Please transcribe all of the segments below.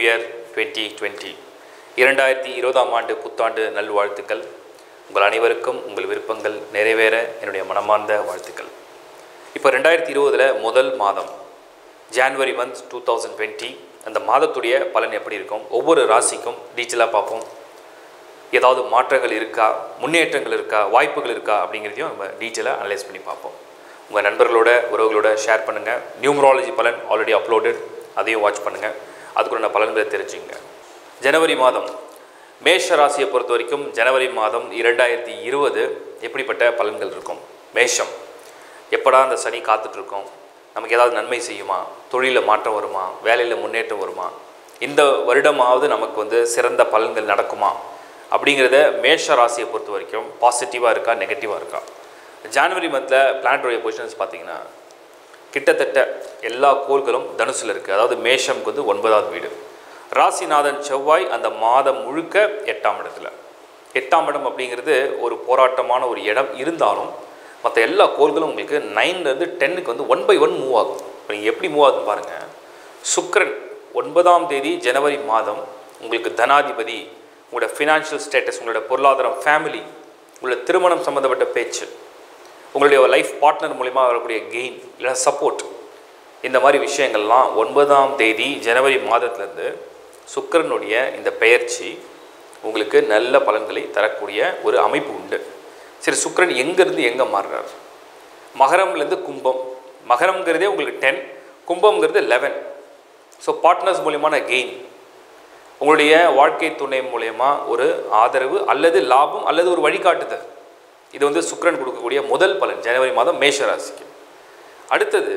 year twenty twenty இரண்டாயிரத்தி இருபதாம் ஆண்டு புத்தாண்டு நல்வாழ்த்துக்கள் உங்கள் அனைவருக்கும் உங்கள் விருப்பங்கள் நிறைவேற என்னுடைய மனமார்ந்த வாழ்த்துக்கள் இப்போ ரெண்டாயிரத்தி இருபதில் முதல் மாதம் January month two thousand twenty அந்த மாதத்துடைய பலன் எப்படி இருக்கும் ஒவ்வொரு ராசிக்கும் டீட்டெயிலாக பார்ப்போம் ஏதாவது மாற்றங்கள் இருக்கா முன்னேற்றங்கள் இருக்கா வாய்ப்புகள் இருக்கா அப்படிங்கிறதையும் நம்ம டீட்டெயிலாக அனலைஸ் பண்ணி பார்ப்போம் உங்கள் நண்பர்களோட உறவுகளோட ஷேர் பண்ணுங்கள் நியூமராலஜி பலன் ஆல்ரெடி அப்லோடட் அதையும் வாட்ச் பண்ணுங்கள் அதுக்குள்ள பலன்களை தெரிஞ்சுங்க ஜனவரி மாதம் மேஷ ராசியை பொறுத்த வரைக்கும் ஜனவரி மாதம் இரண்டாயிரத்தி இருபது எப்படிப்பட்ட பலன்கள் இருக்கும் மேஷம் எப்படா அந்த சனி காத்துட்ருக்கோம் நமக்கு ஏதாவது நன்மை செய்யுமா தொழிலில் மாற்றம் வருமா வேலையில் முன்னேற்றம் வருமா இந்த வருடமாவது நமக்கு வந்து சிறந்த பலன்கள் நடக்குமா அப்படிங்கிறத மேஷ ராசியை பொறுத்த வரைக்கும் பாசிட்டிவாக இருக்கா நெகட்டிவாக இருக்கா ஜான்வரி மந்தில் பிளானட்டோடைய பொசிஷன்ஸ் பார்த்தீங்கன்னா கிட்டத்தட்ட எல்லா கோள்களும் தனுசில் இருக்குது அதாவது மேஷம்க்கு வந்து ஒன்பதாவது வீடு ராசிநாதன் செவ்வாய் அந்த மாதம் முழுக்க எட்டாம் இடத்துல எட்டாம் இடம் அப்படிங்கிறது ஒரு போராட்டமான ஒரு இடம் இருந்தாலும் மற்ற எல்லா கோள்களும் உங்களுக்கு நைன்லேருந்து டென்னுக்கு வந்து ஒன் பை ஒன் மூவ் ஆகும் இப்போ நீங்கள் எப்படி மூவ் ஆகுதுன்னு பாருங்கள் சுக்கிரன் ஒன்பதாம் தேதி ஜனவரி மாதம் உங்களுக்கு தனாதிபதி உங்களோட ஃபினான்ஷியல் ஸ்டேட்டஸ் உங்களோட பொருளாதாரம் ஃபேமிலி உங்களோட திருமணம் சம்மந்தப்பட்ட பேச்சு உங்களுடைய லைஃப் பார்ட்னர் மூலிமா வரக்கூடிய கெயின் இல்லை சப்போர்ட் இந்த மாதிரி விஷயங்கள்லாம் ஒன்பதாம் தேதி ஜனவரி மாதத்துலேருந்து சுக்கிரனுடைய இந்த பெயர்ச்சி உங்களுக்கு நல்ல பலன்களை தரக்கூடிய ஒரு அமைப்பு உண்டு சரி சுக்கிரன் எங்கேருந்து எங்கே மாறுறார் மகரம்லேருந்து கும்பம் மகரம்ங்கிறதே உங்களுக்கு டென் கும்பம்ங்கிறது லெவன் ஸோ பார்ட்னர்ஸ் மூலியமான கெயின் உங்களுடைய வாழ்க்கை துணை மூலயமா ஒரு ஆதரவு அல்லது லாபம் அல்லது ஒரு வழிகாட்டுதல் இது வந்து சுக்கிரன் கொடுக்கக்கூடிய முதல் பலன் ஜனவரி மாதம் மேஷ ராசிக்கு அடுத்தது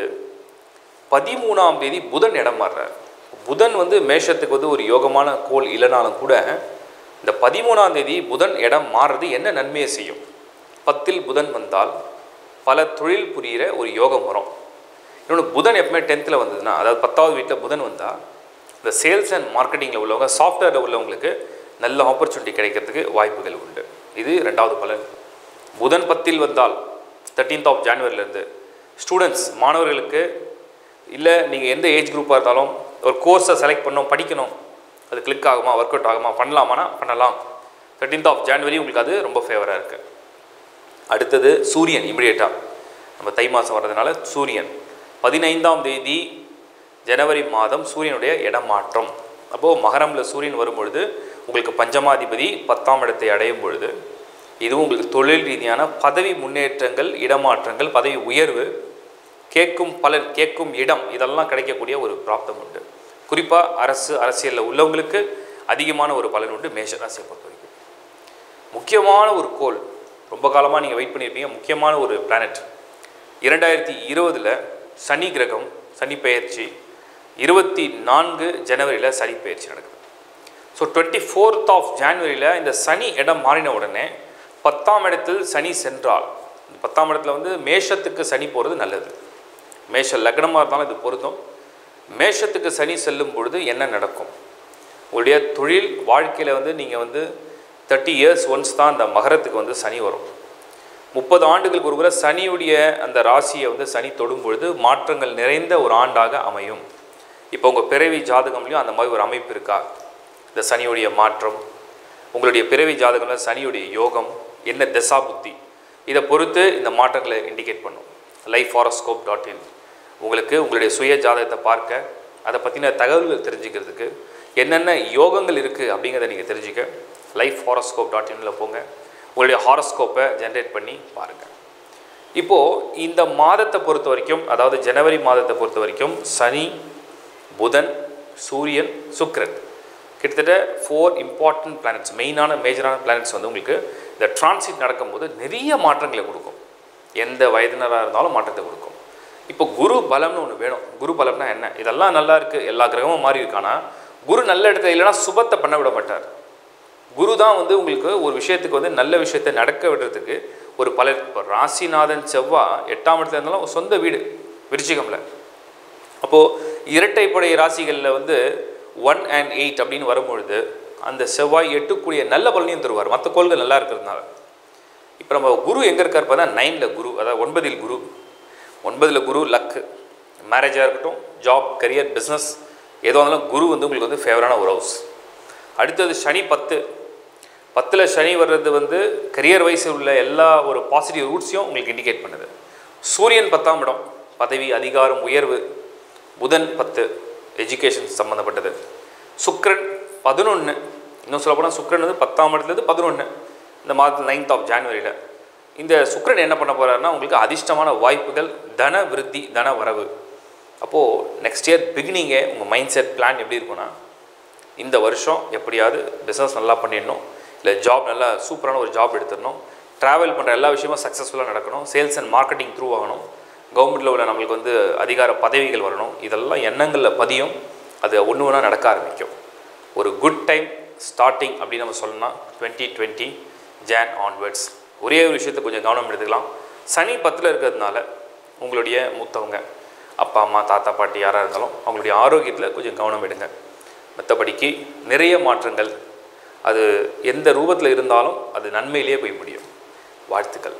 பதிமூணாம் தேதி புதன் இடம் மாறுறார் புதன் வந்து மேஷத்துக்கு வந்து ஒரு யோகமான கோல் இல்லைனாலும் கூட இந்த பதிமூணாம் தேதி புதன் இடம் மாறுறது என்ன நன்மையை செய்யும் பத்தில் புதன் வந்தால் பல தொழில் புரிகிற ஒரு யோகம் வரும் இன்னொன்று புதன் எப்பவுமே டென்த்தில் வந்ததுன்னா அதாவது பத்தாவது வீட்டில் புதன் வந்தால் இந்த சேல்ஸ் அண்ட் மார்க்கெட்டிங்கில் உள்ளவங்க சாஃப்ட்வேரில் உள்ளவங்களுக்கு நல்ல ஆப்பர்ச்சுனிட்டி கிடைக்கிறதுக்கு வாய்ப்புகள் உண்டு இது ரெண்டாவது பலன் புதன் பத்தில் வந்தால் தேர்ட்டீன்த் ஆஃப் ஜான்வரிலேருந்து ஸ்டூடெண்ட்ஸ் மாணவர்களுக்கு இல்லை நீங்கள் எந்த ஏஜ் குரூப்பாக இருந்தாலும் ஒரு கோர்ஸை செலக்ட் பண்ணோம் படிக்கணும் அது கிளிக் ஆகுமா ஒர்க் அவுட் ஆகுமா பண்ணலாமானா பண்ணலாம் தேர்ட்டீன்த் ஆஃப் ஜான்வரி உங்களுக்கு அது ரொம்ப ஃபேவராக இருக்குது அடுத்தது சூரியன் இமிடியேட்டாக நம்ம தை மாதம் வர்றதுனால சூரியன் பதினைந்தாம் தேதி ஜனவரி மாதம் சூரியனுடைய இடம் மாற்றம் அப்போது மகரமில் சூரியன் வரும்பொழுது உங்களுக்கு பஞ்சமாதிபதி பத்தாம் இடத்தை அடையும் பொழுது இதுவும் உங்களுக்கு தொழில் ரீதியான பதவி முன்னேற்றங்கள் இடமாற்றங்கள் பதவி உயர்வு கேட்கும் பலன் கேட்கும் இடம் இதெல்லாம் கிடைக்கக்கூடிய ஒரு பிராப்தம் உண்டு குறிப்பாக அரசு அரசியலில் உள்ளவங்களுக்கு அதிகமான ஒரு பலன் உண்டு மேஷராசியை பொறுத்த வரைக்கும் முக்கியமான ஒரு கோள் ரொம்ப காலமாக நீங்கள் வெயிட் பண்ணியிருப்பீங்க முக்கியமான ஒரு பிளானட் இரண்டாயிரத்தி இருபதில் சனி கிரகம் சனி பெயர்ச்சி இருபத்தி நான்கு ஜனவரியில் சனி பெயர்ச்சி நடக்குது ஸோ டுவெண்ட்டி ஃபோர்த் ஆஃப் ஜான்வரியில் இந்த சனி இடம் மாறின உடனே பத்தாம் இடத்தில் சனி சென்றால் இந்த பத்தாம் இடத்துல வந்து மேஷத்துக்கு சனி போகிறது நல்லது மேஷ லக்னமாக இருந்தாலும் இது பொருந்தும் மேஷத்துக்கு சனி செல்லும் பொழுது என்ன நடக்கும் உங்களுடைய தொழில் வாழ்க்கையில் வந்து நீங்கள் வந்து தேர்ட்டி இயர்ஸ் ஒன்ஸ் தான் அந்த மகரத்துக்கு வந்து சனி வரும் முப்பது ஆண்டுகளுக்கு ஒரு முறை சனியுடைய அந்த ராசியை வந்து சனி தொடும் பொழுது மாற்றங்கள் நிறைந்த ஒரு ஆண்டாக அமையும் இப்போ உங்கள் பிறவி ஜாதகம்லையும் அந்த மாதிரி ஒரு அமைப்பு இருக்கா இந்த சனியுடைய மாற்றம் உங்களுடைய பிறவி ஜாதகம்ல சனியுடைய யோகம் என்ன தசா புத்தி இதை பொறுத்து இந்த மாற்றங்களை இண்டிகேட் பண்ணும் லைஃப் ஹாரோஸ்கோப் டாட் இன் உங்களுக்கு உங்களுடைய சுய ஜாதகத்தை பார்க்க அதை பற்றின தகவல்கள் தெரிஞ்சுக்கிறதுக்கு என்னென்ன யோகங்கள் இருக்குது அப்படிங்கிறத நீங்கள் தெரிஞ்சுக்க லைஃப் ஹாரோஸ்கோப் டாட் இனில் போங்க உங்களுடைய ஹாரோஸ்கோப்பை ஜென்ரேட் பண்ணி பாருங்கள் இப்போது இந்த மாதத்தை பொறுத்த வரைக்கும் அதாவது ஜனவரி மாதத்தை பொறுத்த வரைக்கும் சனி புதன் சூரியன் சுக்கிரன் கிட்டத்தட்ட ஃபோர் இம்பார்ட்டன்ட் பிளானட்ஸ் மெயினான மேஜரான பிளானட்ஸ் வந்து உங்களுக்கு இந்த டிரான்சிட் நடக்கும்போது நிறைய மாற்றங்களை கொடுக்கும் எந்த வயதினராக இருந்தாலும் மாற்றத்தை கொடுக்கும் இப்போ குரு பலம்னு ஒன்று வேணும் குரு பலம்னா என்ன இதெல்லாம் நல்லா இருக்குது எல்லா கிரகமும் மாறி இருக்கானா குரு நல்ல இடத்துல இல்லைன்னா சுபத்தை பண்ண விட மாட்டார் குரு தான் வந்து உங்களுக்கு ஒரு விஷயத்துக்கு வந்து நல்ல விஷயத்தை நடக்க விடுறதுக்கு ஒரு பல இப்போ ராசிநாதன் செவ்வாய் எட்டாம் இடத்துல இருந்தாலும் சொந்த வீடு விருச்சிகமில் அப்போது இரட்டைப்படை ராசிகளில் வந்து ஒன் அண்ட் எயிட் அப்படின்னு வரும்பொழுது அந்த செவ்வாய் எட்டுக்கூடிய நல்ல பலனையும் தருவார் மற்ற கோள்கள் நல்லா இருக்கிறதுனால இப்போ நம்ம குரு எங்கே இருக்கார் பார்த்தா நைனில் குரு அதாவது ஒன்பதில் குரு ஒன்பதில் குரு லக்கு மேரேஜாக இருக்கட்டும் ஜாப் கரியர் பிஸ்னஸ் எதுவாக இருந்தாலும் குரு வந்து உங்களுக்கு வந்து ஃபேவரான ஒரு ஹவுஸ் அடுத்தது சனி பத்து பத்தில் சனி வர்றது வந்து கரியர் வைஸ் உள்ள எல்லா ஒரு பாசிட்டிவ் ரூட்ஸையும் உங்களுக்கு இண்டிகேட் பண்ணுது சூரியன் பத்தாம் இடம் பதவி அதிகாரம் உயர்வு புதன் பத்து எஜுகேஷன் சம்மந்தப்பட்டது சுக்கிரன் பதினொன்று இன்னும் சொல்லப்போனால் சுக்கிரன் வந்து பத்தாம் இடத்துலேருந்து பதினொன்று இந்த மாதத்தில் நைன்த் ஆஃப் ஜான்வரியில் இந்த சுக்கிரன் என்ன பண்ண போகிறாருன்னா உங்களுக்கு அதிர்ஷ்டமான வாய்ப்புகள் தன விருத்தி தன வரவு அப்போது நெக்ஸ்ட் இயர் பிகினிங்கே உங்கள் மைண்ட் செட் பிளான் எப்படி இருக்கும்னா இந்த வருஷம் எப்படியாவது பிஸ்னஸ் நல்லா பண்ணிடணும் இல்லை ஜாப் நல்லா சூப்பரான ஒரு ஜாப் எடுத்துடணும் ட்ராவல் பண்ணுற எல்லா விஷயமும் சக்ஸஸ்ஃபுல்லாக நடக்கணும் சேல்ஸ் அண்ட் மார்க்கெட்டிங் த்ரூ ஆகணும் கவர்மெண்ட்டில் உள்ள நம்மளுக்கு வந்து அதிகார பதவிகள் வரணும் இதெல்லாம் எண்ணங்களில் பதியும் அது ஒன்று ஒன்றா நடக்க ஆரம்பிக்கும் ஒரு குட் டைம் ஸ்டார்டிங் அப்படின்னு நம்ம சொல்லணும்னா டுவெண்ட்டி டுவெண்ட்டி ஜான் ஆன்வர்ட்ஸ் ஒரே ஒரு விஷயத்தை கொஞ்சம் கவனம் எடுத்துக்கலாம் சனி பத்தில் இருக்கிறதுனால உங்களுடைய மூத்தவங்க அப்பா அம்மா தாத்தா பாட்டி யாராக இருந்தாலும் அவங்களுடைய ஆரோக்கியத்தில் கொஞ்சம் கவனம் எடுங்க மற்றபடிக்கு நிறைய மாற்றங்கள் அது எந்த ரூபத்தில் இருந்தாலும் அது நன்மையிலேயே போய் முடியும் வாழ்த்துக்கள்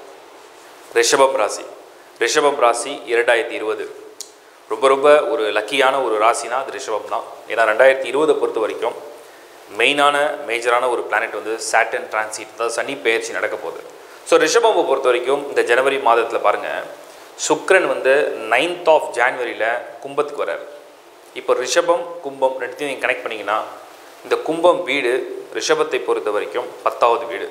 ரிஷபம் ராசி ரிஷபம் ராசி இரண்டாயிரத்தி இருபது ரொம்ப ரொம்ப ஒரு லக்கியான ஒரு ராசினா அது ரிஷபம் தான் ஏன்னா ரெண்டாயிரத்தி இருபதை பொறுத்த வரைக்கும் மெயினான மேஜரான ஒரு பிளானட் வந்து சாட்டன் டிரான்சிட் அதாவது சனி பெயர்ச்சி நடக்க போகுது ஸோ ரிஷபமை பொறுத்த வரைக்கும் இந்த ஜனவரி மாதத்தில் பாருங்கள் சுக்ரன் வந்து நைன்த் ஆஃப் ஜான்வரியில் கும்பத்துக்கு வரார் இப்போ ரிஷபம் கும்பம் ரெண்டுத்தையும் நீங்கள் கனெக்ட் பண்ணிங்கன்னா இந்த கும்பம் வீடு ரிஷபத்தை பொறுத்த வரைக்கும் பத்தாவது வீடு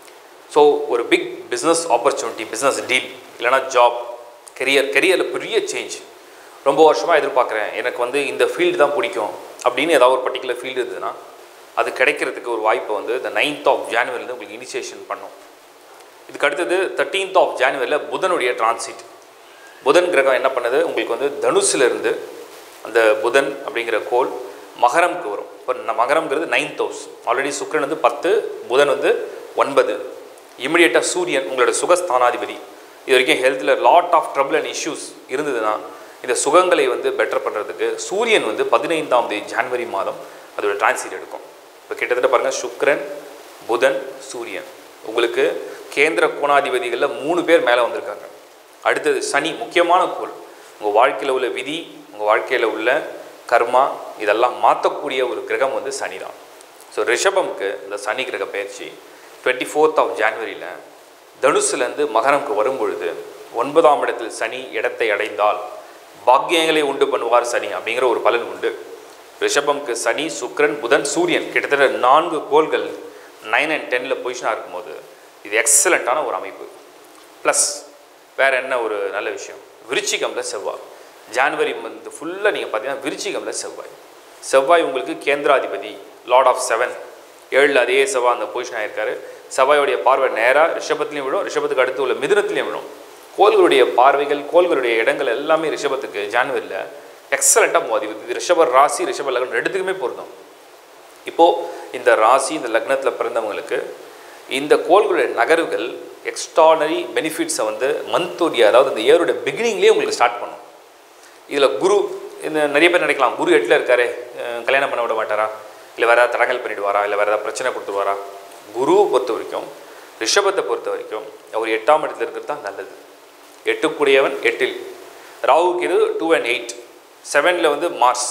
ஸோ ஒரு big business opportunity business deal இல்லைனா ஜாப் கெரியர் கெரியரில் பெரிய சேஞ்ச் ரொம்ப வருஷமாக எதிர்பார்க்குறேன் எனக்கு வந்து இந்த ஃபீல்டு தான் பிடிக்கும் அப்படின்னு ஏதாவது ஒரு பர்டிகுலர் ஃபீல்டு இருந்ததுன்னா அது கிடைக்கிறதுக்கு ஒரு வாய்ப்பை வந்து இந்த நைன்த் ஆஃப் ஜான்வரிலேருந்து உங்களுக்கு இனிஷியேஷன் பண்ணும் இதுக்கு அடுத்தது தேர்ட்டீன்த் ஆஃப் ஜான்வரியில் புதனுடைய டிரான்சிட் புதன் கிரகம் என்ன பண்ணுது உங்களுக்கு வந்து தனுசுல இருந்து அந்த புதன் அப்படிங்கிற கோள் மகரம்க்கு வரும் இப்போ ந- மகரம்ங்கிறது நைன்த் ஹவுஸ் ஆல்ரெடி சுக்கிரன் வந்து பத்து புதன் வந்து ஒன்பது இமிடியேட்டாக சூரியன் உங்களோட சுகஸ்தானாதிபதி இது வரைக்கும் ஹெல்த்தில் lot of trouble and issues இருந்ததுன்னா இந்த சுகங்களை வந்து பெட்டர் பண்ணுறதுக்கு சூரியன் வந்து பதினைந்தாம் தேதி ஜான்வரி மாதம் அதோட டிரான்சிட் எடுக்கும் இப்போ கிட்டத்தட்ட பாருங்கள் சுக்கிரன் புதன் சூரியன் உங்களுக்கு கேந்திர கோணாதிபதிகளில் மூணு பேர் மேலே வந்திருக்காங்க அடுத்தது சனி முக்கியமான கோள் உங்கள் வாழ்க்கையில் உள்ள விதி உங்கள் வாழ்க்கையில் உள்ள கர்மா இதெல்லாம் மாற்றக்கூடிய ஒரு கிரகம் வந்து சனி தான் ஸோ ரிஷபம்க்கு இந்த சனி கிரக பயிற்சி டுவெண்ட்டி ஃபோர்த் ஆஃப் ஜான்வரியில் தனுசுலேருந்து மகரம்க்கு வரும்பொழுது ஒன்பதாம் இடத்தில் சனி இடத்தை அடைந்தால் பாக்கியங்களை உண்டு பண்ணுவார் சனி அப்படிங்கிற ஒரு பலன் உண்டு ரிஷபம்க்கு சனி சுக்கிரன் புதன் சூரியன் கிட்டத்தட்ட நான்கு கோள்கள் நைன் அண்ட் டென்னில் பொசிஷனாக இருக்கும்போது இது எக்ஸலண்ட்டான ஒரு அமைப்பு ப்ளஸ் வேறு என்ன ஒரு நல்ல விஷயம் விருச்சிகம்ல செவ்வாய் ஜான்வரி மந்த் ஃபுல்லாக நீங்கள் பார்த்தீங்கன்னா விருச்சிகம்ல செவ்வாய் செவ்வாய் உங்களுக்கு கேந்திராதிபதி லார்ட் ஆஃப் செவன் ஏழில் அதே செவ்வாய் அந்த பொசிஷன் ஆயிருக்காரு செவ்வாயோடைய பார்வை நேராக ரிஷபத்துலேயும் விழும் ரிஷபத்துக்கு அடுத்து உள்ள மிதுனத்துலேயும் விழும் கோள்களுடைய பார்வைகள் கோள்களுடைய இடங்கள் எல்லாமே ரிஷபத்துக்கு ஜான்வரியில் எக்ஸலண்ட்டாக மோதி இது ரிஷப ராசி ரிஷப லக்னம் ரெண்டுத்துக்குமே பொருந்தும் இப்போது இந்த ராசி இந்த லக்னத்தில் பிறந்தவங்களுக்கு இந்த கோள்களுடைய நகர்வுகள் எக்ஸ்ட்ரானரி பெனிஃபிட்ஸை வந்து மந்தோடைய அதாவது இந்த இயரோட பிகினிங்லேயே உங்களுக்கு ஸ்டார்ட் பண்ணும் இதில் குரு இந்த நிறைய பேர் நினைக்கலாம் குரு எட்டில் இருக்காரு அஹ் கல்யாணம் பண்ண விட மாட்டாரா இல்லை வேறு ஏதாவது தடங்கல் பண்ணிடுவாரா இல்லை வேறு ஏதாவது பிரச்சனை கொடுத்துருவாரா குருவை பொறுத்த வரைக்கும் ரிஷபத்தை பொறுத்த வரைக்கும் அவர் எட்டாம் இடத்துல இருக்கிறது தான் நல்லது எட்டுக்குடையவன் எட்டில் ராகுக்கு இது டூ அண்ட் எயிட் செவனில் வந்து மார்ஸ்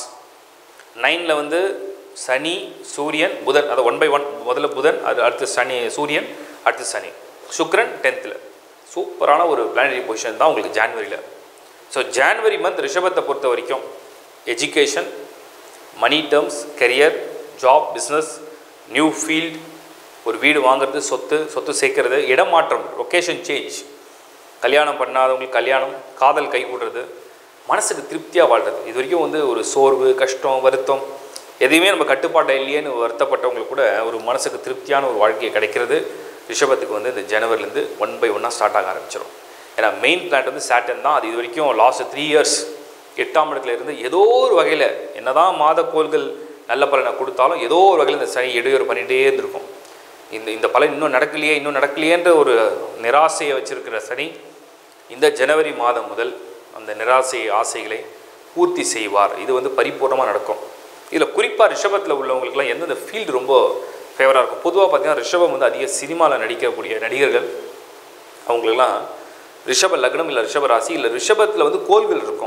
நைனில் வந்து சனி சூரியன் புதன் அது ஒன் பை ஒன் முதல்ல புதன் அது அடுத்து சனி சூரியன் அடுத்து சனி சுக்கிரன் டென்த்தில் சூப்பரான ஒரு பிளானரி பொசிஷன் தான் உங்களுக்கு ஜான்வரியில் ஸோ ஜான்வரி மந்த் ரிஷபத்தை பொறுத்த வரைக்கும் education money terms career job business new field ஒரு வீடு வாங்குறது சொத்து சொத்து சேர்க்கறது இடமாற்றம் லொக்கேஷன் சேஞ்ச் கல்யாணம் பண்ணாதவங்களுக்கு கல்யாணம் காதல் கைகூடுறது மனசுக்கு திருப்தியாக வாழ்றது இது வரைக்கும் வந்து ஒரு சோர்வு கஷ்டம் வருத்தம் எதையுமே நம்ம கட்டுப்பாட்டை இல்லையேன்னு வருத்தப்பட்டவங்களுக்கு கூட ஒரு மனசுக்கு திருப்தியான ஒரு வாழ்க்கையை கிடைக்கிறது ரிஷபத்துக்கு வந்து இந்த ஜனவரிலேருந்து ஒன் பை ஒன்னாக ஸ்டார்ட் ஆக ஆரம்பிச்சிடும் ஏன்னா மெயின் பிளான்ட் வந்து சாட்டன் தான் அது இது வரைக்கும் லாஸ்ட் த்ரீ இயர்ஸ் எட்டாம் இடத்துல இருந்து ஏதோ ஒரு வகையில் என்னதான் மாத கோள்கள் நல்ல பலனை கொடுத்தாலும் ஏதோ ஒரு வகையில் இந்த சனி இடையூறு பண்ணிகிட்டே இருந்திருக்கும் இந்த இந்த பலன் இன்னும் நடக்கலையே இன்னும் நடக்கலையேன்ற ஒரு நிராசையை வச்சிருக்கிற சனி இந்த ஜனவரி மாதம் முதல் அந்த நிராசை ஆசைகளை பூர்த்தி செய்வார் இது வந்து பரிபூர்ணமாக நடக்கும் இதில் குறிப்பாக ரிஷபத்தில் உள்ளவங்களுக்குலாம் எந்தெந்த ஃபீல்டு ரொம்ப ஃபேவராக இருக்கும் பொதுவாக பார்த்தீங்கன்னா ரிஷபம் வந்து அதிக சினிமாவில் நடிக்கக்கூடிய நடிகர்கள் அவங்களுக்கெல்லாம் ரிஷப லக்னம் இல்லை ரிஷப ராசி இல்லை ரிஷபத்தில் வந்து கோள்கள் இருக்கும்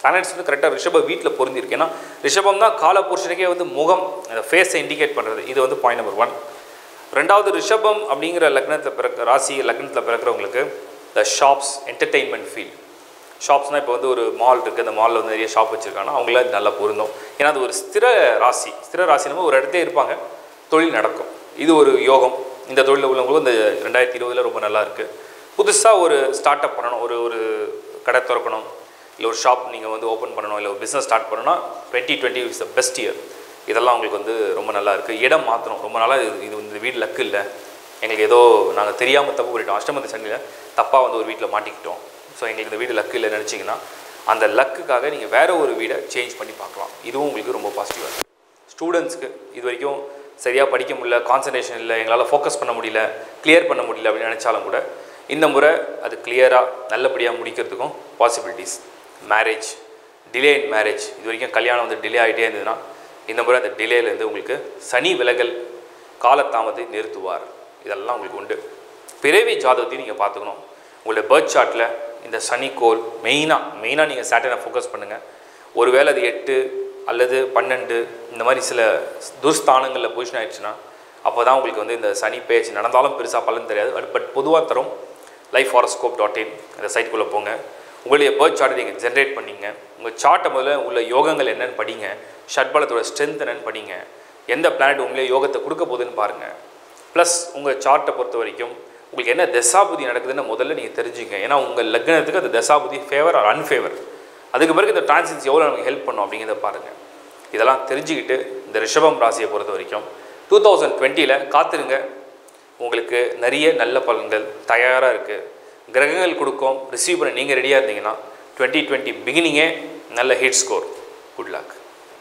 பிளானட்ஸ் வந்து கரெக்டாக ரிஷப வீட்டில் பொருந்திருக்கு ஏன்னா ரிஷபம் தான் கால புருஷனுக்கே வந்து முகம் அந்த ஃபேஸை இண்டிகேட் பண்ணுறது இது வந்து பாயிண்ட் நம்பர் ஒன் ரெண்டாவது ரிஷபம் அப்படிங்கிற லக்னத்தில் பிறக்க ராசி லக்னத்தில் பிறக்கிறவங்களுக்கு த ஷாப்ஸ் என்டர்டெயின்மெண்ட் ஃபீல்ட் ஷாப்ஸ்னால் இப்போ வந்து ஒரு மால் இருக்குது அந்த மாலில் வந்து நிறைய ஷாப் வச்சுருக்காங்கன்னா அவங்களாம் இது நல்லா பொருந்தும் ஏன்னா அது ஒரு ஸ்திர ராசி ஸ்திர ராசினமோ ஒரு இடத்தே இருப்பாங்க தொழில் நடக்கும் இது ஒரு யோகம் இந்த தொழிலில் உள்ளவங்களுக்கும் இந்த ரெண்டாயிரத்தி இருபதில் ரொம்ப நல்லா இருக்குது புதுசாக ஒரு ஸ்டார்ட் அப் பண்ணணும் ஒரு ஒரு கடை திறக்கணும் இல்லை ஒரு ஷாப் நீங்கள் வந்து ஓப்பன் பண்ணணும் இல்லை ஒரு பிஸ்னஸ் ஸ்டார்ட் பண்ணணும்னா twenty twenty is the best year இதெல்லாம் உங்களுக்கு வந்து ரொம்ப நல்லா இருக்குது இடம் மாற்றணும் ரொம்ப நாளாக இது இது இந்த வீடு லக்கு இல்லை எங்களுக்கு ஏதோ நாங்கள் தெரியாமல் தப்பு பண்ணிட்டோம் அஷ்டமத்து சனியில் தப்பாக வந்து ஒரு வீட்டில் மாட்டிக்கிட்டோம் ஸோ எங்களுக்கு இந்த வீடு லக்கு இல்லை நினச்சிங்கன்னா அந்த லக்குக்காக நீங்கள் வேற ஒரு வீடை சேஞ்ச் பண்ணி பார்க்கலாம் இதுவும் உங்களுக்கு ரொம்ப பாசிட்டிவாக இருக்குது ஸ்டூடெண்ட்ஸ்க்கு இது வரைக்கும் சரியாக படிக்க முடியல கான்சன்ட்ரேஷன் இல்லை எங்களால் ஃபோக்கஸ் பண்ண முடியல கிளியர் பண்ண முடியல அப்படின்னு நினச்சாலும் கூட இந்த முறை அது கிளியராக நல்லபடியாக முடிக்கிறதுக்கும் possibilities marriage delay in marriage இது வரைக்கும் கல்யாணம் வந்து டிலே ஆகிட்டே இருந்ததுன்னா இந்த முறை அந்த டிலேலேருந்து உங்களுக்கு சனி விலகல் காலதாமத்தை நிறுத்துவார் இதெல்லாம் உங்களுக்கு உண்டு பிறவி ஜாதகத்தையும் நீங்கள் பார்த்துக்கணும் உங்களுடைய பேர்த் சார்ட்டில் இந்த சனிக்கோள் மெயினாக மெயினாக நீங்கள் சேட்டனை ஃபோக்கஸ் பண்ணுங்கள் ஒருவேளை அது எட்டு அல்லது பன்னெண்டு இந்த மாதிரி சில துர்ஸ்தானங்களில் பொசிஷன் ஆயிடுச்சுன்னா அப்போ தான் உங்களுக்கு வந்து இந்த சனி பேச்சு நடந்தாலும் பெருசாக பலன் தெரியாது பட் பட் பொதுவாக தரும் லைஃப் ஹாரோஸ்கோப் டாட் இன் அந்த சைட்டுக்குள்ளே போங்க உங்களுடைய பேர்த் சார்ட்டை நீங்கள் ஜென்ரேட் பண்ணிங்க உங்கள் சார்ட்டை முதல்ல உள்ள யோகங்கள் என்னென்னு படிங்க ஷட்பலத்தோட ஸ்ட்ரென்த் என்னென்னு படிங்க எந்த பிளானட் உங்களே யோகத்தை கொடுக்க போகுதுன்னு பாருங்கள் ப்ளஸ் உங்கள் சார்ட்டை பொறுத்த வரைக்கும் உங்களுக்கு என்ன தசாபுதி நடக்குதுன்னு முதல்ல நீங்கள் தெரிஞ்சுங்க ஏன்னா உங்கள் லக்னத்துக்கு அந்த தசாபுதி ஃபேவர் ஆர் அன்ஃபேவர் அதுக்கு பிறகு இந்த டிரான்சிட்ஸ் எவ்வளோ நமக்கு ஹெல்ப் பண்ணும் அப்படிங்கிறத பாருங்கள் இதெல்லாம் தெரிஞ்சுக்கிட்டு இந்த ரிஷபம் ராசியை பொறுத்த வரைக்கும் டூ தௌசண்ட் டுவெண்ட்டியில் காத்திருங்க உங்களுக்கு நிறைய நல்ல பலன்கள் தயாராக இருக்குது கிரகங்கள் கொடுக்கும் ரிசீவ் பண்ண நீங்கள் ரெடியாக இருந்தீங்கன்னா டுவெண்ட்டி டுவெண்ட்டி பிகினிங்கே நல்ல ஹிட் ஸ்கோர் குட் லக்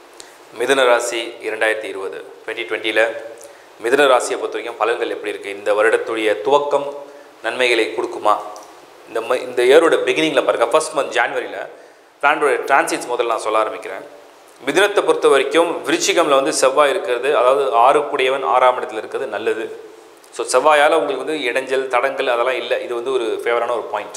மிதுன ராசி இரண்டாயிரத்தி இருபது டுவெண்ட்டி டுவெண்ட்டியில் மிதுன ராசியை பொறுத்த வரைக்கும் பலன்கள் எப்படி இருக்குது இந்த வருடத்துடைய துவக்கம் நன்மைகளை கொடுக்குமா இந்த ம இந்த இயரோட பிகினிங்கில் பாருங்கள் ஃபர்ஸ்ட் மந்த் ஜான்வரியில் பிளானோட டிரான்சிட்ஸ் முதல்ல நான் சொல்ல ஆரம்பிக்கிறேன் மிதுனத்தை பொறுத்த வரைக்கும் விருச்சிகமில் வந்து செவ்வாய் இருக்கிறது அதாவது ஆறு கூடியவன் ஆறாம் இடத்துல இருக்கிறது நல்லது ஸோ செவ்வாயால் உங்களுக்கு வந்து இடைஞ்சல் தடங்கள் அதெல்லாம் இல்லை இது வந்து ஒரு ஃபேவரான ஒரு பாயிண்ட்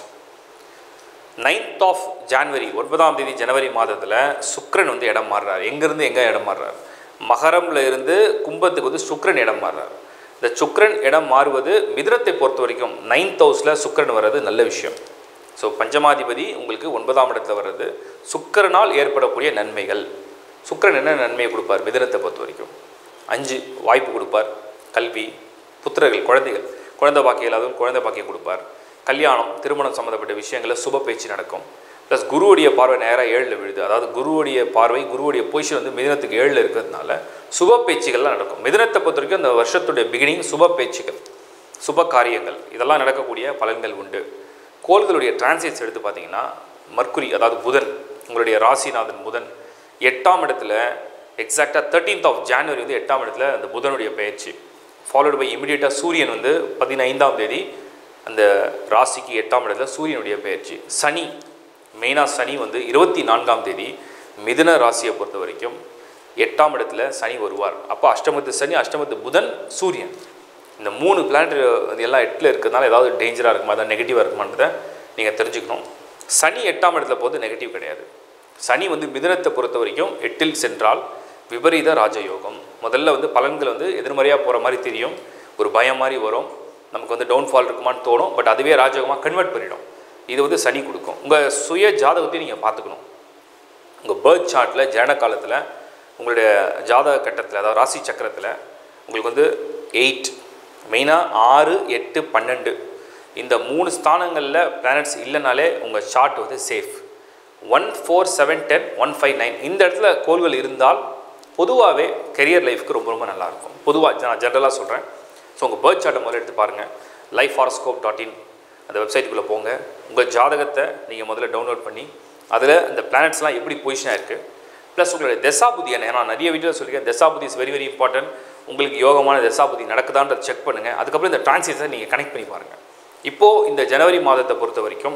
நைன்த் ஆஃப் ஜான்வரி ஒன்பதாம் தேதி ஜனவரி மாதத்தில் சுக்கிரன் வந்து இடம் மாறுறாரு எங்கேருந்து எங்கே இடம் மாறுறாரு மகரம்ல இருந்து கும்பத்துக்கு வந்து சுக்கிரன் இடம் மாறுறாரு இந்த சுக்கிரன் இடம் மாறுவது மிதுனத்தை பொறுத்த வரைக்கும் நைன்த் ஹவுஸில் சுக்கிரன் வர்றது நல்ல விஷயம் ஸோ பஞ்சமாதிபதி உங்களுக்கு ஒன்பதாம் இடத்துல வர்றது சுக்கிரனால் ஏற்படக்கூடிய நன்மைகள் சுக்கிரன் என்ன நன்மையை கொடுப்பார் மிதுனத்தை பொறுத்த வரைக்கும் அஞ்சு வாய்ப்பு கொடுப்பார் கல்வி புத்திரர்கள் குழந்தைகள் குழந்தை பாக்கியம் இல்லாதவங்க குழந்தை பாக்கியம் கொடுப்பார் கல்யாணம் திருமணம் சம்மந்தப்பட்ட விஷயங்களில் சுப பேச்சு நடக்கும் ப்ளஸ் குருவுடைய பார்வை நேராக ஏழில் விழுது அதாவது குருவுடைய பார்வை குருவுடைய பொசிஷன் வந்து மிதுனத்துக்கு ஏழில் இருக்கிறதுனால சுப பேச்சுகள்லாம் நடக்கும் மிதுனத்தை பொறுத்த வரைக்கும் இந்த வருஷத்துடைய பிகினிங் சுப பேச்சுகள் சுப காரியங்கள் இதெல்லாம் நடக்கக்கூடிய பலன்கள் உண்டு கோள்களுடைய டிரான்சிட்ஸ் எடுத்து பார்த்தீங்கன்னா மர்க்குரி அதாவது புதன் உங்களுடைய ராசிநாதன் புதன் எட்டாம் இடத்துல எக்ஸாக்டாக தேர்ட்டீன்த் ஆஃப் ஜான்வரி வந்து எட்டாம் இடத்துல அந்த புதனுடைய பயிற்சி ஃபாலோடு பை இமிடியேட்டாக சூரியன் வந்து பதினைந்தாம் தேதி அந்த ராசிக்கு எட்டாம் இடத்துல சூரியனுடைய பயிற்சி சனி மெயினாக சனி வந்து இருபத்தி நான்காம் தேதி மிதுன ராசியை பொறுத்த வரைக்கும் எட்டாம் இடத்துல சனி வருவார் அப்போ அஷ்டமத்து சனி அஷ்டமத்து புதன் சூரியன் இந்த மூணு பிளானட் வந்து எல்லாம் எட்டில் இருக்கிறதுனால ஏதாவது டேஞ்சராக இருக்குமா அதாவது நெகட்டிவாக இருக்குமான்றதை நீங்கள் தெரிஞ்சுக்கணும் சனி எட்டாம் இடத்துல போது நெகட்டிவ் கிடையாது சனி வந்து மிதுனத்தை பொறுத்த வரைக்கும் எட்டில் சென்றால் விபரீத ராஜயோகம் முதல்ல வந்து பலன்கள் வந்து எதிர்மறையாக போகிற மாதிரி தெரியும் ஒரு பயம் மாதிரி வரும் நமக்கு வந்து டவுன்ஃபால் இருக்குமான்னு தோணும் பட் அதுவே ராஜயோகமாக கன்வெர்ட் பண்ணிடும் இது வந்து சனி கொடுக்கும் உங்கள் சுய ஜாதகத்தையும் நீங்கள் பார்த்துக்கணும் உங்கள் பேர்த் சார்ட்டில் ஜனன காலத்தில் உங்களுடைய ஜாதக கட்டத்தில் அதாவது ராசி சக்கரத்தில் உங்களுக்கு வந்து எயிட் மெயினாக ஆறு எட்டு பன்னெண்டு இந்த மூணு ஸ்தானங்களில் பிளானட்ஸ் இல்லைனாலே உங்கள் சார்ட் வந்து சேஃப் one four seven ten one five nine இந்த இடத்துல கோள்கள் இருந்தால் பொதுவாகவே கெரியர் லைஃப்க்கு ரொம்ப ரொம்ப நல்லாயிருக்கும் பொதுவாக நான் ஜென்ரலாக சொல்கிறேன் ஸோ உங்கள் பேர்த் சார்ட்டை முதல்ல எடுத்து பாருங்கள் லைஃப் ஹாரோஸ்கோப் டாட் இன் அந்த வெப்சைட்டுக்குள்ளே போங்க உங்கள் ஜாதகத்தை நீங்கள் முதல்ல டவுன்லோட் பண்ணி அதில் அந்த பிளானட்ஸ்லாம் எப்படி பொசிஷனாக இருக்குது ப்ளஸ் உங்களுடைய தசாபுதி என்ன நான் நிறைய வீடியோ சொல்லியிருக்கேன் தசாபுதி இஸ் வெரி வெரி இம்பார்ட்டன்ட் உங்களுக்கு யோகமான தசாபுதி நடக்குதான்றதை செக் பண்ணுங்கள் அதுக்கப்புறம் இந்த டிரான்சிட்ஸை நீங்கள் கனெக்ட் பண்ணி பாருங்கள் இப்போது இந்த ஜனவரி மாதத்தை பொறுத்த வரைக்கும்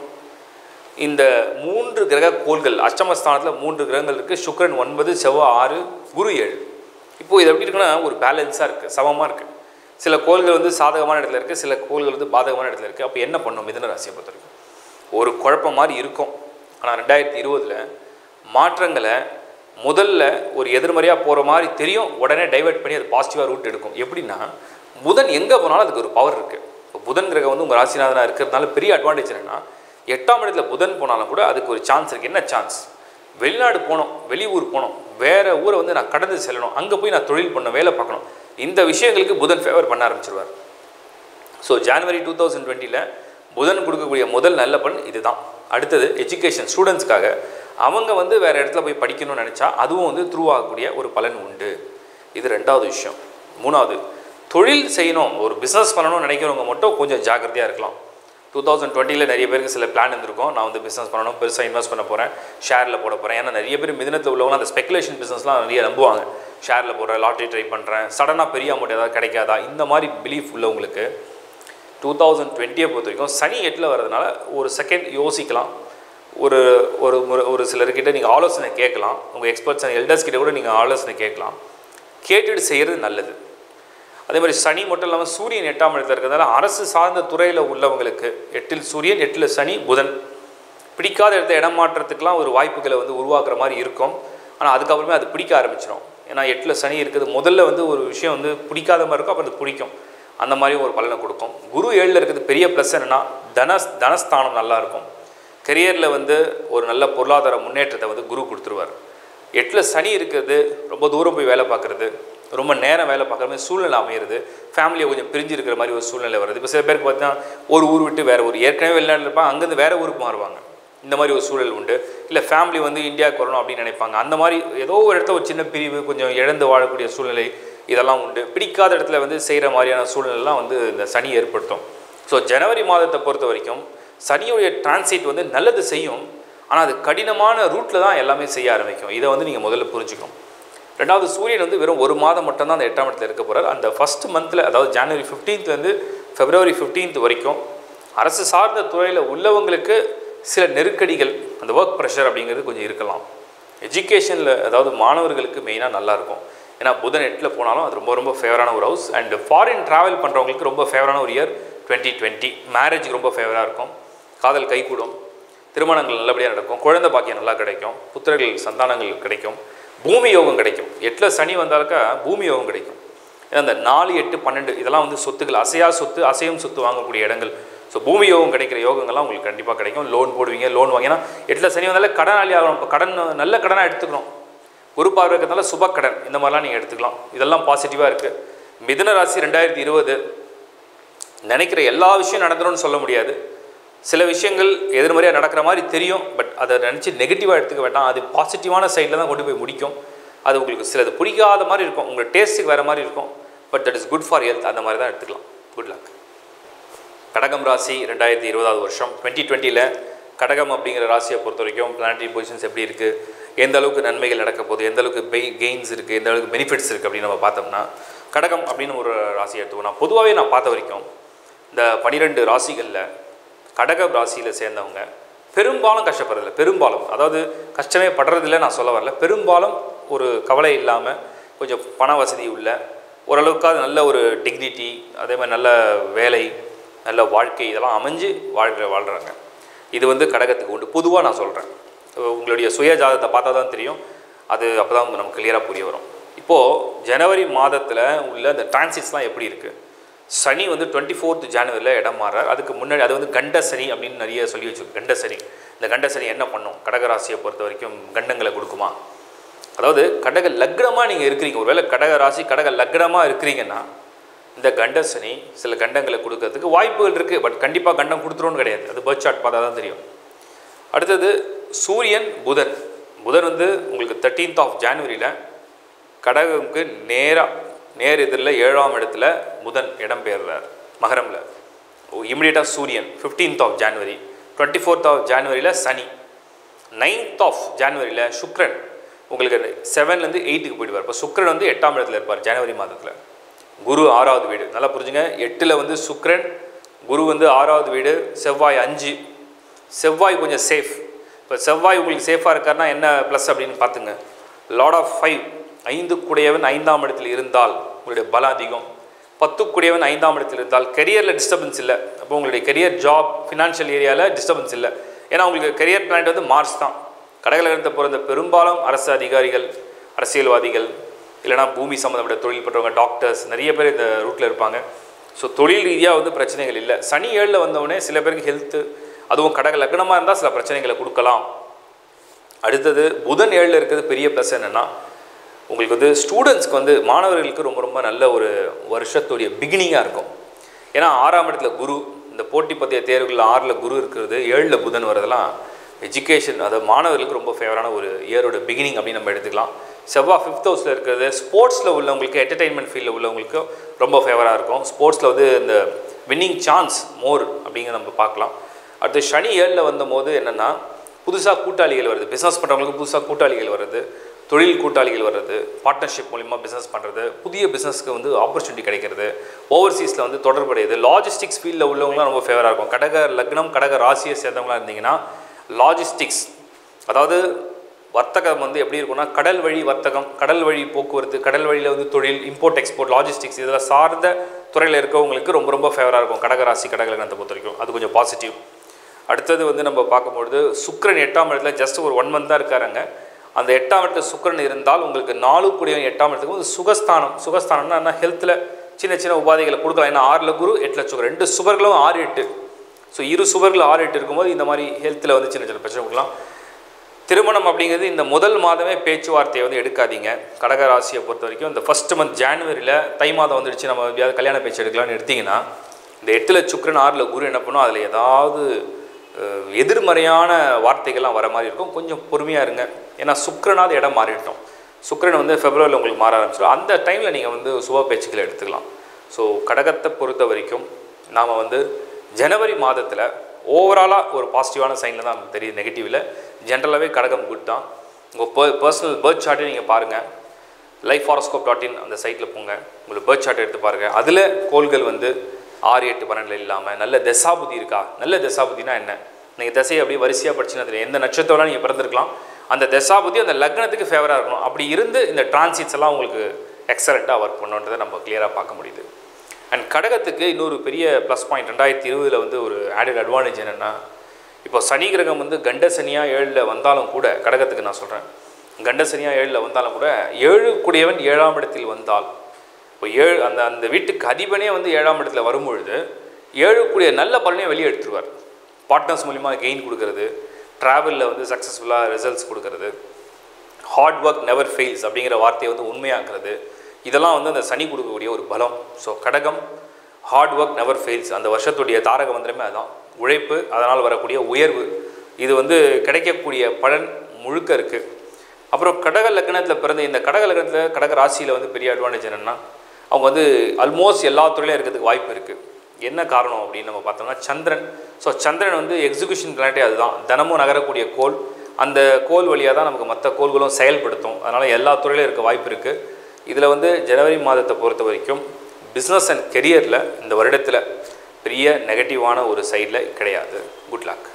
இந்த மூன்று கிரக கோள்கள் அஷ்டமஸ்தானத்தில் மூன்று கிரகங்கள் இருக்குது சுக்கிரன் ஒன்பது செவ்வாய் ஆறு குரு ஏழு இப்போது இது எப்படி இருக்குன்னா ஒரு பேலன்ஸாக இருக்குது சமமாக இருக்குது சில கோள்கள் வந்து சாதகமான இடத்துல இருக்குது சில கோள்கள் வந்து பாதகமான இடத்துல இருக்குது அப்போ என்ன பண்ணும் மிதுன ராசியை பொறுத்த வரைக்கும் ஒரு குழப்பம் மாதிரி இருக்கும் ஆனால் ரெண்டாயிரத்தி இருபதில் மாற்றங்களை முதல்ல ஒரு எதிர்மறையாக போகிற மாதிரி தெரியும் உடனே டைவர்ட் பண்ணி அது பாசிட்டிவாக ரூட் எடுக்கும் எப்படின்னா புதன் எங்கே போனாலும் அதுக்கு ஒரு பவர் இருக்குது இப்போ புதன் கிரகம் வந்து உங்கள் ராசிநாதனாக இருக்கிறதுனால பெரிய அட்வான்டேஜ் என்னென்னா எட்டாம் இடத்துல புதன் போனாலும் கூட அதுக்கு ஒரு சான்ஸ் இருக்குது என்ன சான்ஸ் வெளிநாடு போகணும் வெளியூர் போகணும் வேறு ஊரை வந்து நான் கடந்து செல்லணும் அங்கே போய் நான் தொழில் பண்ண வேலை பார்க்கணும் இந்த விஷயங்களுக்கு புதன் ஃபேவர் பண்ண ஆரம்பிச்சிருவார் ஸோ ஜனவரி டூ தௌசண்ட் டுவெண்ட்டியில் புதன் கொடுக்கக்கூடிய முதல் நல்ல பலன் இதுதான் அடுத்தது எஜுகேஷன் ஸ்டூடெண்ட்ஸ்க்காக அவங்க வந்து வேறு இடத்துல போய் படிக்கணும்னு நினச்சா அதுவும் வந்து த்ரூ ஆகக்கூடிய ஒரு பலன் உண்டு இது ரெண்டாவது விஷயம் மூணாவது தொழில் செய்யணும் ஒரு பிஸ்னஸ் பண்ணணும்னு நினைக்கிறவங்க மட்டும் கொஞ்சம் ஜாக்கிரதையாக இருக்கலாம் டூ தௌசண்ட் டுவெண்ட்டியில் நிறைய பேருக்கு சில பிளான் இருந்திருக்கும் நான் வந்து பிஸ்னஸ் பண்ணணும் பெருசாக இன்வெஸ்ட் பண்ண போகிறேன் ஷேரில் போட போகிறேன் ஏன்னா நிறைய பேர் மிதனத்தில் உள்ளவங்க அந்த ஸ்பெகுலேஷன் பிஸ்னஸ்லாம் நிறைய நம்புவாங்க ஷேரில் போடுறேன் லாட்ரி ட்ரை பண்ணுறேன் சடனாக பெரிய அமௌண்ட் ஏதாவது கிடைக்காதா இந்த மாதிரி பிலீஃப் உள்ளவங்களுக்கு டூ தௌசண்ட் டுவெண்ட்டியை பொறுத்த வரைக்கும் சனி எட்டில் வர்றதுனால ஒரு செகண்ட் யோசிக்கலாம் ஒரு ஒரு முறை ஒரு சிலர்கிட்ட நீங்கள் ஆலோசனை கேட்கலாம் உங்கள் எக்ஸ்பர்ட்ஸ் அண்ட் எல்டர்ஸ் கிட்ட கூட நீங்கள் ஆலோசனை கேட்கலாம் கேட்டுட்டு செய்கிறது நல்லது அதே மாதிரி சனி மட்டும் இல்லாமல் சூரியன் எட்டாம் இடத்துல இருக்கிறதால அரசு சார்ந்த துறையில் உள்ளவங்களுக்கு எட்டில் சூரியன் எட்டில் சனி புதன் பிடிக்காத இடத்த இடம் மாற்றத்துக்குலாம் ஒரு வாய்ப்புகளை வந்து உருவாக்குற மாதிரி இருக்கும் ஆனால் அதுக்கப்புறமே அது பிடிக்க ஆரம்பிச்சிடும் ஏன்னா எட்டில் சனி இருக்குது முதல்ல வந்து ஒரு விஷயம் வந்து பிடிக்காத மாதிரி இருக்கும் அப்புறம் அது பிடிக்கும் அந்த மாதிரி ஒரு பலனை கொடுக்கும் குரு ஏழில் இருக்கிறது பெரிய ப்ளஸ் என்னென்னா தன தனஸ்தானம் நல்லா இருக்கும் கெரியரில் வந்து ஒரு நல்ல பொருளாதார முன்னேற்றத்தை வந்து குரு கொடுத்துருவார் எட்டில் சனி இருக்கிறது ரொம்ப தூரம் போய் வேலை பார்க்குறது ரொம்ப நேரம் வேலை பார்க்குற மாதிரி சூழ்நிலை அமையிறது ஃபேமிலியை கொஞ்சம் பிரிஞ்சு இருக்கிற மாதிரி ஒரு சூழ்நிலை வருது இப்போ சில பேருக்கு பார்த்தீங்கன்னா ஒரு ஊர் விட்டு வேறு ஊர் ஏற்கனவே வெளிநாட்டில் இருப்பாங்க அங்கேருந்து வேறு ஊருக்கு மாறுவாங்க இந்த மாதிரி ஒரு சூழல் உண்டு இல்லை ஃபேமிலி வந்து இந்தியாவுக்கு வரணும் அப்படின்னு நினைப்பாங்க அந்த மாதிரி ஏதோ ஒரு இடத்துல ஒரு சின்ன பிரிவு கொஞ்சம் இழந்து வாழக்கூடிய சூழ்நிலை இதெல்லாம் உண்டு பிடிக்காத இடத்துல வந்து செய்கிற மாதிரியான சூழ்நிலைலாம் வந்து இந்த சனி ஏற்படுத்தும் ஸோ ஜனவரி மாதத்தை பொறுத்த வரைக்கும் சனியுடைய டிரான்சிட் வந்து நல்லது செய்யும் ஆனால் அது கடினமான ரூட்டில் தான் எல்லாமே செய்ய ஆரம்பிக்கும் இதை வந்து நீங்கள் முதல்ல புரிஞ்சுக்கணும் ரெண்டாவது சூரியன் வந்து வெறும் ஒரு மாதம் மட்டும்தான் அந்த எட்டாம் இடத்துல இருக்க போகிறார் அந்த ஃபஸ்ட் மந்தில் அதாவது ஜனவரி ஃபிஃப்டீன்த்லேருந்து ஃபெப்ரவரி ஃபிஃப்டீன்த் வரைக்கும் அரசு சார்ந்த துறையில் உள்ளவங்களுக்கு சில நெருக்கடிகள் அந்த ஒர்க் ப்ரெஷர் அப்படிங்கிறது கொஞ்சம் இருக்கலாம் எஜுகேஷனில் அதாவது மாணவர்களுக்கு மெயினாக நல்லாயிருக்கும் ஏன்னா புதன் எட்டில் போனாலும் அது ரொம்ப ரொம்ப ஃபேவரான ஒரு ஹவுஸ் அண்ட் ஃபாரின் ட்ராவல் பண்ணுறவங்களுக்கு ரொம்ப ஃபேவரான ஒரு இயர் டுவெண்ட்டி டுவெண்ட்டி மேரேஜுக்கு ரொம்ப ஃபேவராக இருக்கும் காதல் கைகூடும் திருமணங்கள் நல்லபடியாக நடக்கும் குழந்தை பாக்கியம் நல்லா கிடைக்கும் புத்திரர்கள் சந்தானங்கள் கிடைக்கும் பூமி யோகம் கிடைக்கும் எட்டில் சனி வந்தாலுக்கா பூமி யோகம் கிடைக்கும் ஏன்னா அந்த நாலு எட்டு பன்னெண்டு இதெல்லாம் வந்து சொத்துக்கள் அசையா சொத்து அசையும் சொத்து வாங்கக்கூடிய இடங்கள் ஸோ பூமி யோகம் கிடைக்கிற யோகங்கள்லாம் உங்களுக்கு கண்டிப்பாக கிடைக்கும் லோன் போடுவீங்க லோன் வாங்க ஏன்னா எட்டில் சனி வந்தாலே கடனாளி ஆகணும் இப்போ கடன் நல்ல கடனாக எடுத்துக்கணும் ஒரு பார்வை இருக்கிறதுனால சுப கடன் இந்த மாதிரிலாம் நீங்கள் எடுத்துக்கலாம் இதெல்லாம் பாசிட்டிவாக இருக்குது மிதுன ராசி ரெண்டாயிரத்தி இருபது நினைக்கிற எல்லா விஷயம் நடந்துரும்னு சொல்ல முடியாது சில விஷயங்கள் எதிர்மறையாக நடக்கிற மாதிரி தெரியும் பட் அதை நினச்சி நெகட்டிவாக எடுத்துக்க வேண்டாம் அது பாசிட்டிவான சைடில் தான் கொண்டு போய் முடிக்கும் அது உங்களுக்கு சிலது பிடிக்காத மாதிரி இருக்கும் உங்கள் டேஸ்ட்டுக்கு வேறு மாதிரி இருக்கும் but that is good for health அந்த மாதிரி தான் எடுத்துக்கலாம் குட் லக் கடகம் ராசி ரெண்டாயிரத்தி இருபதாவது வருஷம் டுவெண்ட்டி டுவெண்ட்டியில் கடகம் அப்படிங்கிற ராசியை பொறுத்த வரைக்கும் பிளானட்டரி பொசிஷன்ஸ் எப்படி இருக்குது எந்த அளவுக்கு நன்மைகள் நடக்க போகுது எந்த அளவுக்கு பெய் கெயின்ஸ் இருக்குது எந்த அளவுக்கு பெனிஃபிட்ஸ் இருக்குது அப்படின்னு நம்ம பார்த்தோம்னா கடகம் அப்படின்னு ஒரு ராசியை எடுத்துக்கணும் நான் பொதுவாகவே நான் பார்த்த வரைக்கும் இந்த பனிரெண்டு ராசிகளில் கடகம் ராசியில் சேர்ந்தவங்க பெரும்பாலும் கஷ்டப்படுறதில்ல பெரும்பாலும் அதாவது கஷ்டமே படுறதில்ல நான் சொல்ல வரல பெரும்பாலும் ஒரு கவலை இல்லாமல் கொஞ்சம் பண வசதி உள்ள ஓரளவுக்காவது நல்ல ஒரு டிக்னிட்டி அதே மாதிரி நல்ல வேலை நல்ல வாழ்க்கை இதெல்லாம் அமைஞ்சு வாழ்க்கை வாழ்கிறாங்க இது வந்து கடகத்துக்கு உண்டு பொதுவாக நான் சொல்கிறேன் உங்களுடைய சுய ஜாதகத்தை பார்த்தா தான் தெரியும் அது அப்போ தான் நமக்கு கிளியராக புரிய வரும் இப்போது ஜனவரி மாதத்தில் உள்ள அந்த டிரான்சிட்ஸ்லாம் எப்படி இருக்குது சனி வந்து டுவெண்ட்டி ஃபோர்த் ஜனவரியில் இடம் மாறார் அதுக்கு முன்னாடி அது வந்து கண்ட சனி அப்படின்னு நிறைய சொல்லி வச்சிருக்கு கண்ட சனி இந்த கண்ட சனி என்ன பண்ணும் கடகராசியை பொறுத்த வரைக்கும் கண்டங்களை கொடுக்குமா அதாவது கடக லக்னமாக நீங்கள் இருக்கிறீங்க ஒருவேளை கடக ராசி கடக லக்னமாக இருக்கிறீங்கன்னா இந்த கண்ட சனி சில கண்டங்களை கொடுக்கறதுக்கு வாய்ப்புகள் இருக்குது பட் கண்டிப்பாக கண்டம் கொடுத்துருவோன்னு கிடையாது அது பர்த் சார்ட் பார்த்தா தான் தெரியும் அடுத்தது சூரியன் புதன் புதன் வந்து உங்களுக்கு தேர்ட்டீன்த் ஆஃப் ஜான்வரியில் கடகமுக்கு நேராக நேர் எதிரில் ஏழாம் இடத்துல புதன் இடம் பெயர்றார் மகரமில் இமிடியேட்டாக சூரியன் fifteenth of January twenty fourth of ஜான்வரியில் சனி நைன்த் ஆஃப் ஜான்வரியில் சுக்ரன் உங்களுக்கு செவன்லேருந்து எயிட்டுக்கு போயிடுவார் இப்போ சுக்ரன் வந்து எட்டாம் இடத்துல இருப்பார் ஜனவரி மாதத்தில் குரு ஆறாவது வீடு நல்லா புரிஞ்சுங்க எட்டில் வந்து சுக்ரன் குரு வந்து ஆறாவது வீடு செவ்வாய் அஞ்சு செவ்வாய் கொஞ்சம் சேஃப் இப்போ செவ்வாய் உங்களுக்கு சேஃபாக இருக்காருன்னா என்ன ப்ளஸ் அப்படின்னு பார்த்துங்க லார்ட் ஆஃப் ஃபைவ் ஐந்து குடையவன் ஐந்தாம் இடத்தில் இருந்தால் உங்களுடைய பலம் அதிகம் பத்து குடையவன் ஐந்தாம் இடத்தில் இருந்தால் கெரியரில் டிஸ்டர்பன்ஸ் இல்லை அப்போ உங்களுடைய கெரியர் ஜாப் ஃபினான்ஷியல் ஏரியாவில் டிஸ்டர்பன்ஸ் இல்லை ஏன்னா உங்களுக்கு கெரியர் பிளான் வந்து மார்ஸ் தான் கடகலகணத்தை பிறந்த பெரும்பாலும் அரசு அதிகாரிகள் அரசியல்வாதிகள் இல்லைனா பூமி சம்மந்தப்பட்ட தொழில் பெற்றவங்க டாக்டர்ஸ் நிறைய பேர் இந்த ரூட்டில் இருப்பாங்க ஸோ தொழில் ரீதியாக வந்து பிரச்சனைகள் இல்லை சனி ஏழில் வந்தவுடனே சில பேருக்கு ஹெல்த்து அதுவும் கடக லக்னமாக இருந்தால் சில பிரச்சனைகளை கொடுக்கலாம் அடுத்தது புதன் ஏழில் இருக்கிறது பெரிய ப்ளஸ் என்னென்னா உங்களுக்கு வந்து ஸ்டூடெண்ட்ஸ்க்கு வந்து மாணவர்களுக்கு ரொம்ப ரொம்ப நல்ல ஒரு வருஷத்துடைய பிகினிங்காக இருக்கும் ஏன்னா ஆறாம் இடத்துல குரு இந்த போட்டி பத்திய தேர்வுகளில் ஆறில் குரு இருக்கிறது ஏழில் புதன் வரதெல்லாம் எஜுகேஷன் அது மாணவர்களுக்கு ரொம்ப ஃபேவரான ஒரு இயரோட பிகினிங் அப்படின்னு நம்ம எடுத்துக்கலாம் செவ்வாய் ஃபிஃப்த் ஹவுஸில் இருக்கிறது ஸ்போர்ட்ஸில் உள்ளவங்களுக்கு என்டர்டெயின்மெண்ட் ஃபீல்டில் உள்ளவங்களுக்கு ரொம்ப ஃபேவராக இருக்கும் ஸ்போர்ட்ஸில் வந்து இந்த வின்னிங் சான்ஸ் மோர் அப்படிங்கிறத நம்ம பார்க்கலாம் அடுத்து சனி ஏழில் வந்தபோது என்னென்னா புதுசாக கூட்டாளிகள் வருது பிஸ்னஸ் பண்ணுறவங்களுக்கு புதுசாக கூட்டாளிகள் வருது தொழில் கூட்டாளிகள் வர்றது பார்ட்னர்ஷிப் மூலிமா பிஸ்னஸ் பண்ணுறது புதிய பிஸ்னஸ்க்கு வந்து ஆப்பர்ச்சுனிட்டி கிடைக்கிறது ஓவர்சீஸில் வந்து தொடர்புடையது லாஜிஸ்டிக்ஸ் ஃபீல்டில் உள்ளவங்களாம் ரொம்ப ஃபேவராக இருக்கும் கடக லக்னம் கடக ராசியை சேர்ந்தவங்களா இருந்தீங்கன்னா லாஜிஸ்டிக்ஸ் அதாவது வர்த்தகம் வந்து எப்படி இருக்கும்னா கடல் வழி வர்த்தகம் கடல் வழி போக்குவரத்து கடல் வழியில் வந்து தொழில் இம்போர்ட் எக்ஸ்போர்ட் லாஜிஸ்டிக்ஸ் இதில் சார்ந்த துறையில் இருக்கவங்களுக்கு ரொம்ப ரொம்ப ஃபேவராக இருக்கும் கடகராசி கடக லக்னத்தை பொறுத்த வரைக்கும் அது கொஞ்சம் பாசிட்டிவ் அடுத்தது வந்து நம்ம பார்க்கும்பொழுது சுக்கிரன் எட்டாம் இடத்துல ஜஸ்ட் ஒரு ஒன் மந்த் தான் இருக்காருங்க அந்த எட்டாம் இடத்துல சுக்கிரன் இருந்தால் உங்களுக்கு நாலு கூடிய எட்டாம் இடத்துக்கு வந்து சுகஸ்தானம் சுகஸ்தானம்னா என்ன ஹெல்த்தில் சின்ன சின்ன உபாதைகளை கொடுக்கலாம் ஏன்னா ஆறில் குரு எட்டில் சுகர் ரெண்டு சுவர்களும் ஆறு எட்டு ஸோ இரு சுவர்கள் ஆறு எட்டு இருக்கும்போது இந்த மாதிரி ஹெல்த்தில் வந்து சின்ன சின்ன பிரச்சனை கொடுக்கலாம் திருமணம் அப்படிங்கிறது இந்த முதல் மாதமே பேச்சுவார்த்தையை வந்து எடுக்காதீங்க கடக ராசியை பொறுத்த வரைக்கும் இந்த ஃபர்ஸ்ட் மந்த் ஜான்வரியில் தை மாதம் வந்துடுச்சு நம்ம எப்படியாவது கல்யாண பேச்சு எடுக்கலாம்னு எடுத்தீங்கன்னா இந்த எட்டில் சுக்கிரன் ஆறில் குரு என்ன பண்ணும் அதில் ஏதாவது அஹ், எதிர்மறையான வார்த்தைகள்லாம் வர மாதிரி இருக்கும் கொஞ்சம் பொறுமையாக இருங்க ஏன்னா சுக்கிரனாவது இடம் மாறிட்டோம் சுக்கிரன் வந்து ஃபெப்ரவரியில் உங்களுக்கு மாற ஆரம்பிச்சிடும் அந்த டைமில் நீங்கள் வந்து சுப பேச்சுக்களை எடுத்துக்கலாம் ஸோ கடகத்தை பொறுத்த வரைக்கும் நாம் வந்து ஜனவரி மாதத்தில் ஓவராலாக ஒரு பாசிட்டிவான சைனில் தான் நமக்கு தெரியுது நெகட்டிவில் ஜென்ரலாகவே கடகம் குட் தான் உங்கள் பர் பர்சனல் பேர்த் சார்ட்டை நீங்கள் பாருங்கள் லைஃப் ஹாரோஸ்கோப் டாட் இன் அந்த சைட்டில் போங்க உங்களுக்கு பேர்த் சார்ட் எடுத்து பாருங்கள் அதில் கோள்கள் வந்து ஆறு எட்டு பன்னெண்டில் இல்லாமல் நல்ல தசாபுதி இருக்கா நல்ல தசாபுதினா என்ன நீங்கள் தசையை அப்படியே வரிசையாக படிச்சுன்னா தெரியும் எந்த நட்சத்திரம் நீங்கள் பிறந்திருக்கலாம் அந்த தசாபுதி அந்த லக்னத்துக்கு ஃபேவராக இருக்கணும் அப்படி இருந்து இந்த டிரான்சிட்ஸ் எல்லாம் உங்களுக்கு எக்ஸலண்ட்டாக ஒர்க் பண்ணுன்றதை நம்ம கிளியராக பார்க்க முடியுது அண்ட் கடகத்துக்கு இன்னொரு பெரிய ப்ளஸ் பாயிண்ட் ரெண்டாயிரத்தி இருபதில் வந்து ஒரு ஆடட் அட்வான்டேஜ் என்னென்னா இப்போ சனி கிரகம் வந்து கண்ட சனியாக ஏழில் வந்தாலும் கூட கடகத்துக்கு நான் சொல்கிறேன் கண்ட சனியாக ஏழில் வந்தாலும் கூட ஏழு கூடியவன் ஏழாம் இடத்தில் வந்தால் இப்போ ஏழு அந்த அந்த வீட்டுக்கு அதிபனே வந்து ஏழாம் இடத்துல வரும்பொழுது ஏழு கூடிய நல்ல பலனையும் வெளியே எடுத்துருவார் பார்ட்னர்ஸ் மூலிமா கெயின் கொடுக்கறது ட்ராவலில் வந்து சக்ஸஸ்ஃபுல்லாக ரிசல்ட்ஸ் கொடுக்கறது ஹார்ட் ஒர்க் நெவர் ஃபெயில்ஸ் அப்படிங்கிற வார்த்தையை வந்து உண்மையாக்குறது இதெல்லாம் வந்து அந்த சனி கொடுக்கக்கூடிய ஒரு பலம் ஸோ கடகம் ஹார்ட் ஒர்க் நெவர் ஃபெயில்ஸ் அந்த வருஷத்துடைய தாரக மந்திரமே அதான் உழைப்பு அதனால் வரக்கூடிய உயர்வு இது வந்து கிடைக்கக்கூடிய பலன் முழுக்க இருக்குது அப்புறம் கடக லக்னத்தில் பிறந்த இந்த கடக லக்னத்தில் கடக ராசியில் வந்து பெரிய அட்வான்டேஜ் என்னென்னா அவங்க வந்து ஆல்மோஸ்ட் எல்லா துறையிலும் இருக்கிறதுக்கு வாய்ப்பு இருக்குது என்ன காரணம் அப்படின்னு நம்ம பார்த்தோம்னா சந்திரன் ஸோ சந்திரன் வந்து எக்ஸிகியூஷன் பிளானட்டே அதுதான் தினமும் நகரக்கூடிய கோள் அந்த கோள் வழியாக தான் நமக்கு மற்ற கோள்களும் செயல்படுத்தும் அதனால் எல்லா துறையிலும் இருக்க வாய்ப்பு இருக்குது இதில் வந்து ஜனவரி மாதத்தை பொறுத்த வரைக்கும் பிஸ்னஸ் அண்ட் கெரியரில் இந்த வருடத்தில் பெரிய நெகட்டிவான ஒரு சைடில் கிடையாது குட் லக்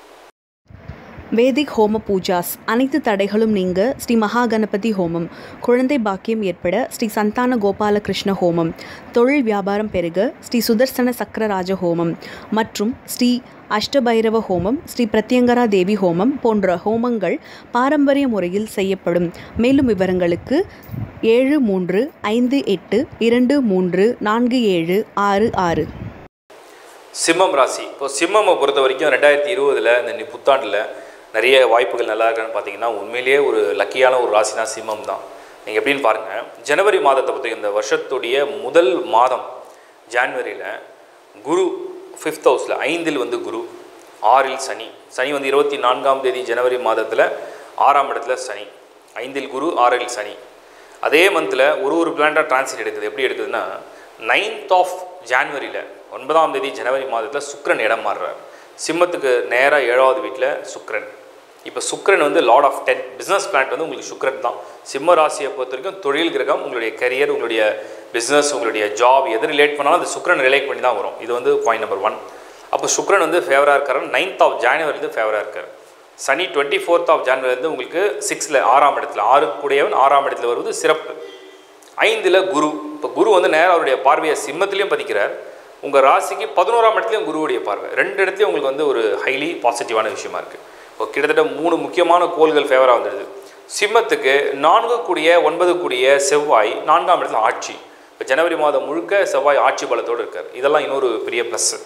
வேதிக் ஹோம பூஜாஸ் அனைத்து தடைகளும் நீங்க ஸ்ரீ மகா கணபதி ஹோமம் குழந்தை பாக்கியம் ஏற்பட ஸ்ரீ சந்தான கோபால கிருஷ்ண ஹோமம் தொழில் வியாபாரம் பெருக ஸ்ரீ சுதர்சன சக்கரராஜ ஹோமம் மற்றும் ஸ்ரீ அஷ்டபைரவ ஹோமம் ஸ்ரீ பிரத்யங்கரா தேவி ஹோமம் போன்ற ஹோமங்கள் பாரம்பரிய முறையில் செய்யப்படும் மேலும் விவரங்களுக்கு ஏழு மூன்று ஐந்து எட்டு இரண்டு மூன்று நான்கு ஏழு ஆறு ஆறு சிம்மம் ராசி இப்போ சிம்மமை பொறுத்த வரைக்கும் ரெண்டாயிரத்தி இருபதில் இந்த நி- புத்தாண்டில் நிறைய வாய்ப்புகள் நல்லா இருக்கான்னு பார்த்தீங்கன்னா உண்மையிலேயே ஒரு லக்கியான ஒரு ராசினா சிம்மம் தான் நீங்கள் எப்படின்னு பாருங்கள் ஜனவரி மாதத்தை பற்றி இந்த வருஷத்துடைய முதல் மாதம் ஜான்வரியில் குரு ஃபிஃப்த் ஹவுஸில் ஐந்தில் வந்து குரு ஆறில் சனி சனி வந்து இருபத்தி நான்காம் தேதி ஜனவரி மாதத்தில் ஆறாம் இடத்துல சனி ஐந்தில் குரு ஆறில் சனி அதே மந்தில் ஒரு ஒரு பிளானட்டாக டிரான்சிட் எடுக்குது எப்படி எடுக்குதுன்னா நைன்த் ஆஃப் ஜான்வரியில் ஒன்பதாம் தேதி ஜனவரி மாதத்தில் சுக்கிரன் இடம் மாறுறார் சிம்மத்துக்கு நேராக ஏழாவது வீட்டில் சுக்கிரன் இப்போ சுக்கிரன் வந்து lord of ten business planet வந்து உங்களுக்கு சுக்கிரன் தான் சிம்ம ராசியை பொறுத்த வரைக்கும் தொழில் கிரகம் உங்களுடைய கரியர் உங்களுடைய பிஸ்னஸ் உங்களுடைய ஜாப் எது ரிலேட் பண்ணாலும் அது சுக்கிரன் ரிலேட் பண்ணி தான் வரும் இது வந்து பாயிண்ட் நம்பர் ஒன் அப்போ சுக்கிரன் வந்து ஃபேவராக இருக்காரு நைன்த் ஆஃப் ஜான்வரிலேருந்து ஃபேவராக இருக்கார் சனி டுவெண்ட்டி ஃபோர்த் ஆஃப் ஜான்வரிலேருந்து உங்களுக்கு சிக்ஸில் ஆறாம் இடத்துல ஆறு கூடியவன் ஆறாம் இடத்துல வருவது சிறப்பு ஐந்தில் குரு இப்போ குரு வந்து நேரா அவருடைய பார்வையை சிம்மத்திலையும் பதிக்கிறார் உங்கள் ராசிக்கு பதினோராம் இடத்துலையும் குருவுடைய பார்வை ரெண்டு இடத்துலையும் உங்களுக்கு வந்து ஒரு ஹைலி பாசிட்டிவான விஷயமா இருக்குது இப்போ கிட்டத்தட்ட மூணு முக்கியமான கோள்கள் ஃபேவராக வந்துடுது சிம்மத்துக்கு நான்கு கூடிய ஒன்பது கூடிய செவ்வாய் நான்காம் இடத்துல ஆட்சி இப்போ ஜனவரி மாதம் முழுக்க செவ்வாய் ஆட்சி பலத்தோடு இருக்கார் இதெல்லாம் இன்னொரு பெரிய ப்ளஸ்ஸு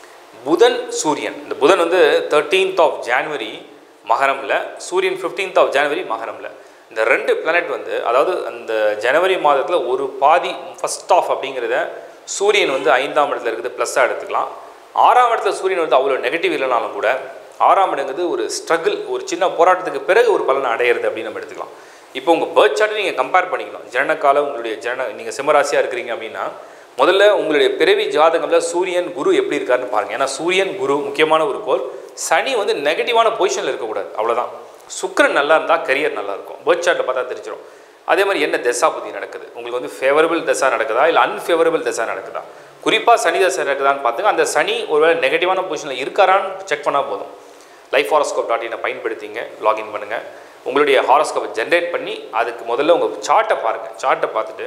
புதன் சூரியன் இந்த புதன் வந்து தேர்ட்டீன்த் ஆஃப் ஜான்வரி மகரமில் சூரியன் ஃபிஃப்டீன்த் ஆஃப் ஜான்வரி மகரமில் இந்த ரெண்டு பிளானட் வந்து அதாவது அந்த ஜனவரி மாதத்தில் ஒரு பாதி ஃபஸ்ட் ஆஃப் அப்படிங்கிறத சூரியன் வந்து ஐந்தாம் இடத்துல இருக்குது ப்ளஸ்ஸாக எடுத்துக்கலாம் ஆறாம் இடத்துல சூரியன் வந்து அவ்வளோ நெகட்டிவ் இல்லைனாலும் கூட ஆறாம் இடங்கிறது ஒரு ஸ்ட்ரகிள் ஒரு சின்ன போராட்டத்துக்கு பிறகு ஒரு பலனை அடையிறது அப்படின்னு நம்ம எடுத்துக்கலாம் இப்போ உங்கள் பேர்த் சார்ட்டை நீங்கள் கம்பேர் பண்ணிக்கலாம் ஜனனக்கால உங்களுடைய ஜன நீங்கள் சிம்மராசியாக இருக்கிறீங்க அப்படின்னா முதல்ல உங்களுடைய பிறவி ஜாதகம்ல சூரியன் குரு எப்படி இருக்காருன்னு பாருங்கள் ஏன்னா சூரியன் குரு முக்கியமான ஒரு கோல் சனி வந்து நெகட்டிவான பொசிஷனில் இருக்கக்கூடாது அவ்வளோதான் சுக்கிரன் நல்லா இருந்தால் கரியர் நல்லா இருக்கும் பேர்த் சார்ட்டில் பார்த்தா தெரிஞ்சிடும் அதே மாதிரி என்ன தசா புத்தி நடக்குது உங்களுக்கு வந்து ஃபேவரபிள் தசா நடக்குதா இல்லை அன்ஃபேவரபிள் தசா நடக்குதா குறிப்பாக சனி தசை நடக்குதான்னு பார்த்துங்க அந்த சனி ஒருவேளை நெகட்டிவான பொசிஷனில் இருக்காரான்னு செக் பண்ணால் போதும் லைஃப் ஹாரோஸ்கோப் டாட் இனை பயன்படுத்திங்க லாகின் பண்ணுங்கள் உங்களுடைய ஹாரோஸ்கோப்பை ஜென்ரேட் பண்ணி அதுக்கு முதல்ல உங்கள் சார்ட்டை பாருங்கள் சார்ட்டை பார்த்துட்டு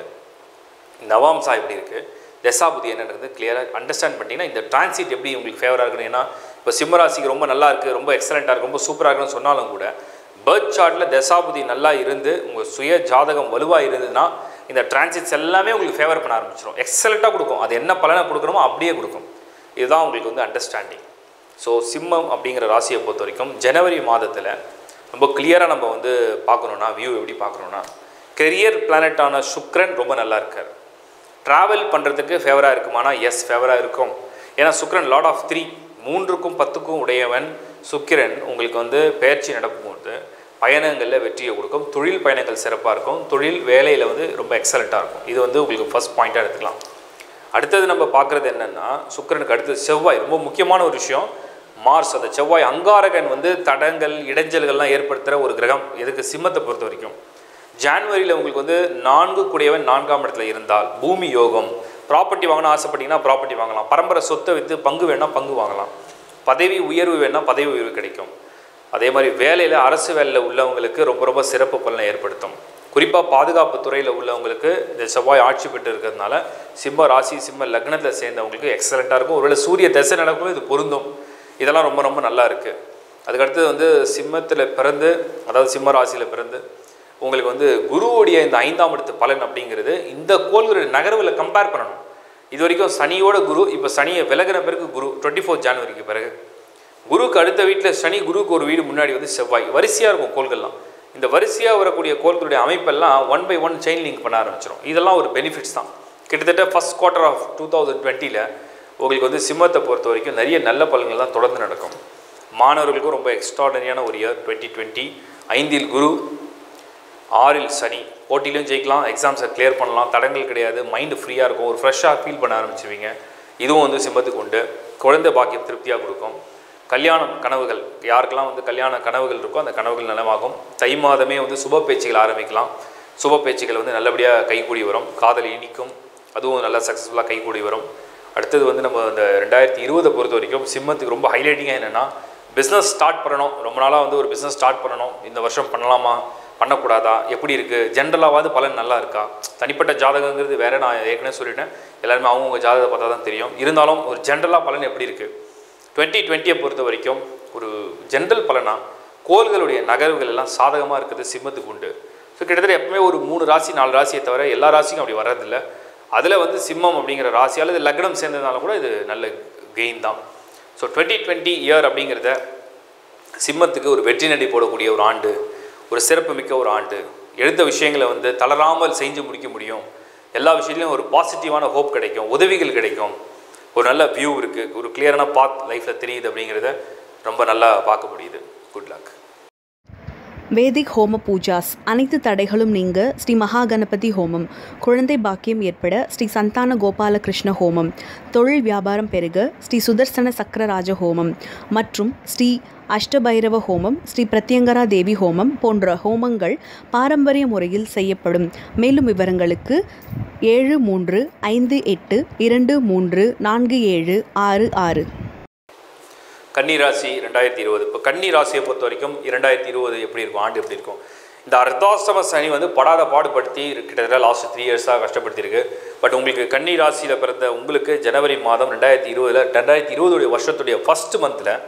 நவாம்சா எப்படி இருக்குது தசாபுதி என்னன்றது கிளியராக அண்டர்ஸ்டாண்ட் பண்ணிட்டீங்கன்னா இந்த டிரான்சிட் எப்படி உங்களுக்கு ஃபேவராக இருக்கணும் ஏன்னா இப்போ சிம்மராசிக்கு ரொம்ப நல்லா இருக்குது ரொம்ப எக்ஸலண்ட்டாக இருக்குது ரொம்ப சூப்பராக இருக்குன்னு சொன்னாலும் கூட பேர்த் சார்ட்டில் தசாபுதி நல்லா இருந்து உங்கள் சுய ஜாதகம் வலுவாக இருந்ததுன்னா இந்த டிரான்சிட்ஸ் எல்லாமே உங்களுக்கு ஃபேவர் பண்ண ஆரம்பிச்சிடும் எக்ஸலண்ட்டாக கொடுக்கும் அது என்ன பலனை கொடுக்கணுமோ அப்படியே கொடுக்கும் இதுதான் உங்களுக்கு வந்து அண்டர்ஸ்டாண்டிங் ஸோ சிம்மம் அப்படிங்கிற ராசியை பொறுத்த வரைக்கும் ஜனவரி மாதத்தில் ரொம்ப கிளியராக நம்ம வந்து பார்க்கணுன்னா வியூ எப்படி பார்க்கணுன்னா கெரியர் பிளானட்டான சுக்ரன் ரொம்ப நல்லா இருக்கார் ட்ராவல் பண்ணுறதுக்கு ஃபேவராக இருக்குமானா எஸ் ஃபேவராக இருக்கும் ஏன்னா சுக்ரன் லார்ட் ஆஃப் த்ரீ மூன்றுக்கும் பத்துக்கும் உடையவன் சுக்கிரன் உங்களுக்கு வந்து பயிற்சி நடக்கும்போது பயணங்களில் வெற்றியை கொடுக்கும் தொழில் பயணங்கள் சிறப்பாக இருக்கும் தொழில் வேலையில் வந்து ரொம்ப எக்ஸலண்ட்டாக இருக்கும் இது வந்து உங்களுக்கு ஃபஸ்ட் பாயிண்ட்டாக எடுத்துக்கலாம் அடுத்தது நம்ம பார்க்குறது என்னென்னா சுக்கிரனுக்கு அடுத்தது செவ்வாய் ரொம்ப முக்கியமான ஒரு விஷயம் மார்ஸ் அந்த செவ்வாய் அங்காரகன் வந்து தடங்கள் இடைஞ்சல்கள்லாம் ஏற்படுத்துகிற ஒரு கிரகம் எதுக்கு சிம்மத்தை பொறுத்த வரைக்கும் ஜான்வரியில் உங்களுக்கு வந்து நான்கு கூடியவன் நான்காம் இடத்துல இருந்தால் பூமி யோகம் ப்ராப்பர்ட்டி வாங்கணும் ஆசைப்பட்டீங்கன்னா ப்ராப்பர்ட்டி வாங்கலாம் பரம்பரை சொத்தை விற்று பங்கு வேணால் பங்கு வாங்கலாம் பதவி உயர்வு வேணால் பதவி உயர்வு கிடைக்கும் அதே மாதிரி வேலையில் அரசு வேலையில் உள்ளவங்களுக்கு ரொம்ப ரொம்ப சிறப்பு பலனை ஏற்படுத்தும் குறிப்பாக பாதுகாப்பு துறையில் உள்ளவங்களுக்கு இந்த செவ்வாய் ஆட்சி பெற்று இருக்கிறதுனால சிம்ம ராசி சிம்ம லக்னத்தில் சேர்ந்தவங்களுக்கு எக்ஸலண்ட்டாக இருக்கும் ஒருவேளை சூரிய தசை நடக்கும் இது பொருந்தும் இதெல்லாம் ரொம்ப ரொம்ப நல்லா இருக்குது அதுக்கடுத்தது வந்து சிம்மத்தில் பிறந்து அதாவது சிம்ம ராசியில் பிறந்து உங்களுக்கு வந்து குருவுடைய இந்த ஐந்தாம் இடத்து பலன் அப்படிங்கிறது இந்த கோள்களுடைய நகர்வில் கம்பேர் பண்ணணும் இது வரைக்கும் சனியோட குரு இப்போ சனியை விலகின பிறகு குரு டுவெண்ட்டி ஃபோர் ஜான்வரிக்கு பிறகு குருக்கு அடுத்த வீட்டில் சனி குருக்கு ஒரு வீடு முன்னாடி வந்து செவ்வாய் வரிசையாக இருக்கும் கோள்கள்லாம் இந்த வரிசையாக வரக்கூடிய கோள்களுடைய அமைப்பெல்லாம் one by one chain link பண்ண ஆரம்பிச்சிடும் இதெல்லாம் ஒரு பெனிஃபிட்ஸ் தான் கிட்டத்தட்ட first quarter of two thousand டுவெண்ட்டியில் உங்களுக்கு வந்து சிம்மத்தை பொறுத்த வரைக்கும் நிறைய நல்ல பலன்கள் தான் தொடர்ந்து நடக்கும் மாணவர்களுக்கும் ரொம்ப எக்ஸ்ட்ராடனரியான ஒரு இயர் டுவெண்ட்டி டுவெண்ட்டி ஐந்தில் குரு ஆறில் சனி போட்டிலையும் ஜெயிக்கலாம் எக்ஸாம்ஸை கிளியர் பண்ணலாம் தடங்கள் கிடையாது மைண்டு ஃப்ரீயாக இருக்கும் ஒரு ஃப்ரெஷ்ஷாக ஃபீல் பண்ண ஆரம்பிச்சிருவீங்க இதுவும் வந்து சிம்மத்துக்கு உண்டு குழந்தை பாக்கியம் திருப்தியாக கொடுக்கும் கல்யாணம் கனவுகள் யாருக்கெல்லாம் வந்து கல்யாண கனவுகள் இருக்கோ அந்த கனவுகள் நலமாகும் தை மாதமே வந்து சுப பேச்சுகள் ஆரம்பிக்கலாம் சுப பேச்சுகள் வந்து நல்லபடியாக கைகூடி வரும் காதல் இனிக்கும் அதுவும் நல்லா சக்ஸஸ்ஃபுல்லாக கைகூடி வரும் அடுத்தது வந்து நம்ம அந்த ரெண்டாயிரத்தி இருபதை பொறுத்த வரைக்கும் சிம்மத்துக்கு ரொம்ப ஹைலைட்டிங்காக என்னென்னா பிஸ்னஸ் ஸ்டார்ட் பண்ணணும் ரொம்ப நாளாக வந்து ஒரு பிஸ்னஸ் ஸ்டார்ட் பண்ணணும் இந்த வருஷம் பண்ணலாமா பண்ணக்கூடாதா எப்படி இருக்குது ஜென்ரலாவது பலன் நல்லா இருக்கா தனிப்பட்ட ஜாதகங்கிறது வேறு நான் ஏற்கனவே சொல்லிட்டேன் எல்லாருமே அவங்கவுங்க ஜாதகத்தை பார்த்தா தான் தெரியும் இருந்தாலும் ஒரு ஜென்ரலாக பலன் எப்படி இருக்குது டுவெண்ட்டி டுவெண்ட்டியை பொறுத்த வரைக்கும் ஒரு ஜென்ரல் பலனாக கோள்களுடைய நகர்வுகள் எல்லாம் சாதகமாக இருக்குது சிம்மத்துக்கு உண்டு ஸோ கிட்டத்தட்ட எப்பவுமே ஒரு மூணு ராசி நாலு ராசியை தவிர எல்லா ராசிக்கும் அப்படி வர்றதில்ல அதில் வந்து சிம்மம் அப்படிங்கிற ராசி அல்லது லக்னம் சேர்ந்ததுனால கூட இது நல்ல கெயின் தான் ஸோ டுவெண்ட்டி டுவெண்ட்டி இயர் அப்படிங்கிறத சிம்மத்துக்கு ஒரு வெற்றி நடை போடக்கூடிய ஒரு ஆண்டு ஒரு சிறப்பு மிக்க ஒரு ஆண்டு எடுத்த விஷயங்களை வந்து தளராமல் செஞ்சு முடிக்க முடியும் எல்லா விஷயத்துலையும் ஒரு பாசிட்டிவான ஹோப் கிடைக்கும் உதவிகள் கிடைக்கும் ஒரு நல்ல வியூ இருக்குது ஒரு கிளியரான பாத் லைஃப்பில் தெரியுது அப்படிங்கிறத ரொம்ப நல்லா பார்க்க முடியுது குட் லக் வேதிக் ஹோம பூஜாஸ் அனைத்து தடைகளும் நீங்க ஸ்ரீ மகா கணபதி ஹோமம் குழந்தை பாக்கியம் ஏற்பட ஸ்ரீ சந்தான கோபால கிருஷ்ண ஹோமம் தொழில் வியாபாரம் பெருக ஸ்ரீ சுதர்சன சக்கரராஜ ஹோமம் மற்றும் ஸ்ரீ அஷ்டபைரவ ஹோமம் ஸ்ரீ பிரத்யங்கரா தேவி ஹோமம் போன்ற ஹோமங்கள் பாரம்பரிய முறையில் செய்யப்படும் மேலும் விவரங்களுக்கு ஏழு மூன்று ஐந்து எட்டு இரண்டு மூன்று நான்கு ஏழு ஆறு ஆறு கன்னி ராசி ரெண்டாயிரத்தி இருபது இப்போ கன்னி ராசியை பொறுத்த வரைக்கும் இரண்டாயிரத்தி இருபது எப்படி இருக்கும் ஆண்டு எப்படி இருக்கும் இந்த அர்த்தாஷ்டம சனி வந்து படாத பாடுபடுத்தி கிட்டத்தட்ட லாஸ்ட் த்ரீ இயர்ஸாக கஷ்டப்படுத்தியிருக்கு பட் உங்களுக்கு கன்னி ராசியில் பிறந்த உங்களுக்கு ஜனவரி மாதம் ரெண்டாயிரத்தி இருபதில் ரெண்டாயிரத்தி இருபதுடைய வருஷத்துடைய ஃபஸ்ட் மந்தில்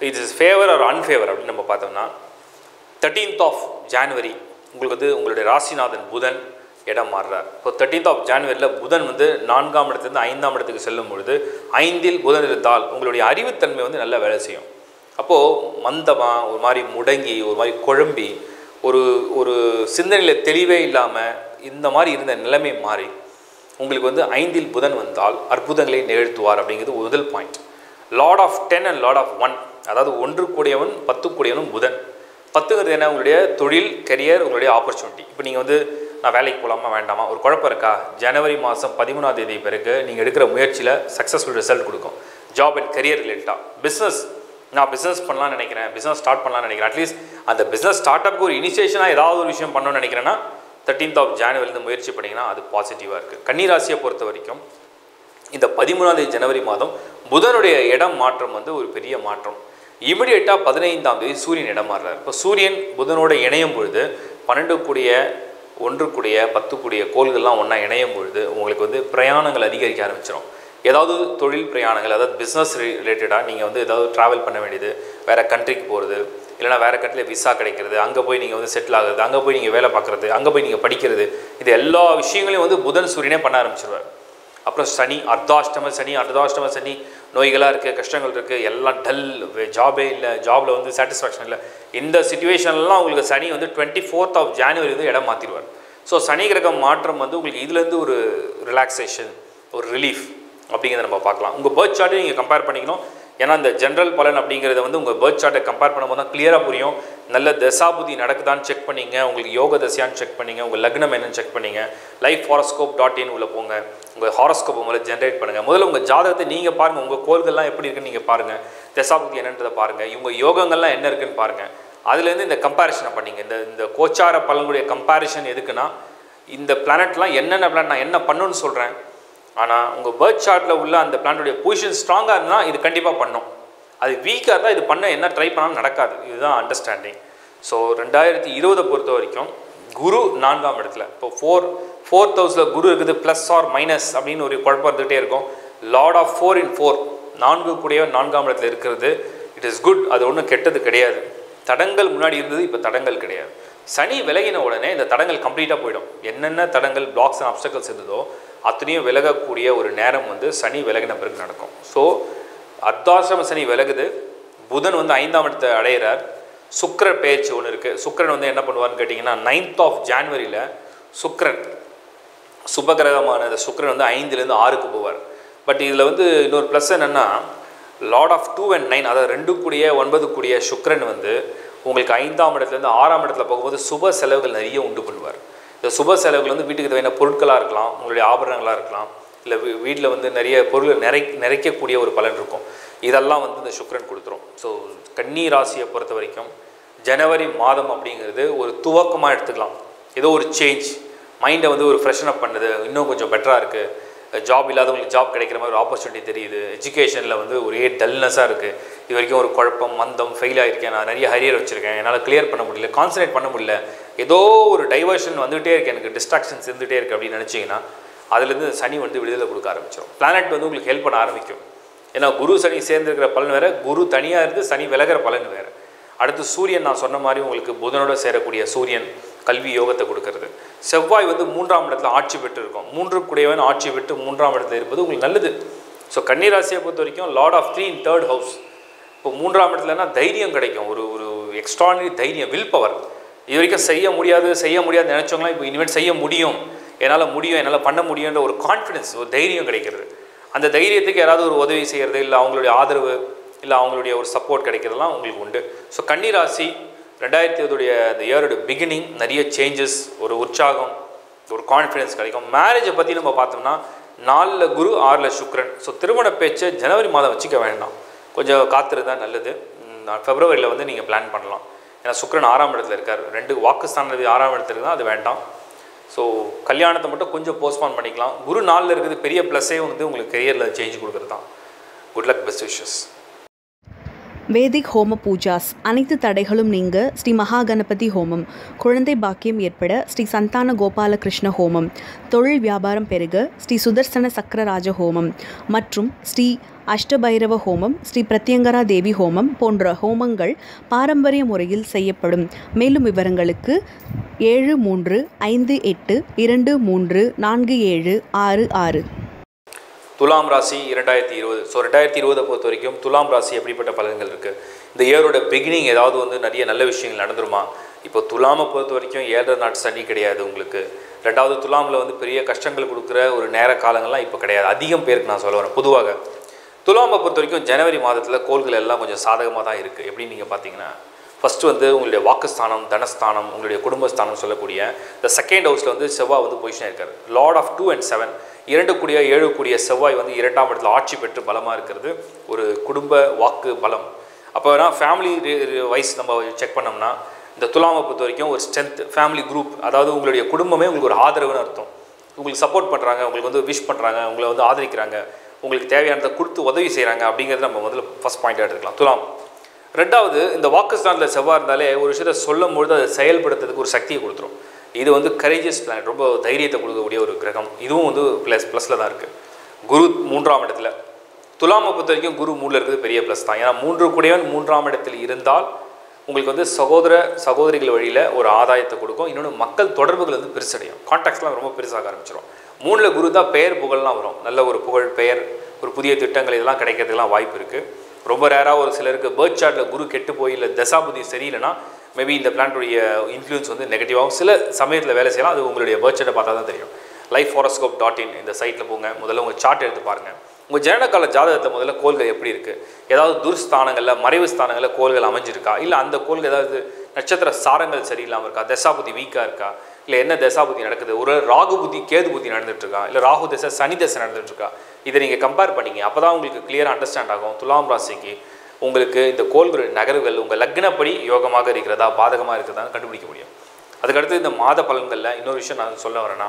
இது இஸ் ஃபேவர் ஆர் அன்ஃபேவர் அப்படின்னு நம்ம பார்த்தோம்னா தேர்ட்டீன்த் ஆஃப் ஜான்வரி உங்களுக்கு வந்து உங்களுடைய ராசிநாதன் புதன் இடம் மாறுறார் இப்போ தேர்ட்டீன்த் ஆஃப் ஜான்வரியில் புதன் வந்து நான்காம் இடத்துலேருந்து ஐந்தாம் இடத்துக்கு செல்லும் பொழுது ஐந்தில் புதன் இருந்தால் உங்களுடைய அறிவுத்தன்மை வந்து நல்லா வேலை செய்யும் அப்போது மந்தமாக ஒரு மாதிரி முடங்கி ஒரு மாதிரி குழம்பி ஒரு ஒரு சிந்தனையில் தெளிவே இல்லாமல் இந்த மாதிரி இருந்த நிலைமை மாறி உங்களுக்கு வந்து ஐந்தில் புதன் வந்தால் அற்புதங்களை நிகழ்த்துவார் அப்படிங்கிறது முதல் point lord of ten and lord of one அதாவது ஒன்று கூடியவன் பத்து கூடியவனும் புதன் பத்துங்கிறது என்ன உங்களுடைய தொழில் கரியர் உங்களுடைய ஆப்பர்ச்சுனிட்டி இப்போ நீங்கள் வந்து நான் வேலைக்கு போகலாமா வேண்டாமா ஒரு குழப்பம் இருக்கா ஜனவரி மாதம் பதிமூணாம் தேதி பிறகு நீங்கள் எடுக்கிற முயற்சியில் சக்ஸஸ்ஃபுல் ரிசல்ட் கொடுக்கும் ஜாப் அண்ட் கரியர் ரிலேட்டடாக பிஸ்னஸ் நான் பிஸ்னஸ் பண்ணலாம்னு நினைக்கிறேன் பிஸ்னஸ் ஸ்டார்ட் பண்ணலாம்னு நினைக்கிறேன் அட்லீஸ்ட் அந்த பிஸ்னஸ் ஸ்டார்ட் அப்க்கு ஒரு இனிஷியேஷனாக ஏதாவது ஒரு விஷயம் பண்ணணும்னு நினைக்கிறேன்னா தேர்ட்டீன்த் ஆஃப் ஜான்வரிலேருந்து முயற்சி பண்ணிங்கன்னா அது பாசிட்டிவாக இருக்குது கன்னிராசியை பொறுத்த வரைக்கும் இந்த பதிமூணாம் தேதி ஜனவரி மாதம் புதனுடைய இடம் மாற்றம் வந்து ஒரு பெரிய மாற்றம் இமிடியேட்டாக பதினைந்தாம் தேதி சூரியன் இடம் மாறுறார் இப்போ சூரியன் புதனோட இணையும் பொழுது பன்னெண்டு கூடிய ஒன்று கூடிய பத்து கூடிய கோள்கள்லாம் ஒன்றா இணையும் பொழுது உங்களுக்கு வந்து பிரயாணங்கள் அதிகரிக்க ஆரம்பிச்சிடும் ஏதாவது தொழில் பிரயாணங்கள் அதாவது பிஸ்னஸ் ரிலேட்டடாக நீங்கள் வந்து ஏதாவது ட்ராவல் பண்ண வேண்டியது வேறு கண்ட்ரிக்கு போகிறது இல்லைனா வேறு கண்ட்ரியில் விசா கிடைக்கிறது அங்கே போய் நீங்கள் வந்து செட்டில் ஆகுறது அங்கே போய் நீங்கள் வேலை பார்க்குறது அங்கே போய் நீங்கள் படிக்கிறது இது எல்லா விஷயங்களையும் வந்து புதன் சூரியனே பண்ண ஆரம்பிச்சிருவார் அப்புறம் சனி அர்த்தாஷ்டம சனி அர்த்தாஷ்டம சனி நோய்களாக இருக்குது கஷ்டங்கள் இருக்குது எல்லாம் டல் ஜாபே இல்லை ஜாபில் வந்து சாட்டிஸ்ஃபேக்ஷன் இல்லை இந்த சுச்சுவேஷன்லாம் உங்களுக்கு சனி வந்து டுவெண்ட்டி ஃபோர்த் ஆஃப் ஜான்வரி வந்து இடம் மாற்றிடுவார் ஸோ சனி கிரகம் மாற்றம் வந்து உங்களுக்கு இதுலேருந்து ஒரு ரிலாக்ஸேஷன் ஒரு ரிலீஃப் அப்படிங்கிறத நம்ம பார்க்கலாம் உங்கள் பேர்த் சார்ட்டை நீங்கள் கம்பேர் பண்ணிக்கணும் ஏன்னா இந்த ஜென்ரல் பலன் அப்படிங்கிறத வந்து உங்கள் பேர்த் சார்ட்டை கம்பேர் பண்ணும்போது தான் கிளியராக புரியும் நல்ல தசாபுதி நடக்குதான்னு செக் பண்ணிங்க உங்களுக்கு யோக தசையான்னு செக் பண்ணிங்க உங்கள் லக்னம் என்னன்னு செக் பண்ணிங்க லைஃப் ஹாரோஸ்கோப் டாட் இன் உள்ள போங்க உங்கள் ஹாரோஸ்கோப் முதல்ல ஜென்ரேட் பண்ணுங்கள் முதல்ல உங்கள் ஜாதகத்தை நீங்கள் பாருங்கள் உங்கள் கோள்கள்லாம் எப்படி இருக்குன்னு நீங்கள் பாருங்கள் தசாபுதி என்னன்றதை பாருங்கள் இவங்க யோகங்கள்லாம் என்ன இருக்குன்னு பாருங்கள் அதுலேருந்து இந்த கம்பேரிஷனை பண்ணிங்க இந்த இந்த கோச்சார பலனுடைய கம்பேரிஷன் எதுக்குன்னா இந்த பிளானட்லாம் என்னென்ன பிளான் நான் என்ன பண்ணுன்னு சொல்கிறேன் ஆனால் உங்கள் பேர்த் சார்ட்டில் உள்ள அந்த பிளானட்டுடைய பொசிஷன் ஸ்ட்ராங்காக இருந்தால் இது கண்டிப்பாக பண்ணும் அது வீக்காக இருந்தால் இது பண்ண என்ன ட்ரை பண்ணாலும் நடக்காது இதுதான் அண்டர்ஸ்டாண்டிங் ஸோ ரெண்டாயிரத்தி இருபதை பொறுத்த வரைக்கும் குரு நான்காம் இடத்துல இப்போ ஃபோர் ஃபோர்த் ஹவுஸில் குரு இருக்குது ப்ளஸ் ஆர் மைனஸ் அப்படின்னு ஒரு குழப்பம் இருந்துகிட்டே இருக்கும் lord of four in four நான்கு கூடிய நான்காம் இடத்துல இருக்கிறது இட் இஸ் குட் அது ஒன்றும் கெட்டது கிடையாது தடங்கள் முன்னாடி இருந்தது இப்போ தடங்கள் கிடையாது சனி விலகின உடனே இந்த தடங்கள் கம்ப்ளீட்டாக போயிடும் என்னென்ன தடங்கள் பிளாக்ஸ் அண்ட் அப்டக்கல்ஸ் இருந்ததோ அத்தனையும் விலகக்கூடிய ஒரு நேரம் வந்து சனி விலகின பிறகு நடக்கும் ஸோ அர்த்தாசிரம சனி விலகுது புதன் வந்து ஐந்தாம் இடத்தை அடையிறார் சுக்கர பெயர்ச்சி ஒன்று இருக்குது சுக்கரன் வந்து என்ன பண்ணுவார்னு கேட்டிங்கன்னா நைன்த் ஆஃப் ஜான்வரியில் சுக்கரன் சுபகிரகமான இந்த சுக்கரன் வந்து ஐந்துலேருந்து ஆறுக்கு போவார் பட் இதில் வந்து இன்னொரு ப்ளஸ் என்னென்னா lord of two and nine அதாவது ரெண்டு கூடிய ஒன்பது கூடிய சுக்கரன் வந்து உங்களுக்கு ஐந்தாம் இடத்துலேருந்து ஆறாம் இடத்துல போகும்போது சுப செலவுகள் நிறைய உண்டு பண்ணுவார் இந்த சுப செலவுகள் வந்து வீட்டுக்கு தேவையான பொருட்களாக இருக்கலாம் உங்களுடைய ஆபரணங்களாக இருக்கலாம் இல்லை வீ வீட்டில் வந்து நிறைய பொருளை நிறை நிறைக்கக்கூடிய ஒரு பலன் இருக்கும் இதெல்லாம் வந்து இந்த சுக்கரன் கொடுத்துரும் ஸோ கன்னி ராசியை பொறுத்த வரைக்கும் ஜனவரி மாதம் அப்படிங்கிறது ஒரு துவக்கமாக எடுத்துக்கலாம் ஏதோ ஒரு சேஞ்ச் மைண்டை வந்து ஒரு ஃப்ரெஷன் அப் பண்ணுது இன்னும் கொஞ்சம் பெட்டராக இருக்குது ஜாப் இல்லாதவங்களுக்கு ஜாப் கிடைக்கிற மாதிரி ஒரு ஆப்பர்ச்சுனிட்டி தெரியுது எஜுகேஷனில் வந்து ஒரே டல்னஸாக இருக்குது இது வரைக்கும் ஒரு குழப்பம் மந்தம் ஃபெயில் ஆகிருக்கேன் நான் நிறைய ஹரியர் வச்சுருக்கேன் என்னால் கிளியர் பண்ண முடியல கான்சன்ட்ரேட் பண்ண முடியல ஏதோ ஒரு டைவர்ஷன் வந்துகிட்டே இருக்குது எனக்கு டிஸ்ட்ராக்ஷன்ஸ் இருந்துகிட்டே இருக்குது அப்படின்னு நினச்சிங்கன்னா அதுலேருந்து சனி வந்து விடுதலை கொடுக்க ஆரம்பிச்சிடும் பிளானட் வந்து உங்களுக்கு ஹெல்ப் பண்ண ஆரம்பிக்கும் ஏன்னா குரு சனி சேர்ந்துருக்கிற பலன் வேறு குரு தனியாக இருந்து சனி விலகிற பலன் வேறு அடுத்து சூரியன் நான் சொன்ன மாதிரி உங்களுக்கு புதனோட சேரக்கூடிய சூரியன் கல்வி யோகத்தை கொடுக்கறது செவ்வாய் வந்து மூன்றாம் இடத்துல ஆட்சி பெற்று இருக்கும் மூன்று குடையவன் ஆட்சி பெற்று மூன்றாம் இடத்துல இருப்பது உங்களுக்கு நல்லது ஸோ கன்னிராசியை பொறுத்த வரைக்கும் lord of three in third house இப்போ மூன்றாம் இடத்துலனா தைரியம் கிடைக்கும் ஒரு ஒரு எக்ஸ்ட்ரானரி தைரியம் வில் பவர் இது வரைக்கும் செய்ய முடியாது செய்ய முடியாது நினச்சவங்களாம் இப்போ இனிமேல் செய்ய முடியும் என்னால் முடியும் என்னால் பண்ண முடியுன்ற ஒரு கான்ஃபிடென்ஸ் ஒரு தைரியம் கிடைக்கிறது அந்த தைரியத்துக்கு யாராவது ஒரு உதவி செய்கிறது இல்லை அவங்களுடைய ஆதரவு இல்லை அவங்களுடைய ஒரு சப்போர்ட் கிடைக்கிறதுலாம் உங்களுக்கு உண்டு ஸோ கன்னிராசி ரெண்டாயிரத்தி இருபதுடைய அந்த இயரோட பிகினிங் நிறைய சேஞ்சஸ் ஒரு உற்சாகம் ஒரு கான்ஃபிடென்ஸ் கிடைக்கும் மேரேஜை பற்றி நம்ம பார்த்தோம்னா நாலில் குரு ஆறில் சுக்ரன் ஸோ திருமண பேச்சை ஜனவரி மாதம் வச்சுக்க வேண்டாம் கொஞ்சம் காத்திருந்தா நல்லது ஃபெப்ரவரியில் வந்து நீங்கள் பிளான் பண்ணலாம் ஏன்னா சுக்ரன் ஆறாம் இடத்துல இருக்கார் ரெண்டு வாக்குஸ்தானது ஆறாம் இடத்துல இருந்தால் அது வேண்டாம் ஸோ கல்யாணத்தை மட்டும் கொஞ்சம் போஸ்ட்பான் பண்ணிக்கலாம் குரு நாளில் இருக்குது பெரிய ப்ளஸ்ஸே வந்து உங்களுக்கு கெரியரில் சேஞ்ச் கொடுக்குறது தான் good luck best wishes vedic ஹோம பூஜாஸ் அனைத்து தடைகளும் நீங்க ஸ்ரீ மகா கணபதி ஹோமம் குழந்தை பாக்கியம் ஏற்பட ஸ்ரீ சந்தான கோபால கிருஷ்ண ஹோமம் தொழில் வியாபாரம் பெருக ஸ்ரீ சுதர்சன சக்கரராஜ ஹோமம் மற்றும் ஸ்ரீ அஷ்டபைரவ ஹோமம் ஸ்ரீ பிரத்யங்கரா தேவி ஹோமம் போன்ற ஹோமங்கள் பாரம்பரிய முறையில் செய்யப்படும் மேலும் விவரங்களுக்கு ஏழு மூன்று ஐந்து எட்டு இரண்டு மூன்று நான்கு ஏழு ஆறு ஆறு துலாம் ராசி இரண்டாயிரத்தி இருபது ஸோ ரெண்டாயிரத்தி இருபதை பொறுத்த வரைக்கும் துலாம் ராசி எப்படிப்பட்ட பலன்கள் இருக்குது இந்த இயரோட பிகினிங் ஏதாவது வந்து நிறைய நல்ல விஷயங்கள் நடந்துருமா இப்போ துலாமை பொறுத்த வரைக்கும் ஏழரை நாட்டு சனி கிடையாது உங்களுக்கு ரெண்டாவது துலாமில் வந்து பெரிய கஷ்டங்கள் கொடுக்குற ஒரு நேர காலங்கள்லாம் இப்போ கிடையாது அதிகம் பேருக்கு நான் சொல்ல வரேன் பொதுவாக துலாமை பொறுத்த வரைக்கும் ஜனவரி மாதத்தில் கோள்கள் எல்லாம் கொஞ்சம் சாதகமாக தான் இருக்குது எப்படின்னு நீங்கள் பார்த்தீங்கன்னா ஃபஸ்ட்டு வந்து உங்களுடைய வாக்குஸ்தானம் தனஸ்தானம் உங்களுடைய குடும்பஸ்தானம் சொல்லக்கூடிய இந்த செகண்ட் ஹவுஸில் வந்து செவ்வாய் வந்து பொசிஷன் இருக்கார் lord of two and seven இரண்டு கூடிய ஏழு கூடிய செவ்வாய் வந்து இரண்டாம் இடத்துல ஆட்சி பெற்று பலமாக இருக்கிறது ஒரு குடும்ப வாக்கு பலம் அப்போ வேணால் ஃபேமிலி வைஸ் நம்ம செக் பண்ணோம்னா இந்த துலாமை பொறுத்த வரைக்கும் ஒரு ஸ்ட்ரென்த் ஃபேமிலி குரூப் அதாவது உங்களுடைய குடும்பமே உங்களுக்கு ஒரு ஆதரவுன்னு அர்த்தம் உங்களுக்கு சப்போர்ட் பண்ணுறாங்க உங்களுக்கு வந்து விஷ் பண்ணுறாங்க உங்களை வந்து ஆதரிக்கிறாங்க உங்களுக்கு தேவையானதை கொடுத்து உதவி செய்கிறாங்க அப்படிங்கிறது நம்ம முதல்ல ஃபஸ்ட் பாயிண்டாக எடுத்துக்கலாம் துலாம் ரெண்டாவது இந்த வாக்குஸ்தானில் செவ்வாய் இருந்தாலே ஒரு விஷயத்தை சொல்லும் பொழுது அதை செயல்படுத்துறதுக்கு ஒரு சக்தியை கொடுத்துரும் இது வந்து கரேஜியஸ் பிளானட் ரொம்ப தைரியத்தை கொடுக்கக்கூடிய ஒரு கிரகம் இதுவும் வந்து ப்ளஸ் ப்ளஸில் தான் இருக்குது குரு மூன்றாம் இடத்துல துலாமை பொறுத்த வரைக்கும் குரு மூணில் இருக்கிறது பெரிய ப்ளஸ் தான் ஏன்னா மூன்று கூடியவன் மூன்றாம் இடத்தில் இருந்தால் உங்களுக்கு வந்து சகோதர சகோதரிகள் வழியில் ஒரு ஆதாயத்தை கொடுக்கும் இன்னொன்று மக்கள் தொடர்புகள் வந்து பெருசடையும் கான்டாக்ட்ஸ்லாம் ரொம்ப பெருசாக ஆரம்பிச்சிடும் மூணில் குரு தான் பெயர் புகழ்லாம் வரும் நல்ல ஒரு புகழ் பெயர் ஒரு புதிய திட்டங்கள் இதெல்லாம் கிடைக்கிறதுக்கெல்லாம் வாய்ப்பு இருக்குது ரொம்ப ரேராக ஒரு சிலருக்கு பேர்த் சார்ட்டில் குரு கெட்டு போய் இல்லை தசாபுதி சரியில்லைன்னா மேபி இந்த பிளான்ட்டுடைய இன்ஃப்ளூயன்ஸ் வந்து நெகட்டிவாகவும் சில சமயத்தில் வேலை செய்யலாம் அது உங்களுடைய பேர்த் சார்ட்டை பார்த்தா தான் தெரியும் லைஃப் ஹாரோஸ்கோப் டாட் இன் இந்த சைட்டில் போங்க முதல்ல உங்கள் சார்ட் எடுத்து பாருங்கள் உங்கள் ஜனனகால ஜாதகத்தில் முதல்ல கோள்கள் எப்படி இருக்குது ஏதாவது துர்ஸ்தானங்களில் மறைவு ஸ்தானங்களில் கோள்கள் அமைஞ்சிருக்கா இல்லை அந்த கோள்கள் ஏதாவது நட்சத்திர சாரங்கள் சரியில்லாமல் இருக்கா தசாபுதி வீக்காக இருக்கா இல்லை என்ன தசாபுதி நடக்குது ஒரு ராகு புத்தி கேது புத்தி நடந்துட்டு இருக்கா இல்லை ராகு தசை சனி தசை நடந்துட்டு இருக்கா இதை நீங்கள் கம்பேர் பண்ணீங்க அப்போ தான் உங்களுக்கு கிளியராக அண்டர்ஸ்டாண்ட் ஆகும் துலாம் ராசிக்கு உங்களுக்கு இந்த கோள்கள் நகர்வுகள் உங்கள் லக்னப்படி யோகமாக இருக்கிறதா பாதகமாக இருக்கிறதா கண்டுபிடிக்க முடியும் அதுக்கடுத்து இந்த மாத பலன்களில் இன்னொரு விஷயம் நான் சொல்ல வரேன்னா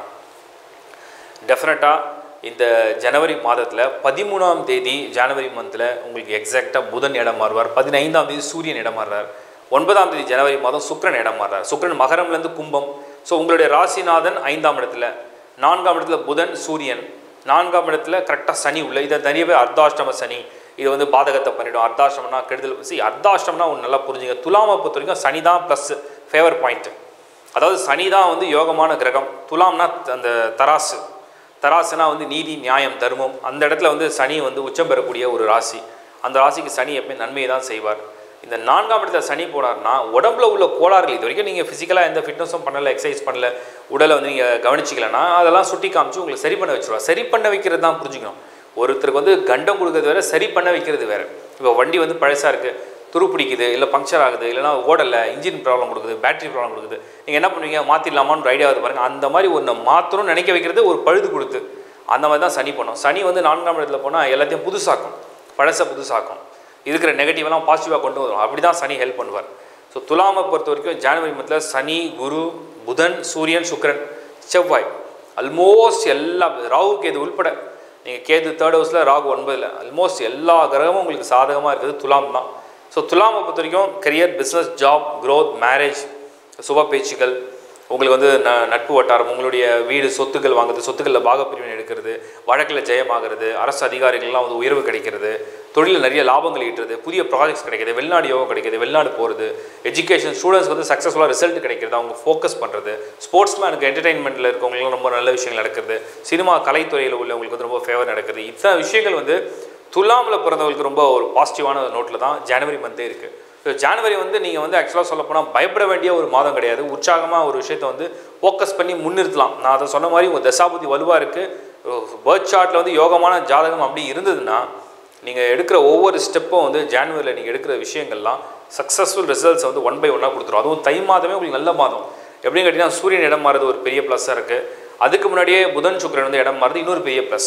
டெஃபினட்டாக இந்த ஜனவரி மாதத்தில் பதிமூணாம் தேதி ஜனவரி மந்தில் உங்களுக்கு எக்ஸாக்டாக புதன் இடம் மாறுவார் பதினைந்தாம் தேதி சூரியன் இடம் மாறுறார் ஒன்பதாம் தேதி ஜனவரி மாதம் சுக்கரன் இடம் மாறுறார் சுக்கரன் மகரம்லேருந்து கும்பம் ஸோ உங்களுடைய ராசிநாதன் ஐந்தாம் இடத்துல நான்காம் இடத்துல புதன் சூரியன் நான்காம் இடத்துல கரெக்டாக சனி உள்ள இதை நிறைய பேர் அர்த்தாஷ்டம சனி இது வந்து பாதகத்தை பண்ணிடும் அர்த்தாஷ்டமனா கெடுதல் சி அர்த்தாஷ்டம்னா ஒன்று நல்லா புரிஞ்சுங்க துலாமை பொறுத்த வரைக்கும் சனி தான் ப்ளஸ் ஃபேவர் பாயிண்ட்டு அதாவது சனி தான் வந்து யோகமான கிரகம் துலாம்னா அந்த தராசு தராசுனா வந்து நீதி நியாயம் தர்மம் அந்த இடத்துல வந்து சனி வந்து உச்சம் பெறக்கூடிய ஒரு ராசி அந்த ராசிக்கு சனி எப்பயும் நன்மையை தான் செய்வார் இந்த நான்காம் இடத்துல சனி போனார்னா உடம்புல உள்ள கோளாறுகள் இது வரைக்கும் நீங்கள் ஃபிசிக்கலாக எந்த ஃபிட்னஸும் பண்ணல எக்ஸசைஸ் பண்ணல உடலை வந்து நீங்கள் கவனிச்சிக்கலன்னா அதெல்லாம் சுட்டி காமிச்சு உங்களை சரி பண்ண வச்சுருவா சரி பண்ண வைக்கிறது தான் புரிஞ்சுக்கணும் ஒருத்தருக்கு வந்து கண்டம் கொடுக்கறது வேறு சரி பண்ண வைக்கிறது வேறு இப்போ வண்டி வந்து பழசாக இருக்குது துரு பிடிக்குது இல்லை பங்க்சர் ஆகுது இல்லைனா ஓடலை இன்ஜின் ப்ராப்ளம் கொடுக்குது பேட்டரி ப்ராப்ளம் கொடுக்குது நீங்கள் என்ன பண்ணுவீங்க மாற்றிடலாமான்னு ஐடியா ஆகுது பாருங்கள் அந்த மாதிரி ஒன்று மாற்றணும்னு நினைக்க வைக்கிறது ஒரு பழுது கொடுத்து அந்த மாதிரி தான் சனி பண்ணும் சனி வந்து நான்காம் இடத்துல போனால் எல்லாத்தையும் புதுசாக்கும் பழசை புதுசாக்கும் இருக்கிற நெகட்டிவெல்லாம் பாசிட்டிவாக கொண்டு வரும் அப்படி தான் சனி ஹெல்ப் பண்ணுவார் ஸோ துலாமை பொறுத்த வரைக்கும் ஜனவரி மந்தில் சனி குரு புதன் சூரியன் சுக்கரன் செவ்வாய் ஆல்மோஸ்ட் எல்லா ராகு கேது உள்பட நீங்கள் கேது தேர்ட் ஹவுஸில் ராகு ஒன்பதில் ஆல்மோஸ்ட் எல்லா கிரகமும் உங்களுக்கு சாதகமாக இருக்கிறது துலாம் தான் ஸோ துலாமை பொறுத்த வரைக்கும் career business job growth marriage சுப பேச்சுகள் உங்களுக்கு வந்து ந நட்பு வட்டாரம் உங்களுடைய வீடு சொத்துக்கள் வாங்குறது சொத்துக்களில் பாகப்பிரிவினை எடுக்கிறது வழக்கில் ஜெயமாகிறது அரசு அதிகாரிகள்லாம் வந்து உயர்வு கிடைக்கிறது தொழிலில் நிறைய லாபங்கள் ஈட்டுறது புதிய ப்ராஜெக்ட்ஸ் கிடைக்கிது வெளிநாடு யோகம் கிடைக்கிது வெளிநாடு போகிறது எஜுகேஷன் ஸ்டூடெண்ட்ஸ் வந்து சக்ஸஸ்ஃபுல்லாக ரிசல்ட் கிடைக்கிறது அவங்க ஃபோக்கஸ் பண்ணுறது ஸ்போர்ட்ஸ்மேனுக்கு என்டர்டைன்மெண்ட்டில் இருக்கவங்களும் ரொம்ப நல்ல விஷயங்கள் நடக்கிறது சினிமா கலைத்துறையில் உள்ளவங்களுக்கு வந்து ரொம்ப ஃபேவர் நடக்குது இத்தனை விஷயங்கள் வந்து துலாமில் பிறந்தவங்களுக்கு ரொம்ப ஒரு பாசிட்டிவான நோட்டில் தான் ஜனவரி மந்தே இருக்குது ஸோ ஜனவரி வந்து நீங்கள் வந்து ஆக்சுவலாக சொல்ல போனால் பயப்பட வேண்டிய ஒரு மாதம் கிடையாது உற்சாகமாக ஒரு விஷயத்தை வந்து ஃபோக்கஸ் பண்ணி முன்னிறுத்தலாம் நான் அதை சொன்ன மாதிரி உங்கள் தசாபுதி வலுவாக இருக்குது பேர்த் சார்ட்டில் வந்து யோகமான ஜாதகம் அப்படி இருந்ததுன்னா நீங்கள் எடுக்கிற ஒவ்வொரு ஸ்டெப்பும் வந்து ஜான்வரியில் நீங்கள் எடுக்கிற விஷயங்கள்லாம் சக்ஸஸ்ஃபுல் ரிசல்ட்ஸ் வந்து ஒன் பை ஒன்னாக கொடுத்துரும் அதுவும் தை மாதமே உங்களுக்கு நல்ல மாதம் எப்படின்னு கேட்டிங்கன்னா சூரியன் இடம் மாறுறது ஒரு பெரிய ப்ளஸ்ஸாக இருக்குது அதுக்கு முன்னாடியே புதன் சுக்கரன் வந்து இடம் மாறுறது இன்னொரு பெரிய ப்ளஸ்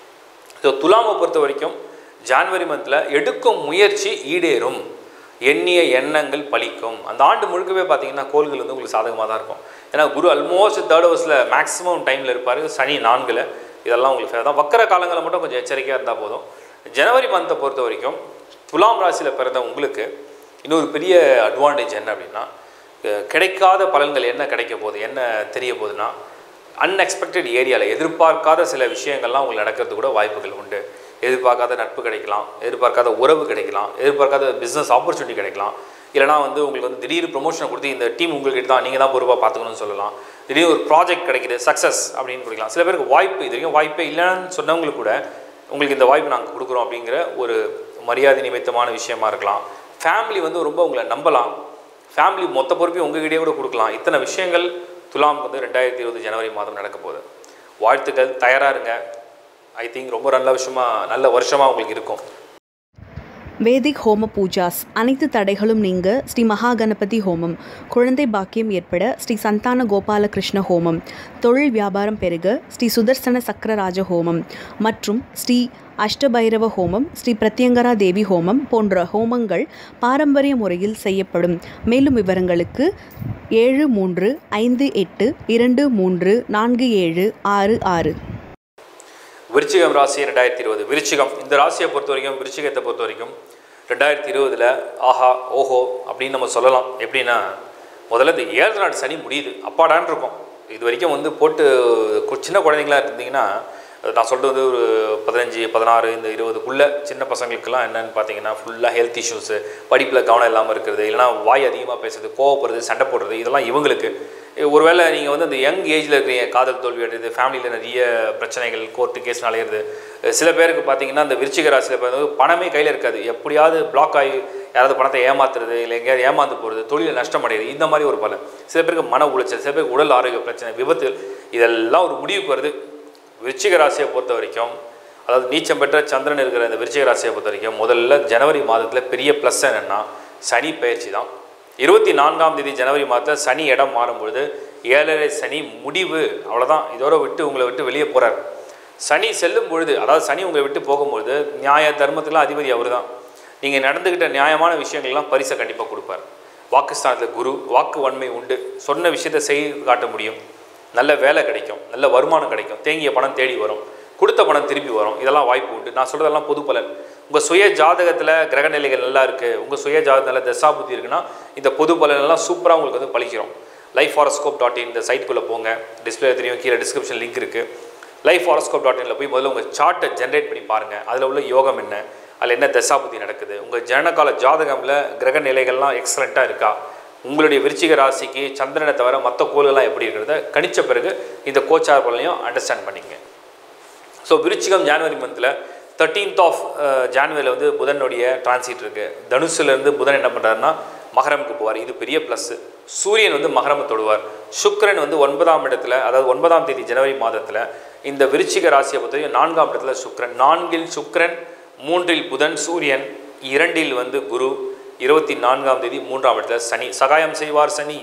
ஸோ துலாமை பொறுத்த வரைக்கும் ஜான்வரி மந்தில் எடுக்கும் முயற்சி ஈடேறும் எண்ணிய எண்ணங்கள் பலிக்கும் அந்த ஆண்டு முழுக்கவே பார்த்தீங்கன்னா கோள்கள் வந்து உங்களுக்கு சாதகமாக தான் இருக்கும் ஏன்னா குரு ஆல்மோஸ்ட் தேர்ட் ஹவர்ஸில் மேக்ஸிமம் டைமில் இருப்பார் சனி நான்கில் இதெல்லாம் உங்களுக்கு தான் வக்கர காலங்களில் மட்டும் கொஞ்சம் எச்சரிக்கையாக இருந்தால் போதும் ஜனவரி மந்த்தை பொறுத்த வரைக்கும் துலாம் ராசியில் பிறந்த உங்களுக்கு இன்னொரு பெரிய அட்வான்டேஜ் என்ன அப்படின்னா அஹ் கிடைக்காத பலன்கள் என்ன கிடைக்க போகுது என்ன தெரிய போகுதுன்னா அன்எக்ஸ்பெக்டட் ஏரியாவில் எதிர்பார்க்காத சில விஷயங்கள்லாம் உங்களுக்கு நடக்கிறது கூட வாய்ப்புகள் உண்டு எதிர்பார்க்காத நட்பு கிடைக்கலாம் எதிர்பார்க்காத உறவு கிடைக்கலாம் எதிர்பார்க்காத பிஸ்னஸ் ஆப்பர்ச்சுனிட்டி கிடைக்கலாம் இல்லைனா வந்து உங்களுக்கு வந்து திடீர் ப்ரொமோஷனை கொடுத்து இந்த டீம் உங்கள்கிட்ட தான் நீங்கள் தான் பொறுப்பாக பார்த்துக்கணும்னு சொல்லலாம் திடீர் ஒரு ப்ராஜெக்ட் கிடைக்குது சக்ஸஸ் அப்படின்னு கொடுக்கலாம் சில பேருக்கு வாய்ப்பு இது வரைக்கும் வாய்ப்பே இல்லைன்னு சொன்னவங்களுக்கு கூட உங்களுக்கு இந்த வாய்ப்பு நாங்கள் கொடுக்குறோம் அப்படிங்கிற ஒரு மரியாதை நிமித்தமான விஷயமா இருக்கலாம் ஃபேமிலி வந்து ரொம்ப உங்களை நம்பலாம் ஃபேமிலி மொத்த பொறுப்பையும் உங்ககிட்டயே கூட கொடுக்கலாம் இத்தனை விஷயங்கள் துலாம் வந்து ரெண்டாயிரத்தி இருபது ஜனவரி மாதம் நடக்க போகுது வாழ்த்துக்கள் தயாராக இருங்க ஐ திங்க் ரொம்ப நல்ல விஷயமா நல்ல வருஷமாக உங்களுக்கு இருக்கும் வேதிக் ஹோம பூஜாஸ் அனைத்து தடைகளும் நீங்க ஸ்ரீ மகா கணபதி ஹோமம் குழந்தை பாக்கியம் ஏற்பட ஸ்ரீ சந்தான கோபால கிருஷ்ண ஹோமம் தொழில் வியாபாரம் பெருக ஸ்ரீ சுதர்சன சக்கரராஜ ஹோமம் மற்றும் ஸ்ரீ அஷ்டபைரவ ஹோமம் ஸ்ரீ பிரத்யங்கரா தேவி ஹோமம் போன்ற ஹோமங்கள் பாரம்பரிய முறையில் செய்யப்படும் மேலும் விவரங்களுக்கு ஏழு மூன்று ஐந்து எட்டு இரண்டு மூன்று நான்கு ஏழு ஆறு ஆறு விருச்சிகம் ராசி ரெண்டாயிரத்தி இருபது விருச்சிகம் இந்த ராசியை பொறுத்த வரைக்கும் விருச்சிகத்தை பொறுத்த வரைக்கும் ரெண்டாயிரத்தி இருபதில் ஆஹா ஓஹோ அப்படின்னு நம்ம சொல்லலாம் எப்படின்னா முதல்ல இந்த ஏழு நாடு சனி முடியுது அப்பாடான்னு இருக்கும் இது வரைக்கும் வந்து போட்டு கு- சின்ன குழந்தைங்களா இருந்தீங்கன்னா நான் சொல்கிறது வந்து ஒரு பதினஞ்சு பதினாறு இந்த இருபதுக்குள்ளே சின்ன பசங்களுக்கெல்லாம் என்னன்னு பார்த்தீங்கன்னா ஃபுல்லாக ஹெல்த் இஷ்யூஸு படிப்பில் கவனம் இல்லாமல் இருக்கிறது இல்லைனா வாய் அதிகமாக பேசுறது கோவப்படுறது சண்டை போடுறது இதெல்லாம் இவங்களுக்கு ஒருவேளை நீங்கள் வந்து அந்த யங் ஏஜில் இருக்கிறீங்க காதல் தோல்வி அடையுது ஃபேமிலியில் நிறைய பிரச்சனைகள் கோர்ட்டு கேஸ் அலையிறது சில பேருக்கு பார்த்தீங்கன்னா அந்த விருச்சிக ராசியில் பிறந்தவங்க பணமே கையில் இருக்காது எப்படியாவது பிளாக் ஆகி யாராவது பணத்தை ஏமாத்துறது இல்லை எங்கேயாவது ஏமாந்து போகிறது தொழில் நஷ்டம் அடையுது இந்த மாதிரி ஒரு பலன் சில பேருக்கு மன உளைச்சல் சில பேருக்கு உடல் ஆரோக்கிய பிரச்சனை விபத்து இதெல்லாம் ஒரு முடிவுக்கு வருது விருச்சிக ராசியை பொறுத்த வரைக்கும் அதாவது நீச்சம் பெற்ற சந்திரன் இருக்கிற இந்த விருச்சிக ராசியை பொறுத்த வரைக்கும் முதல்ல ஜனவரி மாதத்தில் பெரிய ப்ளஸ் என்னென்னா சனி பயிற்சி தான் இருபத்தி நான்காம் தேதி ஜனவரி மாதத்தில் சனி இடம் மாறும்பொழுது ஏழரை சனி முடிவு அவ்வளோதான் இதோட விட்டு உங்களை விட்டு வெளியே போகிறார் சனி செல்லும் பொழுது அதாவது சனி உங்களை விட்டு போகும்பொழுது நியாய தர்மத்துலாம் அதிபதி அவர் தான் நீங்கள் நடந்துக்கிட்ட நியாயமான விஷயங்கள்லாம் பரிசை கண்டிப்பாக கொடுப்பார் வாக்குஸ்தானத்தில் குரு வாக்கு வன்மை உண்டு சொன்ன விஷயத்தை செய்து காட்ட முடியும் நல்ல வேலை கிடைக்கும் நல்ல வருமானம் கிடைக்கும் தேங்கிய பணம் தேடி வரும் கொடுத்த பணம் திருப்பி வரும் இதெல்லாம் வாய்ப்பு உண்டு நான் சொல்கிறதெல்லாம் பொது பலன் உங்கள் சுய ஜாதகத்தில் கிரக நிலைகள் நல்லா இருக்குது உங்கள் சுய ஜாதகத்தில் தசாபுத்தி இருக்குன்னா இந்த பொது பலன் எல்லாம் சூப்பராக உங்களுக்கு வந்து பழிக்கிறோம் லைஃப் ஹாரஸ்கோப் டாட் இன் இந்த சைட்டுக்குள்ளே போங்க டிஸ்பிளே தெரியும் கீழே டிஸ்கிரிப்ஷன் லிங்க் இருக்குது லைஃப் ஹாரஸ்கோப் டாட் இனில் போய் முதல்ல உங்கள் சார்ட்டை ஜென்ரேட் பண்ணி பாருங்கள் அதில் உள்ள யோகம் என்ன அதில் என்ன தசாபுத்தி நடக்குது உங்கள் ஜனகால ஜாதகமில் கிரக நிலைகள்லாம் எக்ஸலண்ட்டாக இருக்கா உங்களுடைய விருச்சிக ராசிக்கு சந்திரனை தவிர மற்ற கோள்கள்லாம் எப்படி இருக்கிறத கணிச்ச பிறகு இந்த கோச்சார் பலனையும் அண்டர்ஸ்டாண்ட் பண்ணிக்கங்க ஸோ விருச்சிகம் ஜான்வரி மந்தில் தேர்ட்டீன்த் ஆஃப் ஜான்வரியில் வந்து புதனுடைய டிரான்சிட் இருக்குது தனுசுலேருந்து புதன் என்ன பண்ணுறாருன்னா மகரமுக்கு போவார் இது பெரிய ப்ளஸ்ஸு சூரியன் வந்து மகரமை தொடுவார் சுக்கிரன் வந்து ஒன்பதாம் இடத்துல அதாவது ஒன்பதாம் தேதி ஜனவரி மாதத்தில் இந்த விருச்சிக ராசியை பொறுத்தவரைக்கும் நான்காம் இடத்துல சுக்கிரன் நான்கில் சுக்கிரன் மூன்றில் புதன் சூரியன் இரண்டில் வந்து குரு இருபத்தி நான்காம் தேதி மூன்றாம் இடத்துல சனி சகாயம் செய்வார் சனி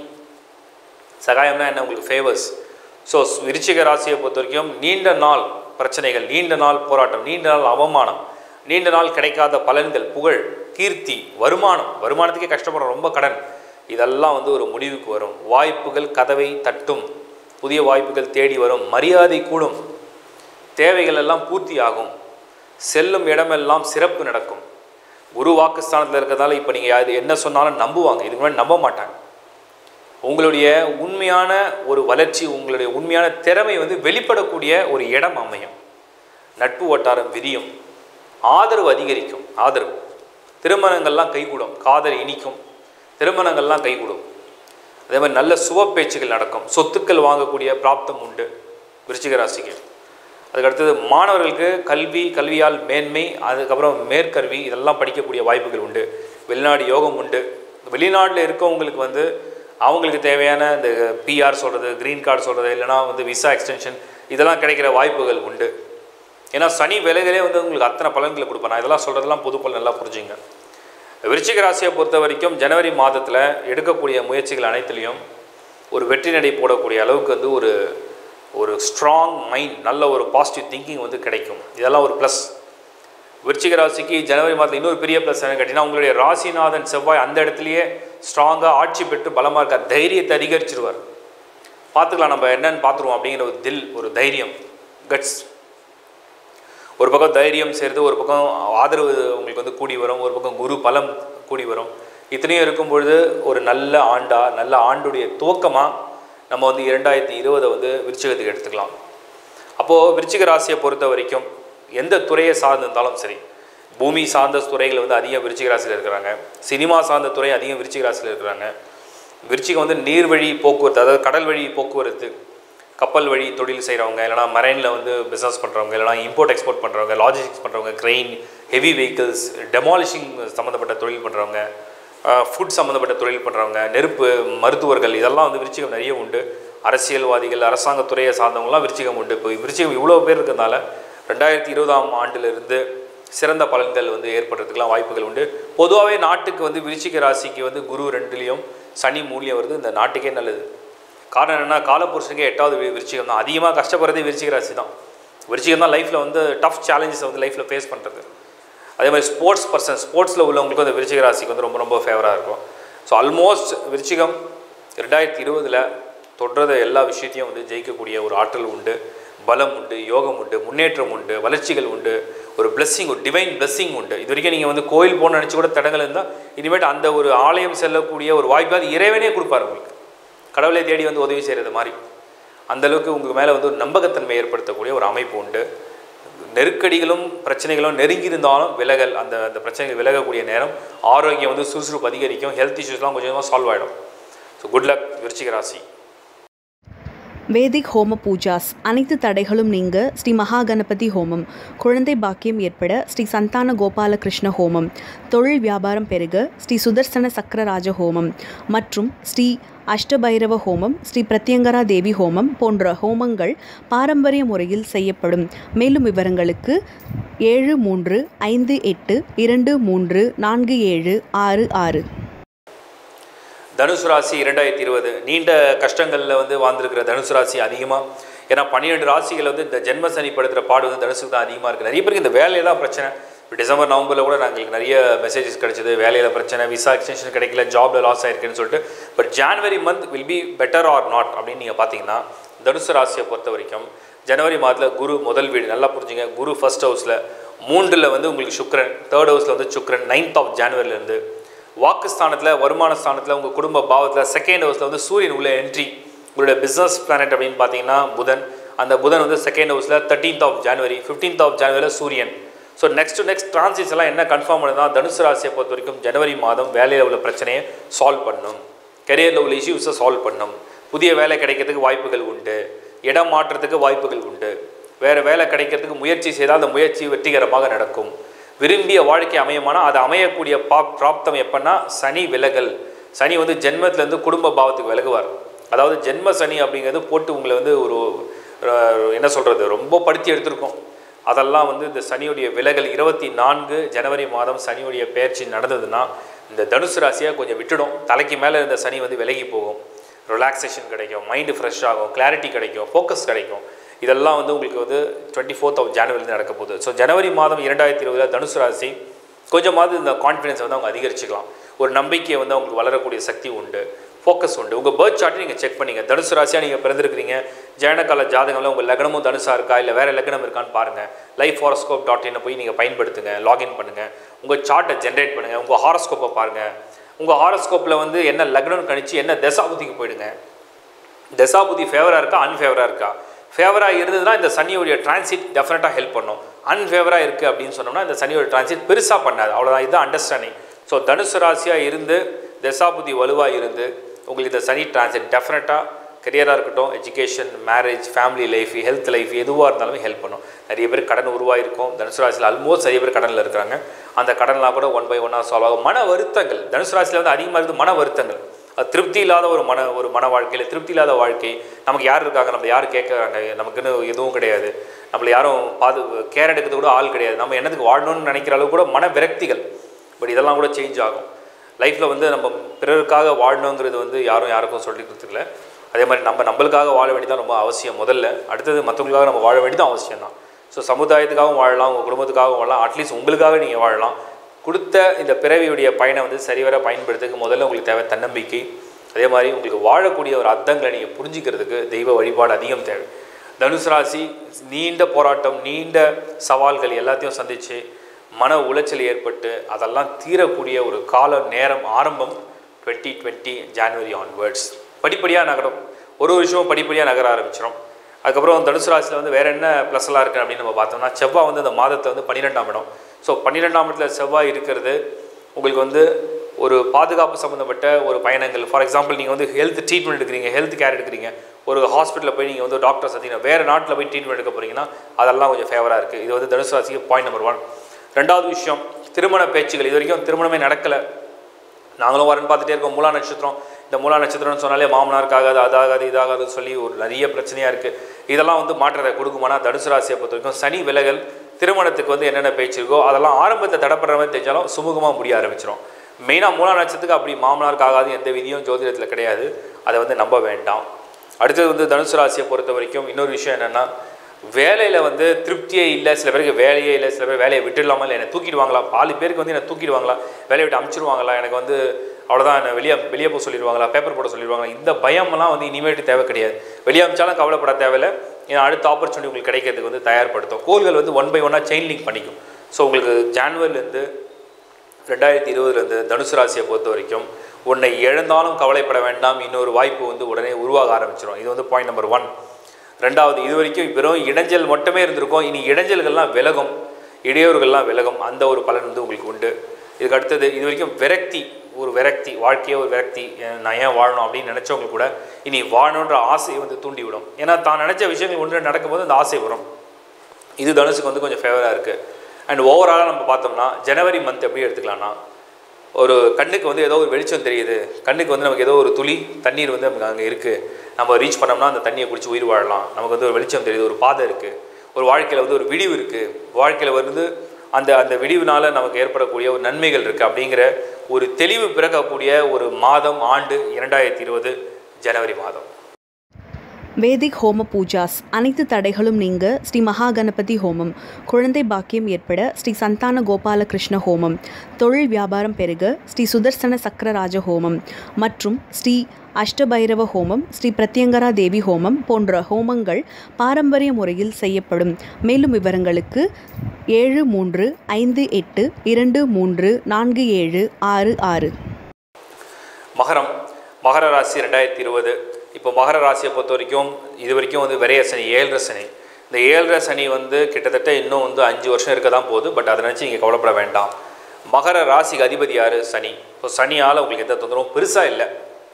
சகாயம்னா என்ன உங்களுக்கு ஃபேவர்ஸ் ஸோ விருச்சிக ராசியை பொறுத்த வரைக்கும் நீண்ட நாள் பிரச்சனைகள் நீண்ட நாள் போராட்டம் நீண்ட நாள் அவமானம் நீண்ட நாள் கிடைக்காத பலன்கள் புகழ் கீர்த்தி வருமானம் வருமானத்துக்கே கஷ்டப்படுறோம் ரொம்ப கடன் இதெல்லாம் வந்து ஒரு முடிவுக்கு வரும் வாய்ப்புகள் கதவை தட்டும் புதிய வாய்ப்புகள் தேடி வரும் மரியாதை கூடும் தேவைகள் எல்லாம் பூர்த்தி ஆகும் செல்லும் இடமெல்லாம் சிறப்பு நடக்கும் குரு வாக்குஸ்தானத்தில் இருக்கிறதால இப்போ நீங்கள் அது என்ன சொன்னாலும் நம்புவாங்க இதுக்கு முன்னாடி நம்ப மாட்டாங்க உங்களுடைய உண்மையான ஒரு வளர்ச்சி உங்களுடைய உண்மையான திறமை வந்து வெளிப்படக்கூடிய ஒரு இடம் அமையும் நட்பு வட்டாரம் விரியும் ஆதரவு அதிகரிக்கும் ஆதரவு திருமணங்கள்லாம் கைகூடும் காதல் இனிக்கும் திருமணங்கள்லாம் கைகூடும் அதே மாதிரி நல்ல சுப பேச்சுகள் நடக்கும் சொத்துக்கள் வாங்கக்கூடிய பிராப்தம் உண்டு விருச்சிக ராசிக்கு அதுக்கடுத்தது மாணவர்களுக்கு கல்வி கல்வியால் மேன்மை அதுக்கப்புறம் மேற்கல்வி இதெல்லாம் படிக்கக்கூடிய வாய்ப்புகள் உண்டு வெளிநாடு யோகம் உண்டு வெளிநாட்டில் இருக்கவங்களுக்கு வந்து அவங்களுக்கு தேவையான இந்த பிஆர் சொல்கிறது க்ரீன் கார்டு சொல்கிறது இல்லைனா வந்து விசா எக்ஸ்டென்ஷன் இதெல்லாம் கிடைக்கிற வாய்ப்புகள் உண்டு ஏன்னா சனி விலகலே வந்து உங்களுக்கு அத்தனை பலன்களை கொடுப்பேன் நான் இதெல்லாம் சொல்கிறதெல்லாம் பொது பலன் நல்லா புரிஞ்சுங்க விருச்சிக ராசியை பொறுத்த வரைக்கும் ஜனவரி மாதத்தில் எடுக்கக்கூடிய முயற்சிகள் அனைத்துலேயும் ஒரு வெற்றி நடை போடக்கூடிய அளவுக்கு வந்து ஒரு ஒரு ஸ்ட்ராங் மைண்ட் நல்ல ஒரு பாசிட்டிவ் திங்கிங் வந்து கிடைக்கும் இதெல்லாம் ஒரு ப்ளஸ் விருச்சிக ராசிக்கு ஜனவரி மாதத்தில் இன்னொரு பெரிய ப்ளஸ் என்ன கேட்டிங்கன்னா உங்களுடைய ராசிநாதன் செவ்வாய் அந்த இடத்துலையே ஸ்ட்ராங்காக ஆட்சி பெற்று பலமாக இருக்கார் தைரியத்தை அதிகரிச்சிருவார் பார்த்துக்கலாம் நம்ம என்னன்னு பார்த்துருவோம் அப்படிங்கிற ஒரு தில் ஒரு தைரியம் கட்ஸ் ஒரு பக்கம் தைரியம் சேர்ந்து ஒரு பக்கம் ஆதரவு உங்களுக்கு வந்து கூடி வரும் ஒரு பக்கம் குரு பலம் கூடி வரும் இத்தனையும் இருக்கும் பொழுது ஒரு நல்ல ஆண்டா நல்ல ஆண்டுடைய துவக்கமாக நம்ம வந்து இரண்டாயிரத்தி இருபதை வந்து விருச்சிகத்துக்கு எடுத்துக்கலாம் அப்போது விருச்சிக ராசியை பொறுத்த வரைக்கும் எந்த துறையை சார்ந்திருந்தாலும் சரி பூமி சார்ந்த துறைகள் வந்து அதிகம் விருச்சிக ராசியில் இருக்கிறாங்க சினிமா சார்ந்த துறை அதிகம் விருச்சிக ராசியில் இருக்கிறாங்க விருச்சிகம் வந்து நீர்வழி போக்குவரத்து அதாவது கடல் வழி போக்குவரத்து கப்பல் வழி தொழில் செய்கிறவங்க இல்லைனா மரைனில் வந்து பிஸ்னஸ் பண்ணுறவங்க இல்லைனா இம்போர்ட் எக்ஸ்போர்ட் பண்ணுறவங்க லாஜிஸ்டிக்ஸ் பண்ணுறவங்க க்ரெயின் ஹெவி வெஹிக்கிள்ஸ் டெமாலிஷிங் சம்மந்தப்பட்ட தொழில் பண்ணுறவங்க ஃபுட் சம்மந்தப்பட்ட தொழில் பண்ணுறவங்க நெருப்பு மருத்துவர்கள் இதெல்லாம் வந்து விருச்சிகம் நிறைய உண்டு அரசியல்வாதிகள் அரசாங்கத்துறையை சார்ந்தவங்களாம் விருச்சிகம் உண்டு இப்போ விருச்சிகம் இவ்வளோ பேர் இருக்கிறதுனால ரெண்டாயிரத்தி இருபதாம் ஆண்டிலிருந்து சிறந்த பலன்கள் வந்து ஏற்படுறதுக்கெலாம் வாய்ப்புகள் உண்டு பொதுவாகவே நாட்டுக்கு வந்து விருச்சிக ராசிக்கு வந்து குரு ரெண்டுலேயும் சனி மூலியம் வருது இந்த நாட்டுக்கே நல்லது காரணம் என்னென்னா காலபுருஷனுக்கே எட்டாவது வி- விருச்சிகம் தான் அதிகமாக கஷ்டப்படுறதே விருச்சிக ராசி தான் விருச்சிகம் தான் லைஃப்பில் வந்து டஃப் சேலஞ்சஸ் வந்து லைஃப்பில் ஃபேஸ் பண்ணுறது அதே மாதிரி ஸ்போர்ட்ஸ் பர்சன் ஸ்போர்ட்ஸில் உள்ளவங்களுக்கும் அந்த விருச்சிக ராசிக்கு வந்து ரொம்ப ரொம்ப ஃபேவராக இருக்கும் ஸோ ஆல்மோஸ்ட் விருச்சிகம் ரெண்டாயிரத்தி இருபதில் தொடர்ற எல்லா விஷயத்தையும் வந்து ஜெயிக்கக்கூடிய ஒரு ஆற்றல் உண்டு பலம் உண்டு யோகம் உண்டு முன்னேற்றம் உண்டு வளர்ச்சிகள் உண்டு ஒரு பிளெஸ்ஸிங் ஒரு டிவைன் பிளெஸ்ஸிங் உண்டு இது வரைக்கும் நீங்கள் வந்து கோயில் போன நினச்சி கூட தடங்கள் இருந்தால் இனிமேட்டு அந்த ஒரு ஆலயம் செல்லக்கூடிய ஒரு வாய்ப்பு அது இறைவனே கொடுப்பார் உங்களுக்கு கடவுளை தேடி வந்து உதவி செய்கிறது மாதிரி அந்த அளவுக்கு உங்கள் மேலே வந்து ஒரு நம்பகத்தன்மை ஏற்படுத்தக்கூடிய ஒரு அமைப்பு உண்டு நெருக்கடிகளும் பிரச்சனைகளும் நெருங்கி இருந்தாலும் விலகல் அந்த அந்த பிரச்சனைகள் விலகக்கூடிய நேரம் ஆரோக்கியம் வந்து சுறுசுறுப்பு அதிகரிக்கும் ஹெல்த் இஷ்யூஸ்லாம் கொஞ்சம் கொஞ்சமாக சால்வ் ஆகிடும் ஸோ குட் லக் விருச்சிக ராசி வேதிக் ஹோம பூஜாஸ் அனைத்து தடைகளும் நீங்க ஸ்ரீ மகா கணபதி ஹோமம் குழந்தை பாக்கியம் ஏற்பட ஸ்ரீ சந்தான கோபால கிருஷ்ண ஹோமம் தொழில் வியாபாரம் பெருக ஸ்ரீ சுதர்சன சக்கரராஜ ஹோமம் மற்றும் ஸ்ரீ அஷ்டபைரவ ஹோமம் ஸ்ரீ பிரத்யங்கரா தேவி ஹோமம் போன்ற ஹோமங்கள் பாரம்பரிய முறையில் செய்யப்படும் மேலும் விவரங்களுக்கு ஏழு மூன்று ஐந்து எட்டு இரண்டு மூன்று நான்கு ஏழு ஆறு ஆறு தனுசு ராசி இரண்டாயிரத்தி இருபது நீண்ட கஷ்டங்களில் வந்து வாழ்ந்திருக்கிற தனுசு ராசி அதிகமாக ஏன்னா பன்னிரெண்டு ராசிகள் வந்து இந்த ஜென்ம சனி படுத்துகிற பாடு வந்து தனுசுக்கு தான் அதிகமாக இருக்குது நிறைய பேருக்கு இந்த வேலையில தான் பிரச்சனை இப்போ டிசம்பர் நவம்பரில் கூட நாங்களுக்கு நிறைய மெசேஜஸ் கிடைச்சது வேலையில் பிரச்சனை விசா எக்ஸ்டென்ஷன் கிடைக்கல ஜாப்ல லாஸ் ஆயிருக்குன்னு சொல்லிட்டு but January month will be better or not அப்படின்னு நீங்கள் பார்த்தீங்கன்னா தனுசு ராசியை பொறுத்த வரைக்கும் ஜனவரி மாதத்தில் குரு முதல் வீடு நல்லா புரிஞ்சுங்க குரு ஃபர்ஸ்ட் ஹவுஸில் மூன்றில் வந்து உங்களுக்கு சுக்ரன் தேர்ட் ஹவுஸில் வந்து சுக்ரன் நைன்த் ஆஃப் ஜான்வரிலேருந்து வாக்குஸ்தானத்தில் வருமான ஸ்தானத்தில் உங்கள் குடும்ப பாவத்தில் செகண்ட் ஹவுஸில் வந்து சூரியன் உள்ள என்ட்ரி உங்களுடைய பிஸ்னஸ் பிளானட் அப்படின்னு பார்த்தீங்கன்னா புதன் அந்த புதன் வந்து செகண்ட் ஹவுஸில் thirteenth of January fifteenth of ஜான்வரியில் சூரியன் so next to next transits எல்லாம் என்ன கன்ஃபார்ம் பண்ணுதுன்னா தனுசு ராசியை பொறுத்த வரைக்கும் ஜனவரி மாதம் வேலையில் உள்ள பிரச்சனையை சால்வ் பண்ணும் கெரியரில் உள்ள இஷ்யூஸை சால்வ் பண்ணும் புதிய வேலை கிடைக்கிறதுக்கு வாய்ப்புகள் உண்டு இடம் மாற்றத்துக்கு வாய்ப்புகள் உண்டு வேறு வேலை கிடைக்கிறதுக்கு முயற்சி செய்தால் அந்த முயற்சி வெற்றிகரமாக நடக்கும் விரும்பிய வாழ்க்கை அமையுமானா அது அமையக்கூடிய பா பிராப்தம் எப்பன்னா சனி விலகல் சனி வந்து ஜென்மத்திலேருந்து குடும்ப பாவத்துக்கு விலகுவார் அதாவது ஜென்ம சனி அப்படிங்கிறது போட்டு உங்களை வந்து ஒரு அஹ், என்ன சொல்கிறது ரொம்ப படுத்தி எடுத்திருக்கோம் அதெல்லாம் வந்து இந்த சனியுடைய விலகல் இருபத்தி நான்கு ஜனவரி மாதம் சனியுடைய பெயர்ச்சி நடந்ததுன்னா இந்த தனுசு ராசியை கொஞ்சம் விட்டுடும் தலைக்கு மேலே இருந்த சனி வந்து விலகி போகும் ரிலாக்ஸேஷன் கிடைக்கும் மைண்டு ஃப்ரெஷ் ஆகும் கிளாரிட்டி கிடைக்கும் ஃபோக்கஸ் கிடைக்கும் இதெல்லாம் வந்து உங்களுக்கு வந்து டுவெண்ட்டி ஃபோர்த் ஆஃப் ஜனவரிலேருந்து நடக்க போகுது ஸோ ஜனவரி மாதம் இரண்டாயிரத்தி இருபதில் தனுசு ராசி கொஞ்சமாவது இந்த கான்ஃபிடன்ஸ் வந்து அவங்க அதிகரிச்சுக்கலாம் ஒரு நம்பிக்கையை வந்து அவங்களுக்கு வளரக்கூடிய சக்தி உண்டு ஃபோக்கஸ் உண்டு உங்கள் பேர்த் சார்ட்டை நீங்கள் செக் பண்ணிங்க தனுசு ராசியாக நீங்கள் பிறந்திருக்கிறீங்க ஜனகால ஜாதகம்ல உங்கள் லக்னமும் தனுசா இருக்கா இல்லை வேறு லக்னம் இருக்கான்னு பாருங்கள் லைஃப் ஹாரோஸ்கோப் டாட் இன் போய் நீங்கள் பயன்படுத்துங்க லாகின் பண்ணுங்கள் உங்கள் சார்ட்டை ஜென்ரேட் பண்ணுங்கள் உங்கள் ஹாரோஸ்கோப்பை பாருங்கள் உங்கள் ஹாரோஸ்கோப்பில் வந்து என்ன லக்னம்னு கணிச்சு என்ன தசாபுதிக்கு போயிடுங்க தசாபுதி ஃபேவராக இருக்கா அன்ஃபேவராக இருக்கா ஃபேவராக இருந்ததுன்னா இந்த சனியோடைய டிரான்சிட் டெஃபினட்டாக ஹெல்ப் பண்ணும் அன்ஃபேவராக இருக்குது அப்படின்னு சொன்னோம்னா இந்த சனியோட டிரான்சிட் பெருசாக பண்ணாது அவ்வளோதான் இதுதான் அண்டர்ஸ்டாண்டிங் ஸோ தனுசு ராசியாக இருந்து தசாபுதி வலுவாக இருந்து உங்களுக்கு இந்த சனி டிரான்சிட் டெஃபினட்டாக கெரியராக இருக்கட்டும் education marriage family life health life எதுவாக இருந்தாலுமே ஹெல்ப் பண்ணும் நிறைய பேர் கடன் உருவாயிருக்கும் தனுசு ராசியில் ஆல்மோஸ்ட் நிறைய பேர் கடனில் இருக்கிறாங்க அந்த கடன்லாம் கூட ஒன் பை ஒன்னாக சால்வ் ஆகும் மன வருத்தங்கள் தனுசு ராசியில் வந்து அதிகமாக இருக்குது மன வருத்தங்கள் அது திருப்தி இல்லாத ஒரு மன ஒரு மன வாழ்க்கையில் திருப்தி இல்லாத வாழ்க்கை நமக்கு யார் இருக்காங்க நம்ம யார் கேட்குறாங்க நமக்குன்னு எதுவும் கிடையாது நம்மளை யாரும் பாது கேர் எடுக்கிறது கூட ஆள் கிடையாது நம்ம என்னத்துக்கு வாழணும்னு நினைக்கிற அளவு கூட மன விரக்திகள் பட் இதெல்லாம் கூட சேஞ்ச் ஆகும் லைஃப்பில் வந்து நம்ம பிறருக்காக வாழணுங்கிறது வந்து யாரும் யாருக்கும் சொல்லி கொடுத்துக்கல அதே மாதிரி நம்ம நம்மளுக்காக வாழ வேண்டியதான் ரொம்ப அவசியம் முதல்ல அடுத்தது மற்றவங்களுக்காக நம்ம வாழ வேண்டியதும் அவசியம் தான் ஸோ சமுதாயத்துக்காகவும் வாழலாம் உங்கள் குடும்பத்துக்காகவும் வாழலாம் அட்லீஸ்ட் உங்களுக்காக நீங்கள் வாழலாம் கொடுத்த இந்த பிறவியுடைய பயனை வந்து சரிவர பயன்படுத்துறதுக்கு முதல்ல உங்களுக்கு தேவை தன்னம்பிக்கை அதே மாதிரி உங்களுக்கு வாழக்கூடிய ஒரு அர்த்தங்களை நீங்கள் புரிஞ்சிக்கிறதுக்கு தெய்வ வழிபாடு அதிகம் தேவை தனுசு ராசி நீண்ட போராட்டம் நீண்ட சவால்கள் எல்லாத்தையும் சந்தித்து மன உளைச்சல் ஏற்பட்டு அதெல்லாம் தீரக்கூடிய ஒரு கால நேரம் ஆரம்பம் டுவெண்ட்டி டுவெண்ட்டி ஜான்வரி ஆன்வேர்ட்ஸ் படிப்படியாக நகரும் ஒரு ஒரு விஷயமும் படிப்படியாக நகர ஆரம்பிச்சிடும் அதுக்கப்புறம் தனுசு ராசியில் வந்து வேறு என்ன ப்ளஸ் எல்லாம் இருக்குது அப்படின்னு நம்ம பார்த்தோம்னா செவ்வாய் வந்து இந்த மாதத்தில் வந்து பன்னிரெண்டாம் இடம் ஸோ பன்னிரெண்டாம் இடத்துல செவ்வாய் இருக்கிறது உங்களுக்கு வந்து ஒரு பாதுகாப்பு சம்மந்தப்பட்ட ஒரு பயணங்கள் ஃபார் எக்ஸாம்பிள் நீங்கள் வந்து ஹெல்த் ட்ரீட்மெண்ட் எடுக்கிறீங்க ஹெல்த் கேர் எடுக்கிறீங்க ஒரு ஹாஸ்பிட்டலில் போய் நீங்கள் வந்து டாக்டர் சந்திங்கன்னா வேறு நாட்டில் போய் ட்ரீட்மெண்ட் எடுக்க போகிறீங்கன்னா அதெல்லாம் கொஞ்சம் ஃபேவராக இருக்குது இது வந்து தனுசு ராசிக்கு பாயிண்ட் நம்பர் ஒன் ரெண்டாவது விஷயம் திருமண பேச்சுகள் இது வரைக்கும் திருமணமே நடக்கலை நாங்களும் வரேன்னு பார்த்துட்டே இருக்கோம் மூலா நட்சத்திரம் இந்த மூலா நட்சத்திரம்னு சொன்னாலே மாமனாருக்கு ஆகாது அதாகாது இதாகாதுன்னு சொல்லி ஒரு நிறைய பிரச்சனையாக இருக்குது இதெல்லாம் வந்து மாற்றத்தை கொடுக்குமானா தனுசு ராசியை பொறுத்த வரைக்கும் சனி விலகல் திருமணத்துக்கு வந்து என்னென்ன பேச்சு இருக்கோ அதெல்லாம் ஆரம்பத்தை தடப்படுற மாதிரி தெரிஞ்சாலும் சுமூகமாக முடிய ஆரம்பிச்சிடும் மெயினாக மூலா நட்சத்திரத்துக்கு அப்படி மாமனாருக்கு ஆகாது எந்த விதியும் ஜோதிடத்தில் கிடையாது அதை வந்து நம்ப வேண்டாம் அடுத்தது வந்து தனுசு ராசியை பொறுத்த வரைக்கும் இன்னொரு விஷயம் என்னென்னா வேலையில் வந்து திருப்தியே இல்லை சில பேருக்கு வேலையே இல்லை சில பேர் வேலையை விட்டுடலாமா இல்லை என்னை தூக்கிடுவாங்களா பாதி பேருக்கு வந்து என்னை தூக்கிடுவாங்களா வேலையை விட்டு அமுச்சிடுவாங்களா எனக்கு வந்து அவ்வளோதான் என்னை வெளியே வெளியே போக சொல்லிடுவாங்களா பேப்பர் போட சொல்லிடுவாங்களா இந்த பயம்லாம் வந்து இனிமேட்டு தேவை கிடையாது வெளியே அமிச்சாலும் கவலைப்பட தேவையில்லை ஏன்னா அடுத்த ஆப்பர்ச்சுனிட்டி உங்களுக்கு கிடைக்கிறதுக்கு வந்து தயார்படுத்தும் கோள்கள் வந்து ஒன் பை ஒன்னாக செயின் லிங்க் பண்ணிக்கும் ஸோ உங்களுக்கு ஜான்வரிலேருந்து ரெண்டாயிரத்தி இருபதுலேருந்து தனுசு ராசியை பொறுத்த வரைக்கும் உன்னை இழந்தாலும் கவலைப்பட வேண்டாம் இன்னொரு வாய்ப்பு வந்து உடனே உருவாக ஆரம்பிச்சிடும் இது வந்து பாயிண்ட் நம்பர் ஒன் ரெண்டாவது இது வரைக்கும் வெறும் இடைஞ்சல் மட்டுமே இருந்திருக்கும் இனி இடைஞ்சல்கள்லாம் விலகும் இடையூறுகள்லாம் விலகும் அந்த ஒரு பலன் வந்து உங்களுக்கு உண்டு இதுக்கு அடுத்தது இது வரைக்கும் விரக்தி ஒரு விரக்தி வாழ்க்கையே ஒரு விரக்தி அஹ் நான் ஏன் வாழணும் அப்படின்னு நினச்சவங்க கூட இனி வாழணுன்ற ஆசையை வந்து தூண்டிவிடும் ஏன்னா தான் நினச்ச விஷயங்கள் ஒன்று நடக்கும்போது அந்த ஆசை வரும் இது தனுசுக்கு வந்து கொஞ்சம் ஃபேவராக இருக்குது அண்ட் ஓவராலாக நம்ம பார்த்தோம்னா ஜனவரி மந்த் எப்படி எடுத்துக்கலாம்னா ஒரு கண்ணுக்கு வந்து ஏதோ ஒரு வெளிச்சம் தெரியுது கண்ணுக்கு வந்து நமக்கு ஏதோ ஒரு துளி தண்ணீர் வந்து நமக்கு அங்கே இருக்குது நம்ம ரீச் பண்ணோம்னா அந்த தண்ணியை குடிச்சு உயிர் வாழலாம் நமக்கு வந்து ஒரு வெளிச்சம் தெரியுது ஒரு பாதை இருக்குது ஒரு வாழ்க்கையில் வந்து ஒரு விடிவு இருக்குது வாழ்க்கையில் வந்து அந்த அந்த விடிவுனால நமக்கு ஏற்படக்கூடிய ஒரு நன்மைகள் இருக்குது அப்படிங்கிற ஒரு தெளிவு பிறக்கக்கூடிய ஒரு மாதம் ஆண்டு இரண்டாயிரத்தி இருபது ஜனவரி மாதம் வேதிக் ஹோம பூஜாஸ் அனைத்து தடைகளும் நீங்க ஸ்ரீ மகா கணபதி ஹோமம் குழந்தை பாக்கியம் ஏற்பட ஸ்ரீ சந்தான கோபால கிருஷ்ண ஹோமம் தொழில் வியாபாரம் பெருக ஸ்ரீ சுதர்சன சக்கரராஜ ஹோமம் மற்றும் ஸ்ரீ அஷ்டபைரவ ஹோமம் ஸ்ரீ பிரத்யங்கரா தேவி ஹோமம் போன்ற ஹோமங்கள் பாரம்பரிய முறையில் செய்யப்படும் மேலும் விவரங்களுக்கு ஏழு மூன்று ஐந்து எட்டு இரண்டு மூன்று நான்கு ஏழு ஆறு ஆறு மகரம் மகர ராசி ரெண்டாயிரத்தி இருபது இப்போ மகர ராசியை பொறுத்த வரைக்கும் இது வரைக்கும் வந்து விரைய சனி ஏழரை சனி இந்த ஏழரை சனி வந்து கிட்டத்தட்ட இன்னும் வந்து அஞ்சு வருஷம் இருக்க தான் போகுது பட் அதை நினச்சி இங்கே கவலைப்பட வேண்டாம் மகர ராசிக்கு அதிபதி யார் சனி இப்போ சனியால் உங்களுக்கு எந்த தொந்தரவும் பெருசாக இல்லை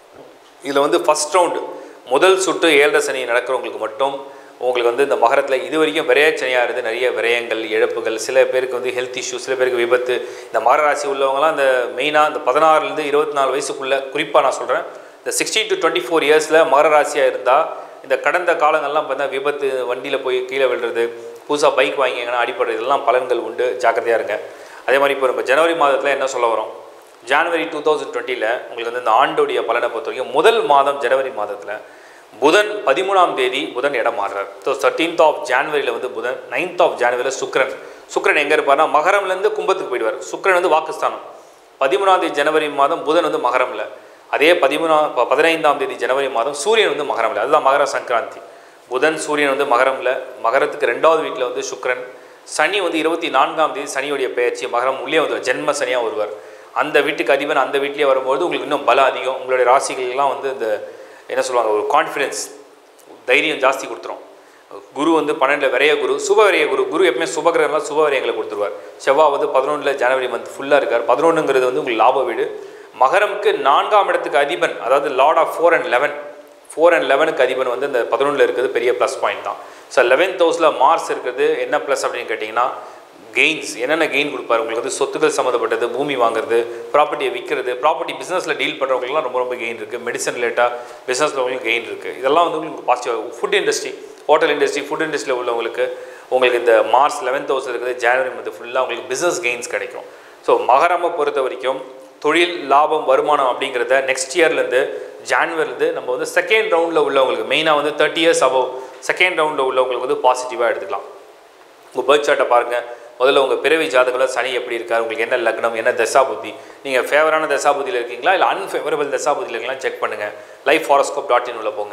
இதில் வந்து ஃபஸ்ட் ரவுண்டு முதல் சுட்டு ஏழரை சனி நடக்கிறவங்களுக்கு மட்டும் உங்களுக்கு வந்து இந்த மகரத்தில் இது வரைக்கும் விரைய சனியாக இருந்து நிறைய விரயங்கள் இழப்புகள் சில பேருக்கு வந்து ஹெல்த் இஷ்யூ சில பேருக்கு விபத்து இந்த மகர ராசி உள்ளவங்கலாம் இந்த மெயினாக இந்த பதினாறுலேருந்து இருபத்தி நாலு வயசுக்குள்ளே குறிப்பாக நான் சொல்கிறேன் இந்த சிக்ஸ்டி டு டுவெண்ட்டி ஃபோர் இயர்ஸில் மகர ராசியாக இருந்தால் இந்த கடந்த காலங்கள்லாம் பார்த்தா விபத்து வண்டியில் போய் கீழே விழுறது புதுசாக பைக் வாங்கிங்கன்னா அடிப்படுறது இதெல்லாம் பலன்கள் உண்டு ஜாக்கிரதையாக இருங்க அதே மாதிரி இப்போ நம்ம ஜனவரி மாதத்தில் என்ன சொல்ல வரோம் ஜான்வரி டூ தௌசண்ட் டுவெண்ட்டியில் உங்களுக்கு வந்து இந்த ஆண்டோடைய பலனை பொறுத்த வரைக்கும் முதல் மாதம் ஜனவரி மாதத்தில் புதன் பதிமூணாம் தேதி புதன் இடம் மாறுறார் ஸோ தேர்ட்டீன்த் ஆஃப் ஜான்வரியில் வந்து புதன் நைன்த் ஆஃப் ஜான்வரியில் சுக்கிரன் சுக்கிரன் எங்கே இருப்பார்னா மகரம்லேருந்து கும்பத்துக்கு போயிடுவார் சுக்கிரன் வந்து வாக்குஸ்தானம் பதிமூணாம் தேதி ஜனவரி மாதம் புதன் வந்து மகரமில் அதே பதிமூணாம் ப- பதினைந்தாம் தேதி ஜனவரி மாதம் சூரியன் வந்து மகரமில் அதுதான் மகர சங்கராந்தி புதன் சூரியன் வந்து மகரமில் மகரத்துக்கு ரெண்டாவது வீட்டில் வந்து சுக்கிரன் சனி வந்து இருபத்தி நான்காம் தேதி சனியுடைய பெயர்ச்சி மகரம் உள்ளே வந்துடுவார் ஜென்ம சனியாக வருவார் அந்த வீட்டுக்கு அதிபன் அந்த வீட்டிலே வரும்போது உங்களுக்கு இன்னும் பலம் அதிகம் உங்களுடைய ராசிகளெல்லாம் வந்து இந்த என்ன சொல்லுவாங்க ஒரு கான்ஃபிடென்ஸ் தைரியம் ஜாஸ்தி கொடுத்துரும் குரு வந்து பன்னெண்டில் விரைய குரு சுப விரைய குரு குரு எப்பவுமே சுபகிரகம்லாம் சுப விரயங்களை கொடுத்துருவார் செவ்வாய் வந்து பதினொன்றில் ஜனவரி மந்த் ஃபுல்லாக இருக்கார் பதினொன்றுங்கிறது வந்து உங்களுக்கு லாப வீடு மகரமுக்கு நான்காம் இடத்துக்கு அதிபன் அதாவது lord of four and eleven four and லெவனுக்கு அதிபன் வந்து இந்த பதினொன்றில் இருக்கிறது பெரிய ப்ளஸ் பாயிண்ட் தான் ஸோ லெவன்த் ஹவுஸில் மார்ஸ் இருக்கிறது என்ன ப்ளஸ் அப்படின்னு கேட்டிங்கன்னா கெயின்ஸ் என்னென்ன கெயின் கொடுப்பாரு உங்களுக்கு வந்து சொத்துக்கள் சம்மந்தப்பட்டது பூமி வாங்குறது ப்ராப்பர்ட்டியை விற்கிறது ப்ராப்பர்ட்டி பிஸ்னஸில் டீல் பண்ணுறவங்களுக்குலாம் ரொம்ப ரொம்ப கெயின் இருக்குது மெடிசன் ரிலேட்டாக பிஸ்னஸில் உங்களுக்கு கெயின் இருக்குது இதெல்லாம் வந்து உங்களுக்கு positive food industry hotel industry food இண்டஸ்ட்ரியில் உள்ளவங்களுக்கு உங்களுக்கு இந்த மார்ச் லெவன்த் ஹவுஸ் இருக்குது ஜனவரி மந்த் ஃபுல்லாக உங்களுக்கு பிஸ்னஸ் கெயின்ஸ் கிடைக்கும் ஸோ மகரமை பொறுத்த வரைக்கும் தொழில் லாபம் வருமானம் அப்படிங்கிறத நெக்ஸ்ட் இயர்லேருந்து ஜான்வரிலேருந்து நம்ம வந்து செகண்ட் ரவுண்டில் உள்ளவங்களுக்கு மெயினாக வந்து தேர்ட்டி இயர்ஸ் அபவ் செகண்ட் ரவுண்டில் உள்ளவங்களுக்கு வந்து பாசிட்டிவாக எடுத்துக்கலாம் உங்கள் பேர்த் சார்ட்டை பாருங்கள் முதல்ல உங்கள் பிறவி ஜாதகத்தில் சனி எப்படி இருக்கார் உங்களுக்கு என்ன லக்னம் என்ன தசா புத்தி நீங்கள் ஃபேவரான தசா புத்தியில் இருக்கீங்களா இல்லை அன்ஃபேவரபிள் தசா புத்தியில் இருக்கீங்களா செக் பண்ணுங்கள் லைஃப் ஹாரோஸ்கோப் டாட் இன் உள்ள போங்க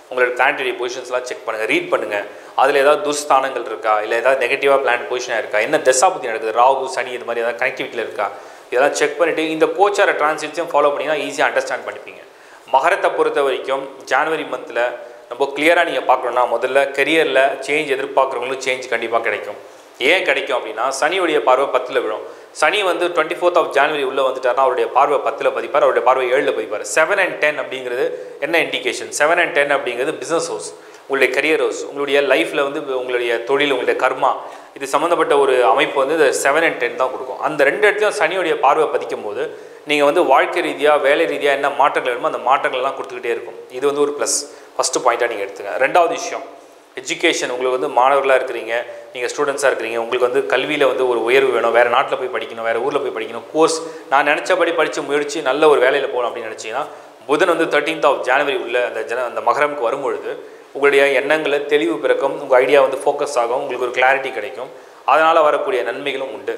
உங்களோட பிளானட்டரி பொசிஷன்ஸ்லாம் செக் பண்ணுங்கள் ரீட் பண்ணுங்கள் அதில் ஏதாவது துர்ஸ்தானங்கள் இருக்கா இல்லை ஏதாவது நெகட்டிவாக பிளான் பொசிஷனாக இருக்கா என்ன தசாபுத்தி நடக்குது ராகு சனி இது மாதிரி ஏதாவது கனெக்டிவிட்டியில் இருக்கா இதெல்லாம் செக் பண்ணிவிட்டு இந்த கோச்சார டிரான்சிட்ஸும் ஃபாலோ பண்ணிங்கன்னா ஈஸியாக அண்டர்ஸ்டாண்ட் பண்ணிப்பீங்க மகரத்தை பொறுத்த வரைக்கும் ஜான்வரி மந்தில் ரொம்ப கிளியராக நீங்கள் பார்க்கணுன்னா முதல்ல கெரியரில் சேஞ்ச் எதிர்பார்க்குறவங்களுக்கு சேஞ்ச் கண்டிப்பாக கிடைக்கும் ஏன் கிடைக்கும் அப்படின்னா சனியுடைய பார்வை பத்தில் விழும் சனி வந்து டுவெண்ட்டி ஃபோர்த் ஆஃப் ஜான்வரி உள்ளே வந்துட்டார்னா அவருடைய பார்வை பத்தில் பதிப்பார் அவருடைய பார்வை ஏழில் பதிப்பார் செவன் அண்ட் டென் அப்படிங்கிறது என்ன இண்டிகேஷன் செவன் அண்ட் டென் அப்படிங்கிறது பிஸ்னஸ் ஹவுஸ் உங்களுடைய கரியர் ஹவுஸ் உங்களுடைய லைஃப்பில் வந்து உங்களுடைய தொழில் உங்களுடைய கர்மா இது சம்மந்தப்பட்ட ஒரு அமைப்பு வந்து இந்த செவன் அண்ட் டென் தான் கொடுக்கும் அந்த ரெண்டு இடத்துலையும் சனியுடைய பார்வை பதிக்கும் போது நீங்கள் வந்து வாழ்க்கை ரீதியாக வேலை ரீதியாக என்ன மாற்றங்கள் வேணுமோ அந்த மாற்றங்கள்லாம் கொடுத்துக்கிட்டே இருக்கும் இது வந்து ஒரு ப்ளஸ் ஃபஸ்ட்டு பாயிண்ட்டாக நீங்கள் எடுத்துங்க ரெண்டாவது விஷயம் எஜுகேஷன் உங்களுக்கு வந்து மாணவர்களாக இருக்கிறீங்க நீங்கள் ஸ்டூடெண்ட்ஸாக இருக்கிறீங்க உங்களுக்கு வந்து கல்வியில் வந்து ஒரு உயர்வு வேணும் வேறு நாட்டில் போய் படிக்கணும் வேறு ஊரில் போய் படிக்கணும் கோர்ஸ் நான் நினச்சபடி படித்து முயற்சி நல்ல ஒரு வேலையில் போகணும் அப்படின்னு நினச்சிங்கன்னா புதன் வந்து தேர்ட்டீன்த் ஆஃப் ஜனவரி உள்ள அந்த ஜன அந்த மகரமுக்கு வரும்பொழுது உங்களுடைய எண்ணங்களை தெளிவு பிறக்கும் உங்கள் ஐடியா வந்து ஃபோக்கஸ் ஆகும் உங்களுக்கு ஒரு கிளாரிட்டி கிடைக்கும் அதனால் வரக்கூடிய நன்மைகளும் உண்டு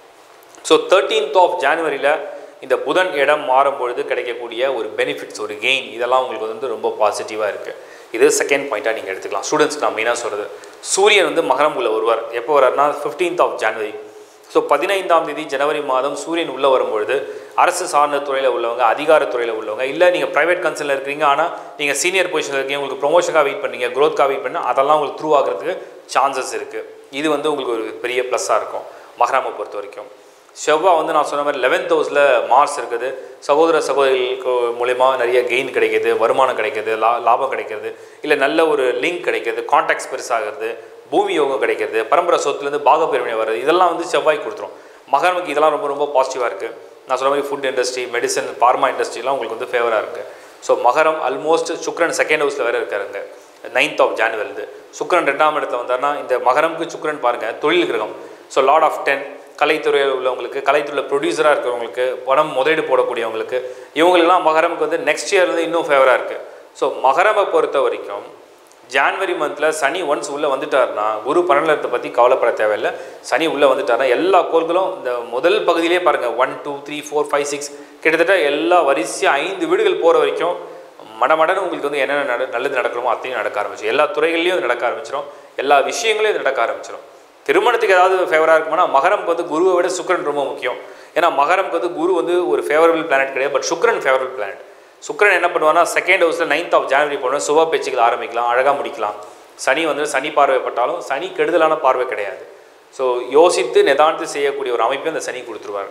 ஸோ தேர்ட்டீன்த் ஆஃப் ஜான்வரியில் இந்த புதன் இடம் மாறும்பொழுது கிடைக்கக்கூடிய ஒரு பெனிஃபிட்ஸ் ஒரு கெயின் இதெல்லாம் உங்களுக்கு வந்து ரொம்ப பாசிட்டிவாக இருக்குது இது செகண்ட் பாயிண்ட்டாக நீங்கள் எடுத்துக்கலாம் ஸ்டூடெண்ட்ஸ்க்கு நான் மெயினாக சொல்கிறது சூரியன் வந்து மகரம் உள்ள வருவார் எப்போ வர்றாருன்னா ஃபிஃப்டீன்த் ஆஃப் ஜனவரி ஸோ பதினைந்தாம் தேதி ஜனவரி மாதம் சூரியன் உள்ளே வரும்பொழுது அரசு சார்ந்த துறையில் உள்ளவங்க அதிகாரத்துறையில் உள்ளவங்க இல்லை நீங்கள் ப்ரைவேட் கன்சர்னில் இருக்கிறீங்க ஆனால் நீங்கள் சீனியர் பொசிஷனில் இருக்கீங்க உங்களுக்கு ப்ரொமோஷனுக்காக வெயிட் பண்ணீங்க க்ரோத்காக வெயிட் பண்ணால் அதெல்லாம் உங்களுக்கு த்ரூ ஆகிறதுக்கு சான்சஸ் இருக்குது இது வந்து உங்களுக்கு ஒரு பெரிய ப்ளஸ்ஸாக இருக்கும் மகராமை பொறுத்த வரைக்கும் செவ்வாய் வந்து நான் சொன்ன மாதிரி லெவன்த் ஹவுஸில் மார்ஸ் இருக்குது சகோதர சகோதரிகளுக்கு மூலயமா நிறைய கெயின் கிடைக்கிது வருமானம் கிடைக்கிது லா லாபம் கிடைக்கிறது இல்லை நல்ல ஒரு லிங்க் கிடைக்கிது கான்டாக்ட்ஸ் பெருசாகிறது பூமி யோகம் கிடைக்கிறது பரம்பரை சொத்துலேருந்து பாகப்பெருமை வர்றது இதெல்லாம் வந்து செவ்வாய் கொடுத்துரும் மகரமுக்கு இதெல்லாம் ரொம்ப ரொம்ப பாசிட்டிவாக இருக்குது நான் சொன்ன மாதிரி ஃபுட் இண்டஸ்ட்ரி மெடிசன் ஃபார்மா இண்டஸ்ட்ரிலாம் உங்களுக்கு வந்து ஃபேவராக இருக்குது ஸோ மகரம் ஆல்மோஸ்ட் சுக்ரன் செகண்ட் ஹவுஸில் வேறு இருக்காருங்க நைன்த் ஆஃப் ஜான்வரிலேருந்து சுக்ரன் ரெண்டாம் இடத்துல வந்தார்னா இந்த மகரமுக்கு சுக்ரன் பாருங்கள் தொழில் கிரகம் ஸோ லார்ட் ஆஃப் டென் கலைத்துறையில் உள்ளவங்களுக்கு கலைத்துறையில் ப்ரொடியூசராக இருக்கிறவங்களுக்கு பணம் முதலீடு போடக்கூடியவங்களுக்கு இவங்களெல்லாம் மகரமுக்கு வந்து நெக்ஸ்ட் இயர் வந்து இன்னும் ஃபேவராக இருக்குது ஸோ மகரமை பொறுத்த வரைக்கும் ஜான்வரி மந்தில் சனி ஒன்ஸ் உள்ளே வந்துட்டார்னா குரு பன்னெண்டத்தை பற்றி கவலைப்பட தேவையில்லை சனி உள்ளே வந்துட்டார்னா எல்லா கோள்களும் இந்த முதல் பகுதியிலே பாருங்கள் one two three four five six கிட்டத்தட்ட எல்லா வரிசையாக ஐந்து வீடுகள் போகிற வரைக்கும் மடமடன்னு உங்களுக்கு வந்து என்னென்ன நட நல்லது நடக்கணுமோ அத்தையும் நடக்க ஆரம்பிச்சிடும் எல்லா துறைகள்லையும் அது நடக்க ஆரம்பிச்சிடும் எல்லா விஷயங்களையும் இது நடக்க ஆரம்பிச்சிடும் திருமணத்துக்கு ஏதாவது ஃபேவராக இருக்குமானா மகரம்க்கு வந்து குருவை விட சுக்கரன் ரொம்ப முக்கியம் ஏன்னா மகரம்க்கு வந்து குரு வந்து ஒரு ஃபேவரபிள் பிளானட் கிடையாது பட் சுக்கரன் ஃபேவரபிள் பிளானட் சுக்கரன் என்ன பண்ணுவான்னா செகண்ட் ஹவுஸில் நைன்த் ஆஃப் ஜனவரி போனால் சுப பேச்சுகள் ஆரம்பிக்கலாம் அழகாக முடிக்கலாம் சனி வந்து சனி பார்வைப்பட்டாலும் சனி கெடுதலான பார்வை கிடையாது ஸோ யோசித்து நிதானித்து செய்யக்கூடிய ஒரு அமைப்பை அந்த சனி கொடுத்துருவார்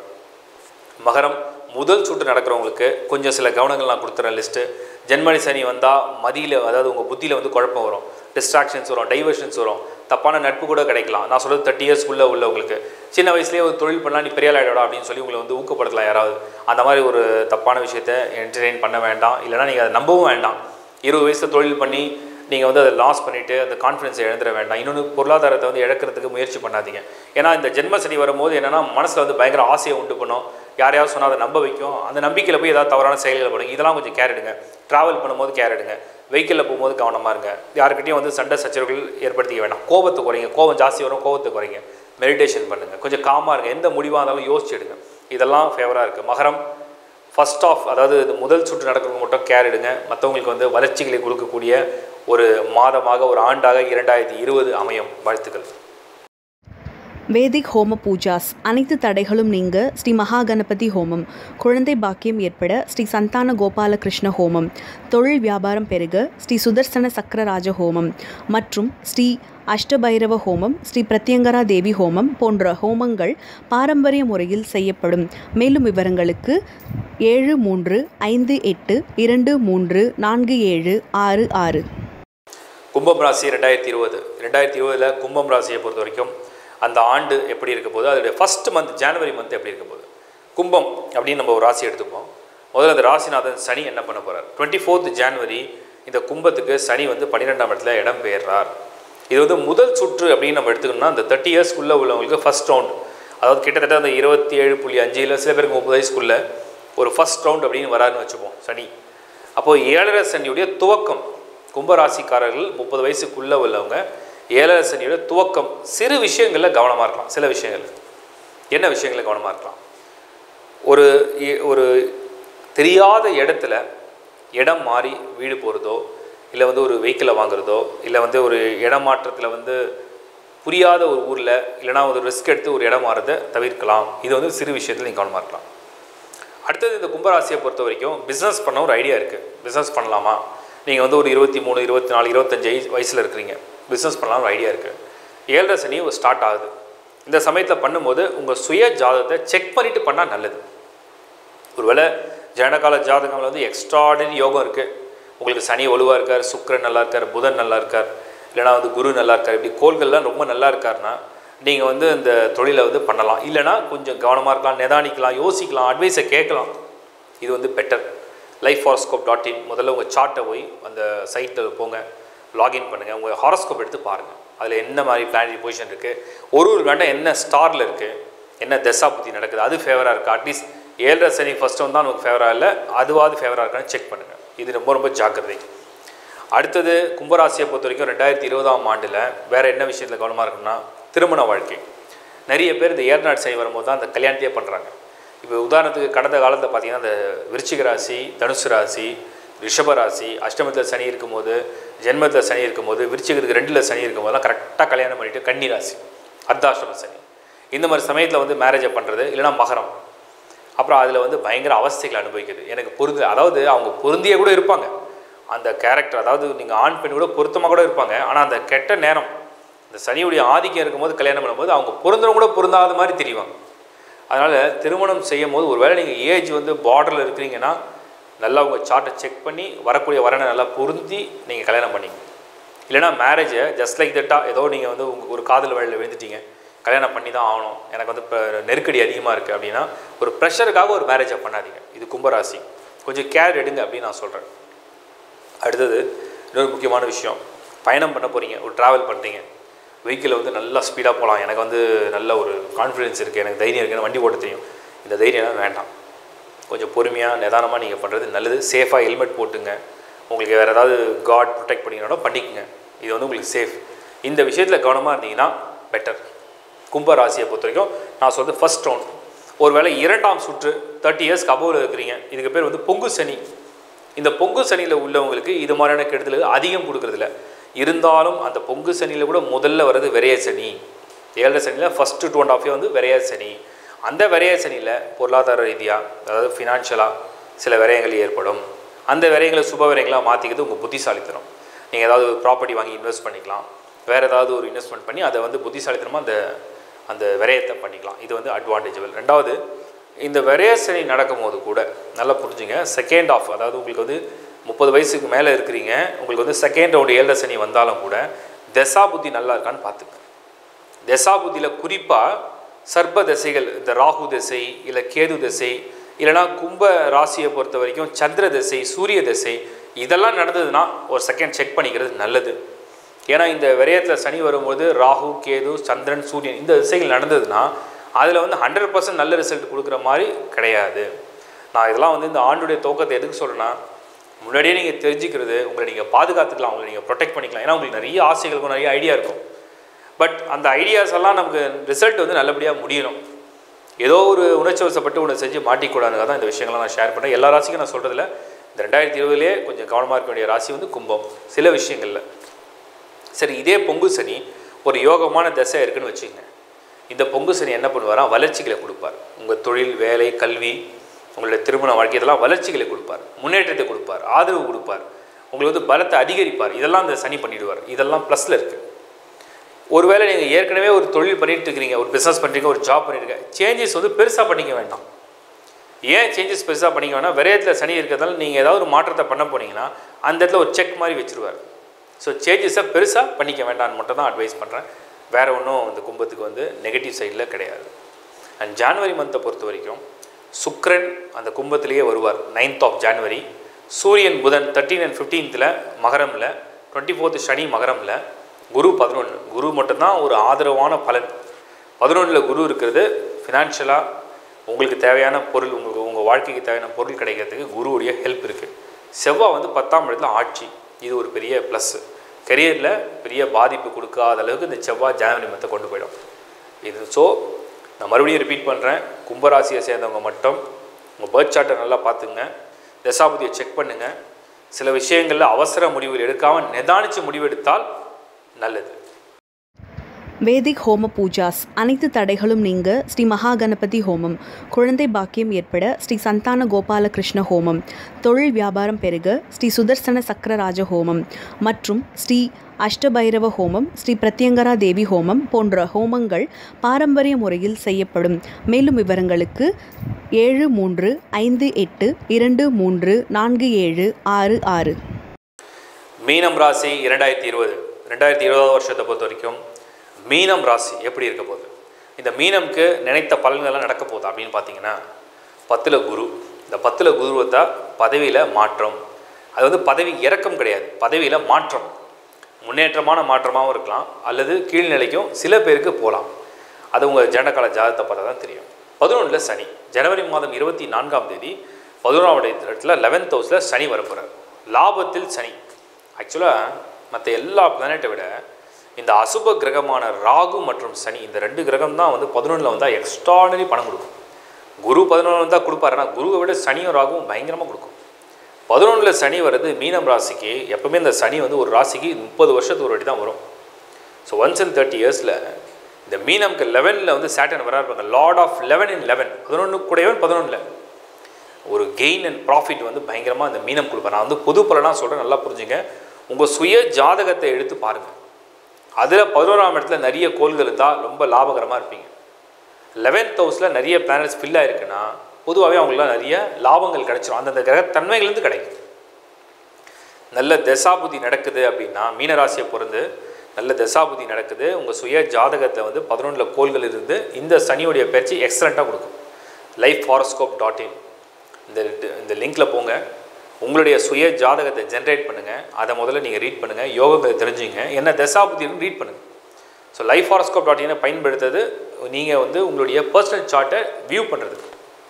மகரம் முதல் சுற்று நடக்கிறவங்களுக்கு கொஞ்சம் சில கவனங்கள் நான் கொடுத்துறேன் லிஸ்ட்டு ஜென்மனி சனி வந்தால் மதியில் அதாவது உங்கள் புத்தியில் வந்து குழப்பம் வரும் டிஸ்ட்ராக்ஷன்ஸ் வரும் டைவர்ஷன்ஸ் வரும் தப்பான நட்பு கூட கிடைக்கலாம் நான் சொல்கிறது தேர்ட்டி இயர்ஸ்க்குள்ளே உள்ளவங்களுக்கு சின்ன வயசுலேயே ஒரு தொழில் பண்ணலாம் நீ பெரிய ஆளாயிடா அப்படின்னு சொல்லி உங்களை வந்து ஊக்கப்படுத்தலாம் யாராவது அந்த மாதிரி ஒரு தப்பான விஷயத்த என்டர்டெயின் பண்ண வேண்டாம் இல்லைனா நீங்கள் அதை நம்பவும் வேண்டாம் இருபது வயசில் தொழில் பண்ணி நீங்கள் வந்து அதை லாஸ் பண்ணிவிட்டு அந்த கான்ஃபிடன்ஸை இழந்துட வேண்டாம் இன்னொன்று பொருளாதாரத்தை வந்து இழக்கிறதுக்கு முயற்சி பண்ணாதீங்க ஏன்னா இந்த ஜென்ம சனி வரும்போது என்னென்னா மனசில் வந்து பயங்கர ஆசையை உண்டு பண்ணும் யாரையாவது சொன்னால் அதை நம்ப வைக்கும் அந்த நம்பிக்கையில் போய் ஏதாவது தவறான செயல்கள் பண்ணுங்க இதெல்லாம் கொஞ்சம் கேர் எடுங்க ட்ராவல் பண்ணும்போது கேர் எடுங்க வெஹிக்கிளில் போகும்போது கவனமாக இருங்க யாருக்கிட்டையும் வந்து சண்டை சச்சரவுகள் ஏற்படுத்திக்க வேண்டாம் கோபத்தை குறைங்க கோபம் ஜாஸ்தி வரும் கோபத்தை குறைங்க மெடிடேஷன் பண்ணுங்கள் கொஞ்சம் காமாக இருங்க எந்த முடிவாக இருந்தாலும் யோசிச்சு எடுங்க இதெல்லாம் ஃபேவராக இருக்குது மகரம் ஃபஸ்ட் ஆஃப் அதாவது இது முதல் சுற்று நடக்கிறவங்க மட்டும் கேர் எடுங்க மற்றவங்களுக்கு வந்து வளர்ச்சிகளை கொடுக்கக்கூடிய ஒரு மாதமாக ஒரு ஆண்டாக இரண்டாயிரத்தி இருபது அமையும் வாழ்த்துக்கள் வேதிக் ஹோம பூஜாஸ் அனைத்து தடைகளும் நீங்க ஸ்ரீ மகா கணபதி ஹோமம் குழந்தை பாக்கியம் ஏற்பட ஸ்ரீ சந்தான கோபால கிருஷ்ண ஹோமம் தொழில் வியாபாரம் பெருக ஸ்ரீ சுதர்சன சக்கரராஜ ஹோமம் மற்றும் ஸ்ரீ அஷ்டபைரவ ஹோமம் ஸ்ரீ பிரத்யங்கரா தேவி ஹோமம் போன்ற ஹோமங்கள் பாரம்பரிய முறையில் செய்யப்படும் மேலும் விவரங்களுக்கு ஏழு மூன்று ஐந்து எட்டு இரண்டு மூன்று நான்கு ஏழு ஆறு ஆறு கும்பம் ராசி ரெண்டாயிரத்தி இருபது ரெண்டாயிரத்தி இருபதில் கும்பம் ராசியை பொறுத்த வரைக்கும் அந்த ஆண்டு எப்படி இருக்க போகுது அதோடைய ஃபஸ்ட் மந்த் ஜனவரி மந்த் எப்படி இருக்க போகுது கும்பம் அப்படின்னு நம்ம ஒரு ராசி எடுத்துப்போம் முதல்ல அந்த ராசிநாதன் சனி என்ன பண்ண போகிறார் டுவெண்ட்டி ஃபோர்த் ஜான்வரி இந்த கும்பத்துக்கு சனி வந்து பன்னிரெண்டாம் இடத்துல இடம் பெயர்றார் இது வந்து முதல் சுற்று அப்படின்னு நம்ம எடுத்துக்கணும்னா அந்த தேர்ட்டி இயர்ஸ்க்குள்ளே உள்ளவங்களுக்கு ஃபஸ்ட் ரவுண்ட் அதாவது கிட்டத்தட்ட அந்த இருபத்தி ஏழு புள்ளி அஞ்சில் சில பேருக்கு முப்பது வயசுக்குள்ளே ஒரு ஃபஸ்ட் ரவுண்ட் அப்படின்னு வராருன்னு வச்சுப்போம் சனி அப்போது ஏழரை சனியுடைய துவக்கம் கும்பராசிக்காரர்கள் முப்பது வயசுக்குள்ளே உள்ளவங்க ஏழரை சனியோட துவக்கம் சிறு விஷயங்களில் கவனமாக இருக்கலாம் சில விஷயங்கள் என்ன விஷயங்களில் கவனமாக இருக்கலாம் ஒரு இ- ஒரு தெரியாத இடத்துல இடம் மாறி வீடு போகிறதோ இல்லை வந்து ஒரு வெஹிக்கிளை வாங்குறதோ இல்லை வந்து ஒரு இடமாற்றத்தில் வந்து புரியாத ஒரு ஊரில் இல்லைனா ஒரு ரிஸ்க் எடுத்து ஒரு இடம் மாறதை தவிர்க்கலாம் இது வந்து சிறு விஷயத்தில் நீங்கள் கவனமாக இருக்கலாம் அடுத்தது இந்த கும்பராசியை பொறுத்த வரைக்கும் பிஸ்னஸ் பண்ண ஒரு ஐடியா இருக்குது பிஸ்னஸ் பண்ணலாமா நீங்கள் வந்து ஒரு இருபத்தி மூணு இருபத்தி நாலு இருபத்தஞ்சு வயசு வயசில் இருக்கிறீங்க பிஸ்னஸ் பண்ணலாம் ஒரு ஐடியா இருக்குது ஏழரை சனி ஒரு ஸ்டார்ட் ஆகுது இந்த சமயத்தில் பண்ணும்போது உங்கள் சுய ஜாதகத்தை செக் பண்ணிவிட்டு பண்ணால் நல்லது ஒருவேளை ஜனகால ஜாதகங்கள் வந்து எக்ஸ்ட்ராடனரி யோகம் இருக்குது உங்களுக்கு சனி வலுவாக இருக்கார் சுக்கிரன் நல்லா இருக்கார் புதன் நல்லா இருக்கார் இல்லைனா வந்து குரு நல்லா இருக்கார் இப்படி கோள்கள்லாம் ரொம்ப நல்லா இருக்காருன்னா நீங்கள் வந்து இந்த தொழிலை வந்து பண்ணலாம் இல்லைனா கொஞ்சம் கவனமாக இருக்கலாம் நிதானிக்கலாம் யோசிக்கலாம் அட்வைஸை கேட்கலாம் இது வந்து better life horoscope dot in முதல்ல உங்கள் சார்ட்டை போய் அந்த சைட்டில் போங்க லாகின் பண்ணுங்கள் உங்கள் ஹாரோஸ்கோப் எடுத்து பாருங்கள் அதில் என்ன மாதிரி பிளானரி பொசிஷன் இருக்குது ஒரு ஒரு கண்டம் என்ன ஸ்டாரில் இருக்குது என்ன தசா புத்தி நடக்குது அது ஃபேவராக இருக்கா அட்லீஸ்ட் ஏழரை சனி ஃபஸ்ட் வந்து தான் நமக்கு ஃபேவராக இல்லை அதுவாது ஃபேவராக இருக்கான்னு செக் பண்ணுங்கள் இது ரொம்ப ரொம்ப ஜாக்கிரதை அடுத்தது கும்பராசியை பொறுத்த வரைக்கும் ரெண்டாயிரத்தி இருபதாம் ஆண்டில் வேறு என்ன விஷயத்தில் கவனமாக இருக்குன்னா திருமண வாழ்க்கை நிறைய பேர் இந்த ஏர்நாட் சனி வரும்போது தான் அந்த கல்யாணத்தையே பண்ணுறாங்க இப்போ உதாரணத்துக்கு கடந்த காலத்தில் பார்த்தீங்கன்னா அந்த விருச்சிக ராசி தனுசு ராசி ரிஷப ராசி அஷ்டமத்தில் சனி இருக்கும்போது ஜென்மத்தில் சனி இருக்கும்போது விருச்சிகத்துக்கு ரெண்டில் சனி இருக்கும்போதெல்லாம் கரெக்டாக கல்யாணம் பண்ணிவிட்டு கன்னி ராசி அர்த்தாஷ்டம சனி இந்த மாதிரி சமயத்தில் வந்து மேரேஜை பண்ணுறது இல்லைனா மகரம் அப்புறம் அதில் வந்து பயங்கர அவஸ்தைகளை அனுபவிக்குது எனக்கு பொருந்து அதாவது அவங்க பொருந்திய கூட இருப்பாங்க அந்த கேரக்டர் அதாவது நீங்கள் ஆண் பெண் கூட பொருத்தமாக கூட இருப்பாங்க ஆனால் அந்த கெட்ட நேரம் இந்த சனியுடைய ஆதிக்கம் இருக்கும்போது கல்யாணம் பண்ணும்போது அவங்க பொருந்தவங்க கூட பொருந்தாத மாதிரி தெரிவாங்க அதனால் திருமணம் செய்யும் போது ஒருவேளை நீங்கள் ஏஜ் வந்து பார்டரில் இருக்கிறீங்கன்னா நல்லா உங்கள் சார்ட்டை செக் பண்ணி வரக்கூடிய வரனை நல்லா பொருந்தி நீங்கள் கல்யாணம் பண்ணிங்க இல்லைனா மேரேஜை ஜஸ்ட் லைக் தட்டாக ஏதோ நீங்கள் வந்து உங்கள் ஒரு காதல் வழியில் விழுந்துட்டீங்க கல்யாணம் பண்ணி தான் ஆகணும் எனக்கு வந்து இப்போ நெருக்கடி அதிகமாக இருக்குது அப்படின்னா ஒரு ப்ரெஷருக்காக ஒரு மேரேஜை பண்ணாதீங்க இது கும்பராசி கொஞ்சம் கேர் எடுங்க அப்படின்னு நான் சொல்கிறேன் அடுத்தது இன்னொரு முக்கியமான விஷயம் பயணம் பண்ண போகிறீங்க ஒரு ட்ராவல் பண்ணுறீங்க வெஹிக்கிளில் வந்து நல்லா ஸ்பீடாக போகலாம் எனக்கு வந்து நல்ல ஒரு கான்ஃபிடென்ஸ் இருக்குது எனக்கு தைரியம் இருக்குது எனக்கு வண்டி ஓட்ட தெரியும் இந்த தைரியம்லாம் வேண்டாம் கொஞ்சம் பொறுமையாக நிதானமாக நீங்கள் பண்ணுறது நல்லது சேஃபாக ஹெல்மெட் போட்டுங்க உங்களுக்கு வேறு ஏதாவது காட் ப்ரொடெக்ட் பண்ணிக்கணும் பண்ணிக்கோங்க இது வந்து உங்களுக்கு சேஃப் இந்த விஷயத்தில் கவனமாக இருந்தீங்கன்னா பெட்டர் கும்ப ராசியை பொறுத்த வரைக்கும் நான் சொல்கிறது ஃபஸ்ட் ரவுண்ட் ஒருவேளை இரண்டாம் சுற்று தேர்ட்டி இயர்ஸ்க்கு அபோவில் இருக்கிறீங்க இதுக்கு பேர் வந்து பொங்கு சனி இந்த பொங்கு சனியில் உள்ளவங்களுக்கு இது மாதிரியான கெடுதல் அதிகம் கொடுக்குறதில்ல இருந்தாலும் அந்த பொங்கு சனியில் கூட முதல்ல வர்றது விரைய சனி ஏழரை சனியில் ஃபஸ்ட்டு டூ அண்ட் ஆஃப் வந்து விரைய சனி அந்த விரைய சனியில் பொருளாதார ரீதியாக அதாவது ஃபினான்ஷியலாக சில விரயங்கள் ஏற்படும் அந்த விரயங்களை சுப விரயங்களாக மாற்றிக்கிறது உங்கள் புத்திசாலித்தனம் நீங்கள் ஏதாவது ப்ராப்பர்ட்டி வாங்கி இன்வெஸ்ட் பண்ணிக்கலாம் வேறு ஏதாவது ஒரு இன்வெஸ்ட்மெண்ட் பண்ணி அதை வந்து புத்திசாலித்தனமாக அந்த அந்த விரயத்தை பண்ணிக்கலாம் இது வந்து அட்வான்டேஜபிள் ரெண்டாவது இந்த விரய சனி நடக்கும்போது கூட நல்லா புரிஞ்சுங்க செகண்ட் ஆஃப் அதாவது உங்களுக்கு வந்து முப்பது வயசுக்கு மேலே இருக்கிறீங்க உங்களுக்கு வந்து செகண்ட் ரவுண்டு ஏழரை சனி வந்தாலும் கூட தசா புத்தி நல்லா இருக்கான்னு பார்த்துங்க தசா புத்தியில் குறிப்பாக சர்ப்ப தசைகள் இந்த ராகு தசை இல்லை கேது தசை இல்லைனா கும்ப ராசியை பொறுத்த வரைக்கும் சந்திர தசை சூரிய தசை இதெல்லாம் நடந்ததுன்னா ஒரு செகண்ட் செக் பண்ணிக்கிறது நல்லது ஏன்னா இந்த விரயத்தில் சனி வரும்போது ராகு கேது சந்திரன் சூரியன் இந்த திசைகள் நடந்ததுன்னா அதில் வந்து ஹண்ட்ரட் பர்சன்ட் நல்ல ரிசல்ட் கொடுக்குற மாதிரி கிடையாது நான் இதெல்லாம் வந்து இந்த ஆண்டுடைய துவக்கத்தை எதுக்கு சொல்கிறேன்னா முன்னாடியே நீங்கள் தெரிஞ்சுக்கிறது உங்களை நீங்கள் பாதுகாத்துக்கலாம் உங்களை நீங்கள் ப்ரொடெக்ட் பண்ணிக்கலாம் ஏன்னா உங்களுக்கு நிறைய ஆசைகள் இருக்கும் நிறைய ஐடியா இருக்கும் பட் அந்த ஐடியாஸ் எல்லாம் நமக்கு ரிசல்ட் வந்து நல்லபடியாக முடியணும் ஏதோ ஒரு உணர்ச்சி வசப்பட்டு ஒன்று செஞ்சு மாட்டிக்கூடாதுங்க தான் இந்த விஷயங்கள்லாம் நான் ஷேர் பண்ணுறேன் எல்லா ராசிக்கும் நான் சொல்கிறதில்ல இந்த ரெண்டாயிரத்தி இருபதுலேயே கொஞ்சம் கவனமாக இருக்க வேண்டிய ராசி வந்து கும்பம் சில விஷயங்களில் சரி இதே பொங்கு சனி ஒரு யோகமான தசை இருக்குன்னு வச்சுக்கங்க இந்த பொங்கு சனி என்ன பண்ணுவாரா வளர்ச்சிகளை கொடுப்பார் உங்கள் தொழில் வேலை கல்வி உங்களுடைய திருமண வாழ்க்கை இதெல்லாம் வளர்ச்சிகளை கொடுப்பார் முன்னேற்றத்தை கொடுப்பார் ஆதரவு கொடுப்பார் உங்களுக்கு வந்து பலத்தை அதிகரிப்பார் இதெல்லாம் இந்த சனி பண்ணிடுவார் இதெல்லாம் ப்ளஸில் இருக்குது ஒருவேளை நீங்கள் ஏற்கனவே ஒரு தொழில் பண்ணிட்டு இருக்கிறீங்க ஒரு பிஸ்னஸ் பண்ணுறீங்க ஒரு ஜாப் பண்ணிட்டு சேஞ்சஸ் வந்து பெருசாக பண்ணிக்க வேண்டாம் ஏன் சேஞ்சஸ் பெருசாக பண்ணிக்க வேணாம் விரயத்தில் சனி இருக்கிறதால நீங்கள் ஏதாவது ஒரு மாற்றத்தை பண்ண போனீங்கன்னா அந்த இடத்துல ஒரு செக் மாதிரி வச்சுருவார் ஸோ சேஞ்சஸை பெருசாக பண்ணிக்க வேண்டாம்னு மட்டும் தான் அட்வைஸ் பண்ணுறேன் வேறு ஒன்றும் இந்த கும்பத்துக்கு வந்து நெகட்டிவ் சைடில் கிடையாது அண்ட் ஜான்வரி மந்த்தை பொறுத்த வரைக்கும் சுக்ரன் அந்த கும்பத்திலேயே வருவார் நைன்த் ஆஃப் ஜான்வரி சூரியன் புதன் தேர்ட்டீன் அண்ட் ஃபிஃப்டீன்த்தில் மகரமில் டுவெண்ட்டி ஃபோர்த்து சனி மகரமில் குரு பதினொன்று குரு மட்டும்தான் ஒரு ஆதரவான பலன் பதினொன்றில் குரு இருக்கிறது ஃபினான்ஷியலாக உங்களுக்கு தேவையான பொருள் உங்களுக்கு உங்கள் வாழ்க்கைக்கு தேவையான பொருள் கிடைக்கிறதுக்கு குருவுடைய ஹெல்ப் இருக்குது செவ்வாய் வந்து பத்தாம் இடத்துல ஆட்சி இது ஒரு பெரிய ப்ளஸ்ஸு கெரியரில் பெரிய பாதிப்பு கொடுக்காத அளவுக்கு இந்த செவ்வாய் ஜனவரி மத்தை கொண்டு போயிடும் இது ஸோ நான் மறுபடியும் ரிப்பீட் பண்ணுறேன் கும்பராசியை சேர்ந்தவங்க மட்டும் உங்கள் பேர்த் சார்ட்டை நல்லா பார்த்துங்க தசாபதியை செக் பண்ணுங்கள் சில விஷயங்களில் அவசர முடிவுகள் எடுக்காமல் நிதானித்து முடிவெடுத்தால் நல்லது வேதிக் ஹோம பூஜாஸ் அனைத்து தடைகளும் நீங்க ஸ்ரீ மகா கணபதி ஹோமம் குழந்தை பாக்கியம் ஏற்பட ஸ்ரீ சந்தான கோபால கிருஷ்ண ஹோமம் தொழில் வியாபாரம் பெருக ஸ்ரீ சுதர்சன சக்கரராஜ ஹோமம் மற்றும் ஸ்ரீ அஷ்டபைரவ ஹோமம் ஸ்ரீ பிரத்யங்கரா தேவி ஹோமம் போன்ற ஹோமங்கள் பாரம்பரிய முறையில் செய்யப்படும் மேலும் விவரங்களுக்கு ஏழு மூன்று ஐந்து எட்டு இரண்டு மூன்று நான்கு ஏழு ஆறு ஆறு மீனம் ராசி இரண்டாயிரத்தி இருபது ரெண்டாயிரத்தி இருபதாவது வருஷத்தை பொறுத்த வரைக்கும் மீனம் ராசி எப்படி இருக்க போகுது இந்த மீனம்க்கு நினைத்த பலன்கள்லாம் நடக்க போகுது அப்படின்னு பார்த்தீங்கன்னா பத்தில் குரு இந்த பத்தில் குரு தான் பதவியில் மாற்றம் அது வந்து பதவி இறக்கம் கிடையாது பதவியில் மாற்றம் முன்னேற்றமான மாற்றமாகவும் இருக்கலாம் அல்லது கீழ்நிலைக்கும் சில பேருக்கு போகலாம் அது உங்கள் ஜனகால ஜாதகத்தை பார்த்தா தான் தெரியும் பதினொன்றில் சனி ஜனவரி மாதம் இருபத்தி நான்காம் தேதி பதினோராம் இடத்துல லெவன்த் ஹவுஸில் சனி வரப்போகிறார் லாபத்தில் சனி ஆக்சுவலாக மற்ற எல்லா பிளானட்டை விட இந்த அசுப கிரகமான ராகு மற்றும் சனி இந்த ரெண்டு கிரகம் தான் வந்து பதினொன்றில் வந்தால் எக்ஸ்ட்ராடனரி பணம் கொடுக்கும் குரு பதினொன்று வந்தால் கொடுப்பாருன்னா குருவை விட சனியும் ராகுவும் பயங்கரமாக கொடுக்கும் பதினொன்றில் சனி வர்றது மீனம் ராசிக்கு எப்பவுமே இந்த சனி வந்து ஒரு ராசிக்கு முப்பது வருஷத்துக்கு ஒரு வாட்டி தான் வரும் ஸோ ஒன்ஸ் இன் தேர்ட்டி இயர்ஸில் இந்த மீனம்க்கு லெவனில் வந்து சேட்டன் வரா இருப்பாங்க lord of eleven in eleven பதினொன்று கூடவன் பதினொன்றில் ஒரு கெயின் அண்ட் ப்ராஃபிட் வந்து பயங்கரமாக இந்த மீனம் கொடுப்பேன் நான் வந்து பொது பலனாக சொல்கிறேன் நல்லா புரிஞ்சுங்க உங்கள் சுய ஜாதகத்தை எடுத்து பாருங்கள் அதில் பதினோராம் இடத்துல நிறைய கோள்கள் இருந்தால் ரொம்ப லாபகரமாக இருப்பீங்க லெவன்த் ஹவுஸில் நிறைய பிளானட்ஸ் ஃபில் ஆயிருக்குன்னா பொதுவாகவே அவங்களுக்குலாம் நிறைய லாபங்கள் கிடைச்சிரும் அந்தந்த கிரக தன்மைகள்லேருந்து கிடைக்கும் நல்ல தசாபுதி நடக்குது அப்படின்னா மீனராசியை பொறுத்து நல்ல தசாபுதி நடக்குது உங்கள் சுய ஜாதகத்தை வந்து பதினொன்றில் கோள்கள் இருந்து இந்த சனியோடைய பயிற்சி எக்ஸலண்ட்டாக கொடுக்கும் லைஃப் ஹாரோஸ்கோப் டாட் இன் இந்த இந்த லிங்க்கில் போங்க உங்களுடைய சுய ஜாதகத்தை ஜென்ரேட் பண்ணுங்கள் அதை முதல்ல நீங்கள் ரீட் பண்ணுங்கள் யோகத்தை தெரிஞ்சுங்க என்ன தசாபுத்தின்னு ரீட் பண்ணுங்கள் ஸோ லைஃப் ஹாரோஸ்கோப் டாட் இனை பயன்படுத்துறது நீங்கள் வந்து உங்களுடைய பர்சனல் சார்ட்டை வியூ பண்ணுறதுக்கு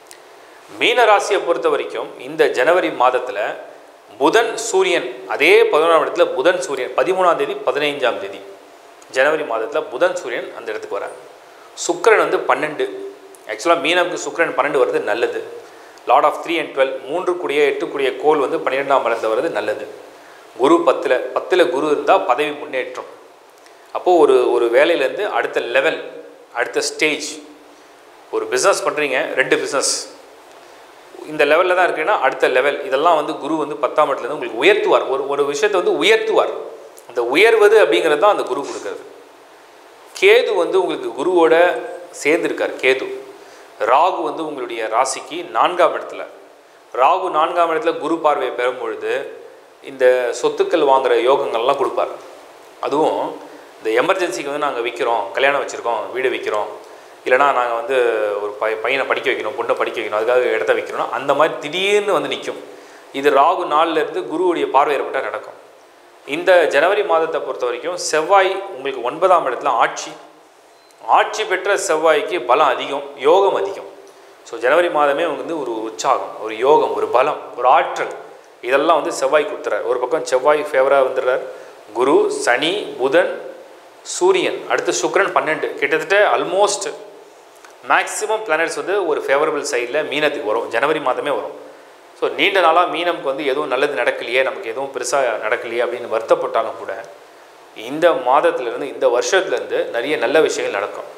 மீன ராசியை பொறுத்த வரைக்கும் இந்த ஜனவரி மாதத்தில் புதன் சூரியன் அதே பதினொன்றாம் இடத்துல புதன் சூரியன் பதிமூணாம் தேதி பதினைஞ்சாம் தேதி ஜனவரி மாதத்தில் புதன் சூரியன் அந்த இடத்துக்கு வராங்க சுக்கிரன் வந்து பன்னெண்டு ஆக்சுவலாக மீனமுக்கு சுக்கிரன் பன்னெண்டு வருது நல்லது lord of three and twelve மூன்று கூடிய எட்டு கூடிய கோல் வந்து பன்னிரெண்டாம் இடத்துல வருது நல்லது குரு பத்தில் பத்தில் குரு இருந்தால் பதவி முன்னேற்றம் அப்போது ஒரு ஒரு வேலையிலேருந்து அடுத்த லெவல் அடுத்த ஸ்டேஜ் ஒரு பிஸ்னஸ் பண்ணுறீங்க ரெண்டு பிஸ்னஸ் இந்த லெவலில் தான் இருக்குன்னா அடுத்த லெவல் இதெல்லாம் வந்து குரு வந்து பத்தாம் இடத்துலேருந்து உங்களுக்கு உயர்த்துவார் ஒரு ஒரு விஷயத்தை வந்து உயர்த்துவார் அந்த உயர்வது அப்படிங்கிறது தான் அந்த குரு கொடுக்கறது கேது வந்து உங்களுக்கு குருவோட சேர்ந்துருக்கார் கேது ராகு வந்து உங்களுடைய ராசிக்கு நான்காம் இடத்துல ராகு நான்காம் இடத்துல குரு பார்வையை பெறும் பொழுது இந்த சொத்துக்கள் வாங்குகிற யோகங்கள்லாம் கொடுப்பார் அதுவும் இந்த எமர்ஜென்சிக்கு வந்து நாங்கள் விற்கிறோம் கல்யாணம் வச்சுருக்கோம் வீடு விற்கிறோம் இல்லைனா நாங்கள் வந்து ஒரு பை பையனை படிக்க வைக்கணும் பொண்ணை படிக்க வைக்கணும் அதுக்காக இடத்த வைக்கணும் அந்த மாதிரி திடீர்னு வந்து நிற்கும் இது ராகு நாளில் இருந்து குருவுடைய பார்வை ஏற்பட்டால் நடக்கும் இந்த ஜனவரி மாதத்தை பொறுத்த வரைக்கும் செவ்வாய் உங்களுக்கு ஒன்பதாம் இடத்துல ஆட்சி ஆட்சி பெற்ற செவ்வாய்க்கு பலம் அதிகம் யோகம் அதிகம் ஸோ ஜனவரி மாதமே வந்து ஒரு உற்சாகம் ஒரு யோகம் ஒரு பலம் ஒரு ஆற்றல் இதெல்லாம் வந்து செவ்வாய் கொடுத்துறாரு ஒரு பக்கம் செவ்வாய் ஃபேவராக வந்துடுறார் குரு சனி புதன் சூரியன் அடுத்து சுக்கிரன் பன்னெண்டு கிட்டத்தட்ட ஆல்மோஸ்ட் மேக்ஸிமம் பிளானட்ஸ் வந்து ஒரு ஃபேவரபிள் சைடில் மீனத்துக்கு வரும் ஜனவரி மாதமே வரும் ஸோ நீண்ட நாளாக மீனம்க்கு வந்து எதுவும் நல்லது நடக்கலையே நமக்கு எதுவும் பெருசாக நடக்கலையே அப்படின்னு வருத்தப்பட்டாலும் கூட இந்த மாதத்துலேருந்து இந்த வருஷத்துலேருந்து நிறைய நல்ல விஷயங்கள் நடக்கும்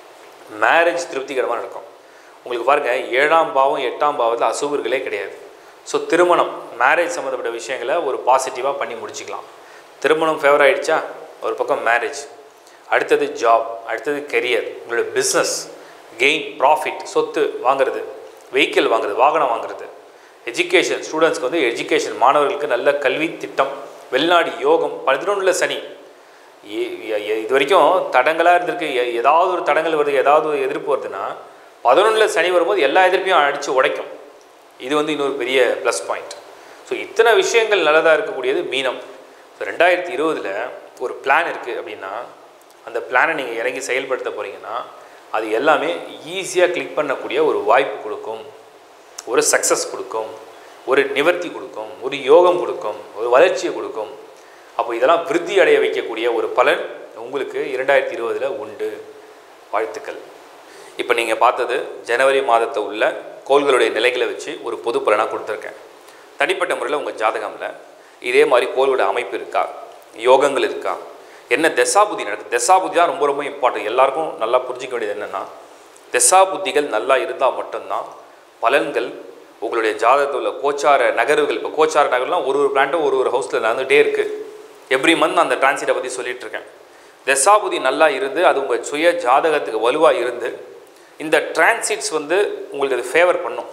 மேரேஜ் திருப்திகரமாக நடக்கும் உங்களுக்கு பாருங்கள் ஏழாம் பாவம் எட்டாம் பாவத்தில் அசுவர்களே கிடையாது ஸோ திருமணம் மேரேஜ் சம்மந்தப்பட்ட விஷயங்களை ஒரு பாசிட்டிவாக பண்ணி முடிச்சுக்கலாம் திருமணம் ஃபேவர் ஆகிடுச்சா ஒரு பக்கம் மேரேஜ் அடுத்தது ஜாப் அடுத்தது கெரியர் உங்களோட பிஸ்னஸ் கெயின் ப்ராஃபிட் சொத்து வாங்குறது வெஹிக்கிள் வாங்குறது வாகனம் வாங்குறது எஜுகேஷன் ஸ்டூடெண்ட்ஸ்க்கு வந்து எஜுகேஷன் மாணவர்களுக்கு நல்ல கல்வி திட்டம் வெளிநாடு யோகம் பதினொன்றில் சனி ஏ- எ- எ- இது வரைக்கும் தடங்களாக இருந்திருக்கு எ- ஏதாவது ஒரு தடங்கள் வருது ஏதாவது ஒரு எதிர்ப்பு வருதுன்னா பதினொன்றில் சனி வரும்போது எல்லா எதிர்ப்பையும் அடித்து உடைக்கும் இது வந்து இன்னொரு பெரிய ப்ளஸ் பாயிண்ட் ஸோ இத்தனை விஷயங்கள் நல்லதாக இருக்கக்கூடியது மீனம் ஸோ ரெண்டாயிரத்தி இருபதில் ஒரு பிளான் இருக்குது அப்படின்னா அந்த பிளானை நீங்கள் இறங்கி செயல்படுத்த போகிறீங்கன்னா அது எல்லாமே ஈஸியாக கிளிக் பண்ணக்கூடிய ஒரு வாய்ப்பு கொடுக்கும் ஒரு சக்ஸஸ் கொடுக்கும் ஒரு நிவர்த்தி கொடுக்கும் ஒரு யோகம் கொடுக்கும் ஒரு வளர்ச்சியை கொடுக்கும் அப்போ இதெல்லாம் விருத்தி அடைய வைக்கக்கூடிய ஒரு பலன் உங்களுக்கு இரண்டாயிரத்தி இருபதில் உண்டு வாழ்த்துக்கள் இப்போ நீங்கள் பார்த்தது ஜனவரி மாதத்தை உள்ள கோள்களுடைய நிலைகளை வச்சு ஒரு பொது பலனாக கொடுத்துருக்கேன் தனிப்பட்ட முறையில் உங்கள் ஜாதகமில் இதே மாதிரி கோளோட அமைப்பு இருக்கா யோகங்கள் இருக்கா என்ன தசாபுத்தி நடக்குது தசாபுத்தி தான் ரொம்ப ரொம்ப இம்பார்ட்டன்ட் எல்லாருக்கும் நல்லா புரிஞ்சிக்க வேண்டியது என்னென்னா தசாபுத்திகள் நல்லா இருந்தால் மட்டும்தான் பலன்கள் உங்களுடைய ஜாதகத்தில் உள்ள கோச்சார நகர்வுகள் இப்போ கோச்சார நகர்லாம் ஒரு ஒரு பிளான்ட்டும் ஒரு ஒரு ஹவுஸில் நடந்துகிட்டே இருக்குது எவ்ரி மந்த் அந்த டிரான்சிட்டை பற்றி சொல்லிட்டு இருக்கேன் தசாபுதி நல்லா இருந்து அது உங்கள் சுய ஜாதகத்துக்கு வலுவாக இருந்து இந்த டிரான்சிட்ஸ் வந்து உங்களுக்கு அது ஃபேவர் பண்ணும்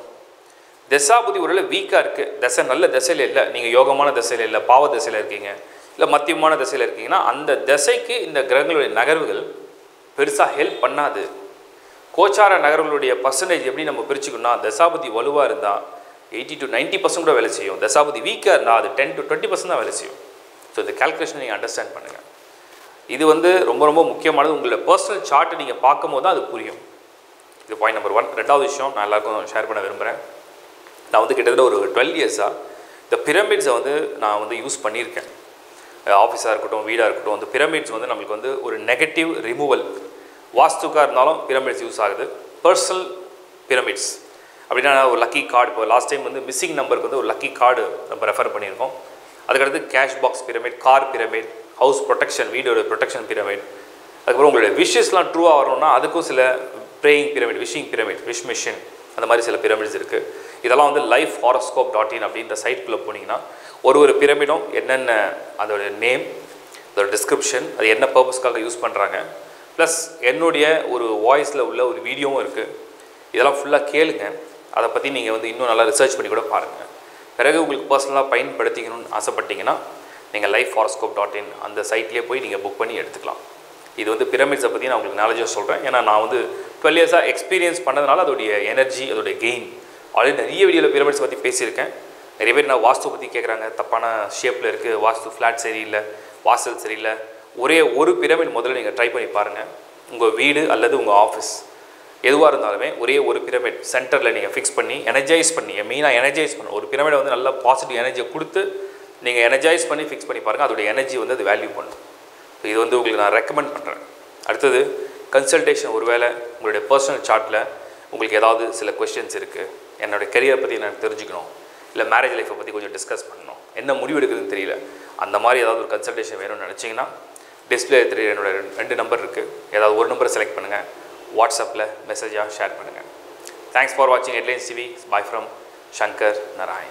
தசாபுதி ஒரு வீக்காக இருக்குது தசை நல்ல திசையில் இல்லை நீங்கள் யோகமான திசையில் இல்லை பாவ திசையில் இருக்கீங்க இல்லை மத்தியமான திசையில் இருக்கீங்கன்னா அந்த திசைக்கு இந்த கிரகங்களுடைய நகர்வுகள் பெருசாக ஹெல்ப் பண்ணாது கோச்சார நகர்களுடைய பர்சன்டேஜ் எப்படி நம்ம பிரிச்சுக்கணும்னா தசாபதி வலுவாக இருந்தால் எயிட்டி டு நைன்ட்டி பர்சன்ட் கூட வேலை செய்யும் தசாபதி வீக்காக இருந்தால் அது டென் டு டுவெண்ட்டி பர்சன்ட் தான் வேலை செய்யும் ஸோ இந்த கால்குலேஷன் நீங்கள் அண்டர்ஸ்டாண்ட் பண்ணுங்கள் இது வந்து ரொம்ப ரொம்ப முக்கியமானது உங்களோட பர்சனல் சார்ட்டை நீங்கள் பார்க்கும்போது தான் அது புரியும் இது பாயிண்ட் நம்பர் ஒன் ரெண்டாவது விஷயம் நான் எல்லாருக்கும் ஷேர் பண்ண விரும்புகிறேன் நான் வந்து கிட்டத்தட்ட ஒரு டுவெல் இயர்ஸாக இந்த பிரமிட்ஸை வந்து நான் வந்து யூஸ் பண்ணியிருக்கேன் ஆஃபீஸாக இருக்கட்டும் வீடாக இருக்கட்டும் அந்த பிரமிட்ஸ் வந்து நம்மளுக்கு வந்து ஒரு நெகட்டிவ் ரிமூவல் வாஸ்துக்காக இருந்தாலும் பிரமிட்ஸ் யூஸ் ஆகுது பர்சனல் பிரமிட்ஸ் அப்படின்னா ஒரு லக்கி கார்டு இப்போ லாஸ்ட் டைம் வந்து மிஸ்ஸிங் நம்பருக்கு வந்து ஒரு லக்கி கார்டு நம்ம ரெஃபர் பண்ணியிருக்கோம் அதுக்கடுத்து cash box pyramid car pyramid house protection வீடோட ப்ரொடெக்ஷன் பிரமிட் அதுக்கப்புறம் உங்களுடைய விஷஸ்லாம் ட்ரூவாக வரணும்னா அதுக்கும் சில praying pyramid wishing pyramid wish machine அந்த மாதிரி சில பிரமிட்ஸ் இருக்குது இதெல்லாம் வந்து லைஃப் ஹாரோஸ்கோப் டாட் இன் அப்படின்ற சைட்குள்ளே போனீங்கன்னா ஒரு ஒரு பிரமிடும் என்னென்ன அதோட நேம் அதோட டிஸ்கிரிப்ஷன் அது என்ன பர்பஸ்க்காக யூஸ் பண்ணுறாங்க ப்ளஸ் என்னுடைய ஒரு வாய்ஸில் உள்ள ஒரு வீடியோவும் இருக்குது இதெல்லாம் ஃபுல்லாக கேளுங்க அதை பற்றி நீங்கள் வந்து இன்னும் நல்லா ரிசர்ச் பண்ணி கூட பாருங்கள் பிறகு உங்களுக்கு பர்சனலாக பயன்படுத்திக்கணும்னு ஆசைப்பட்டீங்கன்னா நீங்கள் லைஃப் ஹாரோஸ்கோப் டாட் இன் அந்த சைட்லேயே போய் நீங்கள் புக் பண்ணி எடுத்துக்கலாம் இது வந்து பிரமிட்ஸை பற்றி நான் உங்களுக்கு நாலேஜாக சொல்கிறேன் ஏன்னா நான் வந்து டுவெல் இயர்ஸாக எக்ஸ்பீரியன்ஸ் பண்ணதுனால அதோடைய எனர்ஜி அதோடைய கெயின் ஆல்ரெடி நிறைய வீடியோவில் பிரமிட்ஸ் பற்றி பேசியிருக்கேன் நிறைய பேர் நான் வாஸ்து பற்றி கேட்குறாங்க தப்பான ஷேப்பில் இருக்குது வாஸ்து ஃப்ளாட் சரியில்லை வாசல் சரியில்லை ஒரே ஒரு பிரமிட் முதல்ல நீங்கள் ட்ரை பண்ணி பாருங்கள் உங்கள் வீடு அல்லது உங்கள் ஆஃபீஸ் எதுவாக இருந்தாலுமே ஒரே ஒரு பிரமிட் சென்டரில் நீங்கள் ஃபிக்ஸ் பண்ணி எனர்ஜைஸ் பண்ணி மெயினாக எனர்ஜைஸ் பண்ணணும் ஒரு பிரமிடை வந்து நல்லா பாசிட்டிவ் எனர்ஜியை கொடுத்து நீங்கள் எனர்ஜைஸ் பண்ணி ஃபிக்ஸ் பண்ணி பாருங்கள் அதோடைய எனர்ஜி வந்து அது வேல்யூ பண்ணும் ஸோ இது வந்து உங்களுக்கு நான் ரெக்கமெண்ட் பண்ணுறேன் அடுத்தது கன்சல்டேஷன் ஒருவேளை உங்களுடைய பர்சனல் சார்ட்டில் உங்களுக்கு ஏதாவது சில கொஷின்ஸ் இருக்குது என்னோடய கெரியரை பற்றி எனக்கு தெரிஞ்சுக்கணும் இல்லை மேரேஜ் லைஃப்பை பற்றி கொஞ்சம் டிஸ்கஸ் பண்ணணும் என்ன முடிவு எடுக்குதுன்னு தெரியல அந்த மாதிரி ஏதாவது ஒரு கன்சல்டேஷன் வேணும்னு நினச்சிங்கன்னா டிஸ்பிளே தெரிய என்னோட ரெண்டு நம்பர் இருக்குது ஏதாவது ஒரு நம்பரை செலக்ட் பண்ணுங்கள் வாட்ஸ்அப்பில் மெசேஜாக ஷேர் பண்ணுங்கள் தேங்க்ஸ் ஃபார் வாட்சிங் headlines TV bye from Shankar Narayan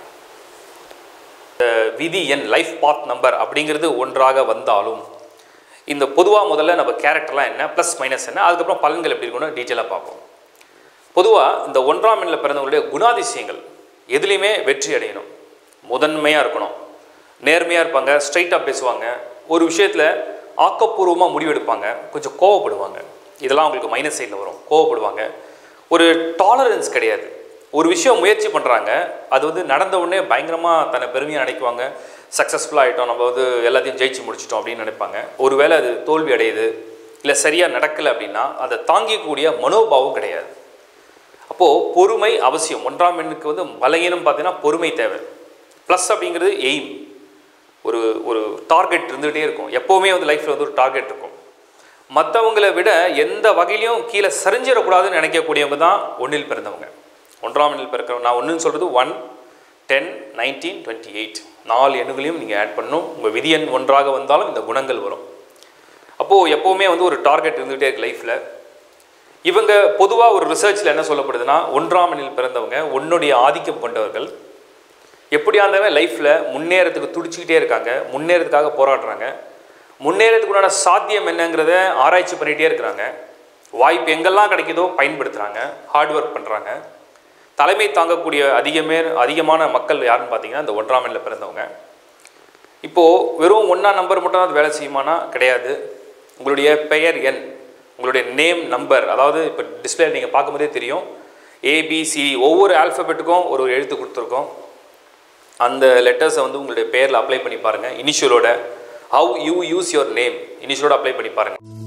விதி எண் லைஃப் பாத் நம்பர் அப்படிங்கிறது ஒன்றாக வந்தாலும் இந்த பொதுவாக முதல்ல நம்ம கேரக்டர்லாம் என்ன ப்ளஸ் மைனஸ் என்ன அதுக்கப்புறம் பலன்கள் எப்படி இருக்குன்னு டீட்டெயிலாக பார்ப்போம் பொதுவாக இந்த ஒன்றாம் எண்ணில் பிறந்தவங்களுடைய குணாதிசயங்கள் எதுலேயுமே வெற்றி அடையணும் முதன்மையாக இருக்கணும் நேர்மையாக இருப்பாங்க ஸ்ட்ரைட்டாக பேசுவாங்க ஒரு விஷயத்தில் ஆக்கப்பூர்வமாக முடிவெடுப்பாங்க கொஞ்சம் கோவப்படுவாங்க இதெல்லாம் அவங்களுக்கு மைனஸ் சைடில் வரும் கோவப்படுவாங்க ஒரு டாலரன்ஸ் கிடையாது ஒரு விஷயம் முயற்சி பண்ணுறாங்க அது வந்து நடந்த உடனே பயங்கரமாக தன்னை பெருமையாக நினைக்குவாங்க சக்ஸஸ்ஃபுல்லாக ஆகிட்டோம் நம்ம வந்து எல்லாத்தையும் ஜெயிச்சு முடிச்சிட்டோம் அப்படின்னு நினைப்பாங்க ஒருவேளை அது தோல்வி அடையுது இல்லை சரியாக நடக்கலை அப்படின்னா அதை தாங்கிக்கூடிய மனோபாவம் கிடையாது அப்போது பொறுமை அவசியம் ஒன்றாம் எண்ணுக்கு வந்து பலகீனம் பார்த்தீங்கன்னா பொறுமை தேவை ப்ளஸ் அப்படிங்கிறது எய்ம் ஒரு ஒரு டார்கெட் இருந்துகிட்டே இருக்கும் எப்போவுமே வந்து லைஃப்பில் வந்து ஒரு டார்கெட் இருக்கும் மற்றவங்களை விட எந்த வகையிலையும் கீழே சரிஞ்சிடக்கூடாதுன்னு நினைக்கக்கூடியவங்க தான் ஒன்றில் பிறந்தவங்க ஒன்றாம் எண்ணில் பிறக்கிறவங்க நான் ஒன்றுன்னு சொல்கிறது one ten nineteen twenty eight நாலு எண்ணுகளையும் நீங்கள் ஆட் பண்ணணும் உங்கள் விதி எண் ஒன்றாக வந்தாலும் இந்த குணங்கள் வரும் அப்போது எப்போவுமே வந்து ஒரு டார்கெட் இருந்துகிட்டே இருக்கு லைஃப்பில் இவங்க பொதுவாக ஒரு ரிசர்ச்சில் என்ன சொல்லப்படுதுன்னா ஒன்றாம் எண்ணில் பிறந்தவங்க உன்னுடைய ஆதிக்கம் கொண்டவர்கள் எப்படியா இருந்தாலும் லைஃப்பில் முன்னேறதுக்கு துடிச்சிக்கிட்டே இருக்காங்க முன்னேறதுக்காக போராடுறாங்க முன்னேறதுக்கு உண்டான சாத்தியம் என்னங்கிறத ஆராய்ச்சி பண்ணிகிட்டே இருக்கிறாங்க வாய்ப்பு எங்கெல்லாம் கிடைக்குதோ பயன்படுத்துகிறாங்க ஹார்ட் ஒர்க் பண்ணுறாங்க தலைமை தாங்கக்கூடிய அதிகமே அதிகமான மக்கள் யாருன்னு பார்த்தீங்கன்னா இந்த ஒன்றாம் எண்ணில் பிறந்தவங்க இப்போது வெறும் ஒன்றா நம்பர் மட்டும் தான் அது வேலை செய்யுமானா கிடையாது உங்களுடைய பெயர் எண் உங்களுடைய நேம் நம்பர் அதாவது இப்போ டிஸ்பிளே நீங்கள் பார்க்கும்போதே தெரியும் ஏபிசி ஒவ்வொரு ஆல்ஃபபெட்டுக்கும் ஒரு ஒரு எழுத்து கொடுத்துருக்கோம் அந்த லெட்டர்ஸை வந்து உங்களுடைய பேரில் அப்ளை பண்ணி பாருங்கள் இனிஷியலோட how you use your name இனிஷியலோட அப்ளை பண்ணி பாருங்கள்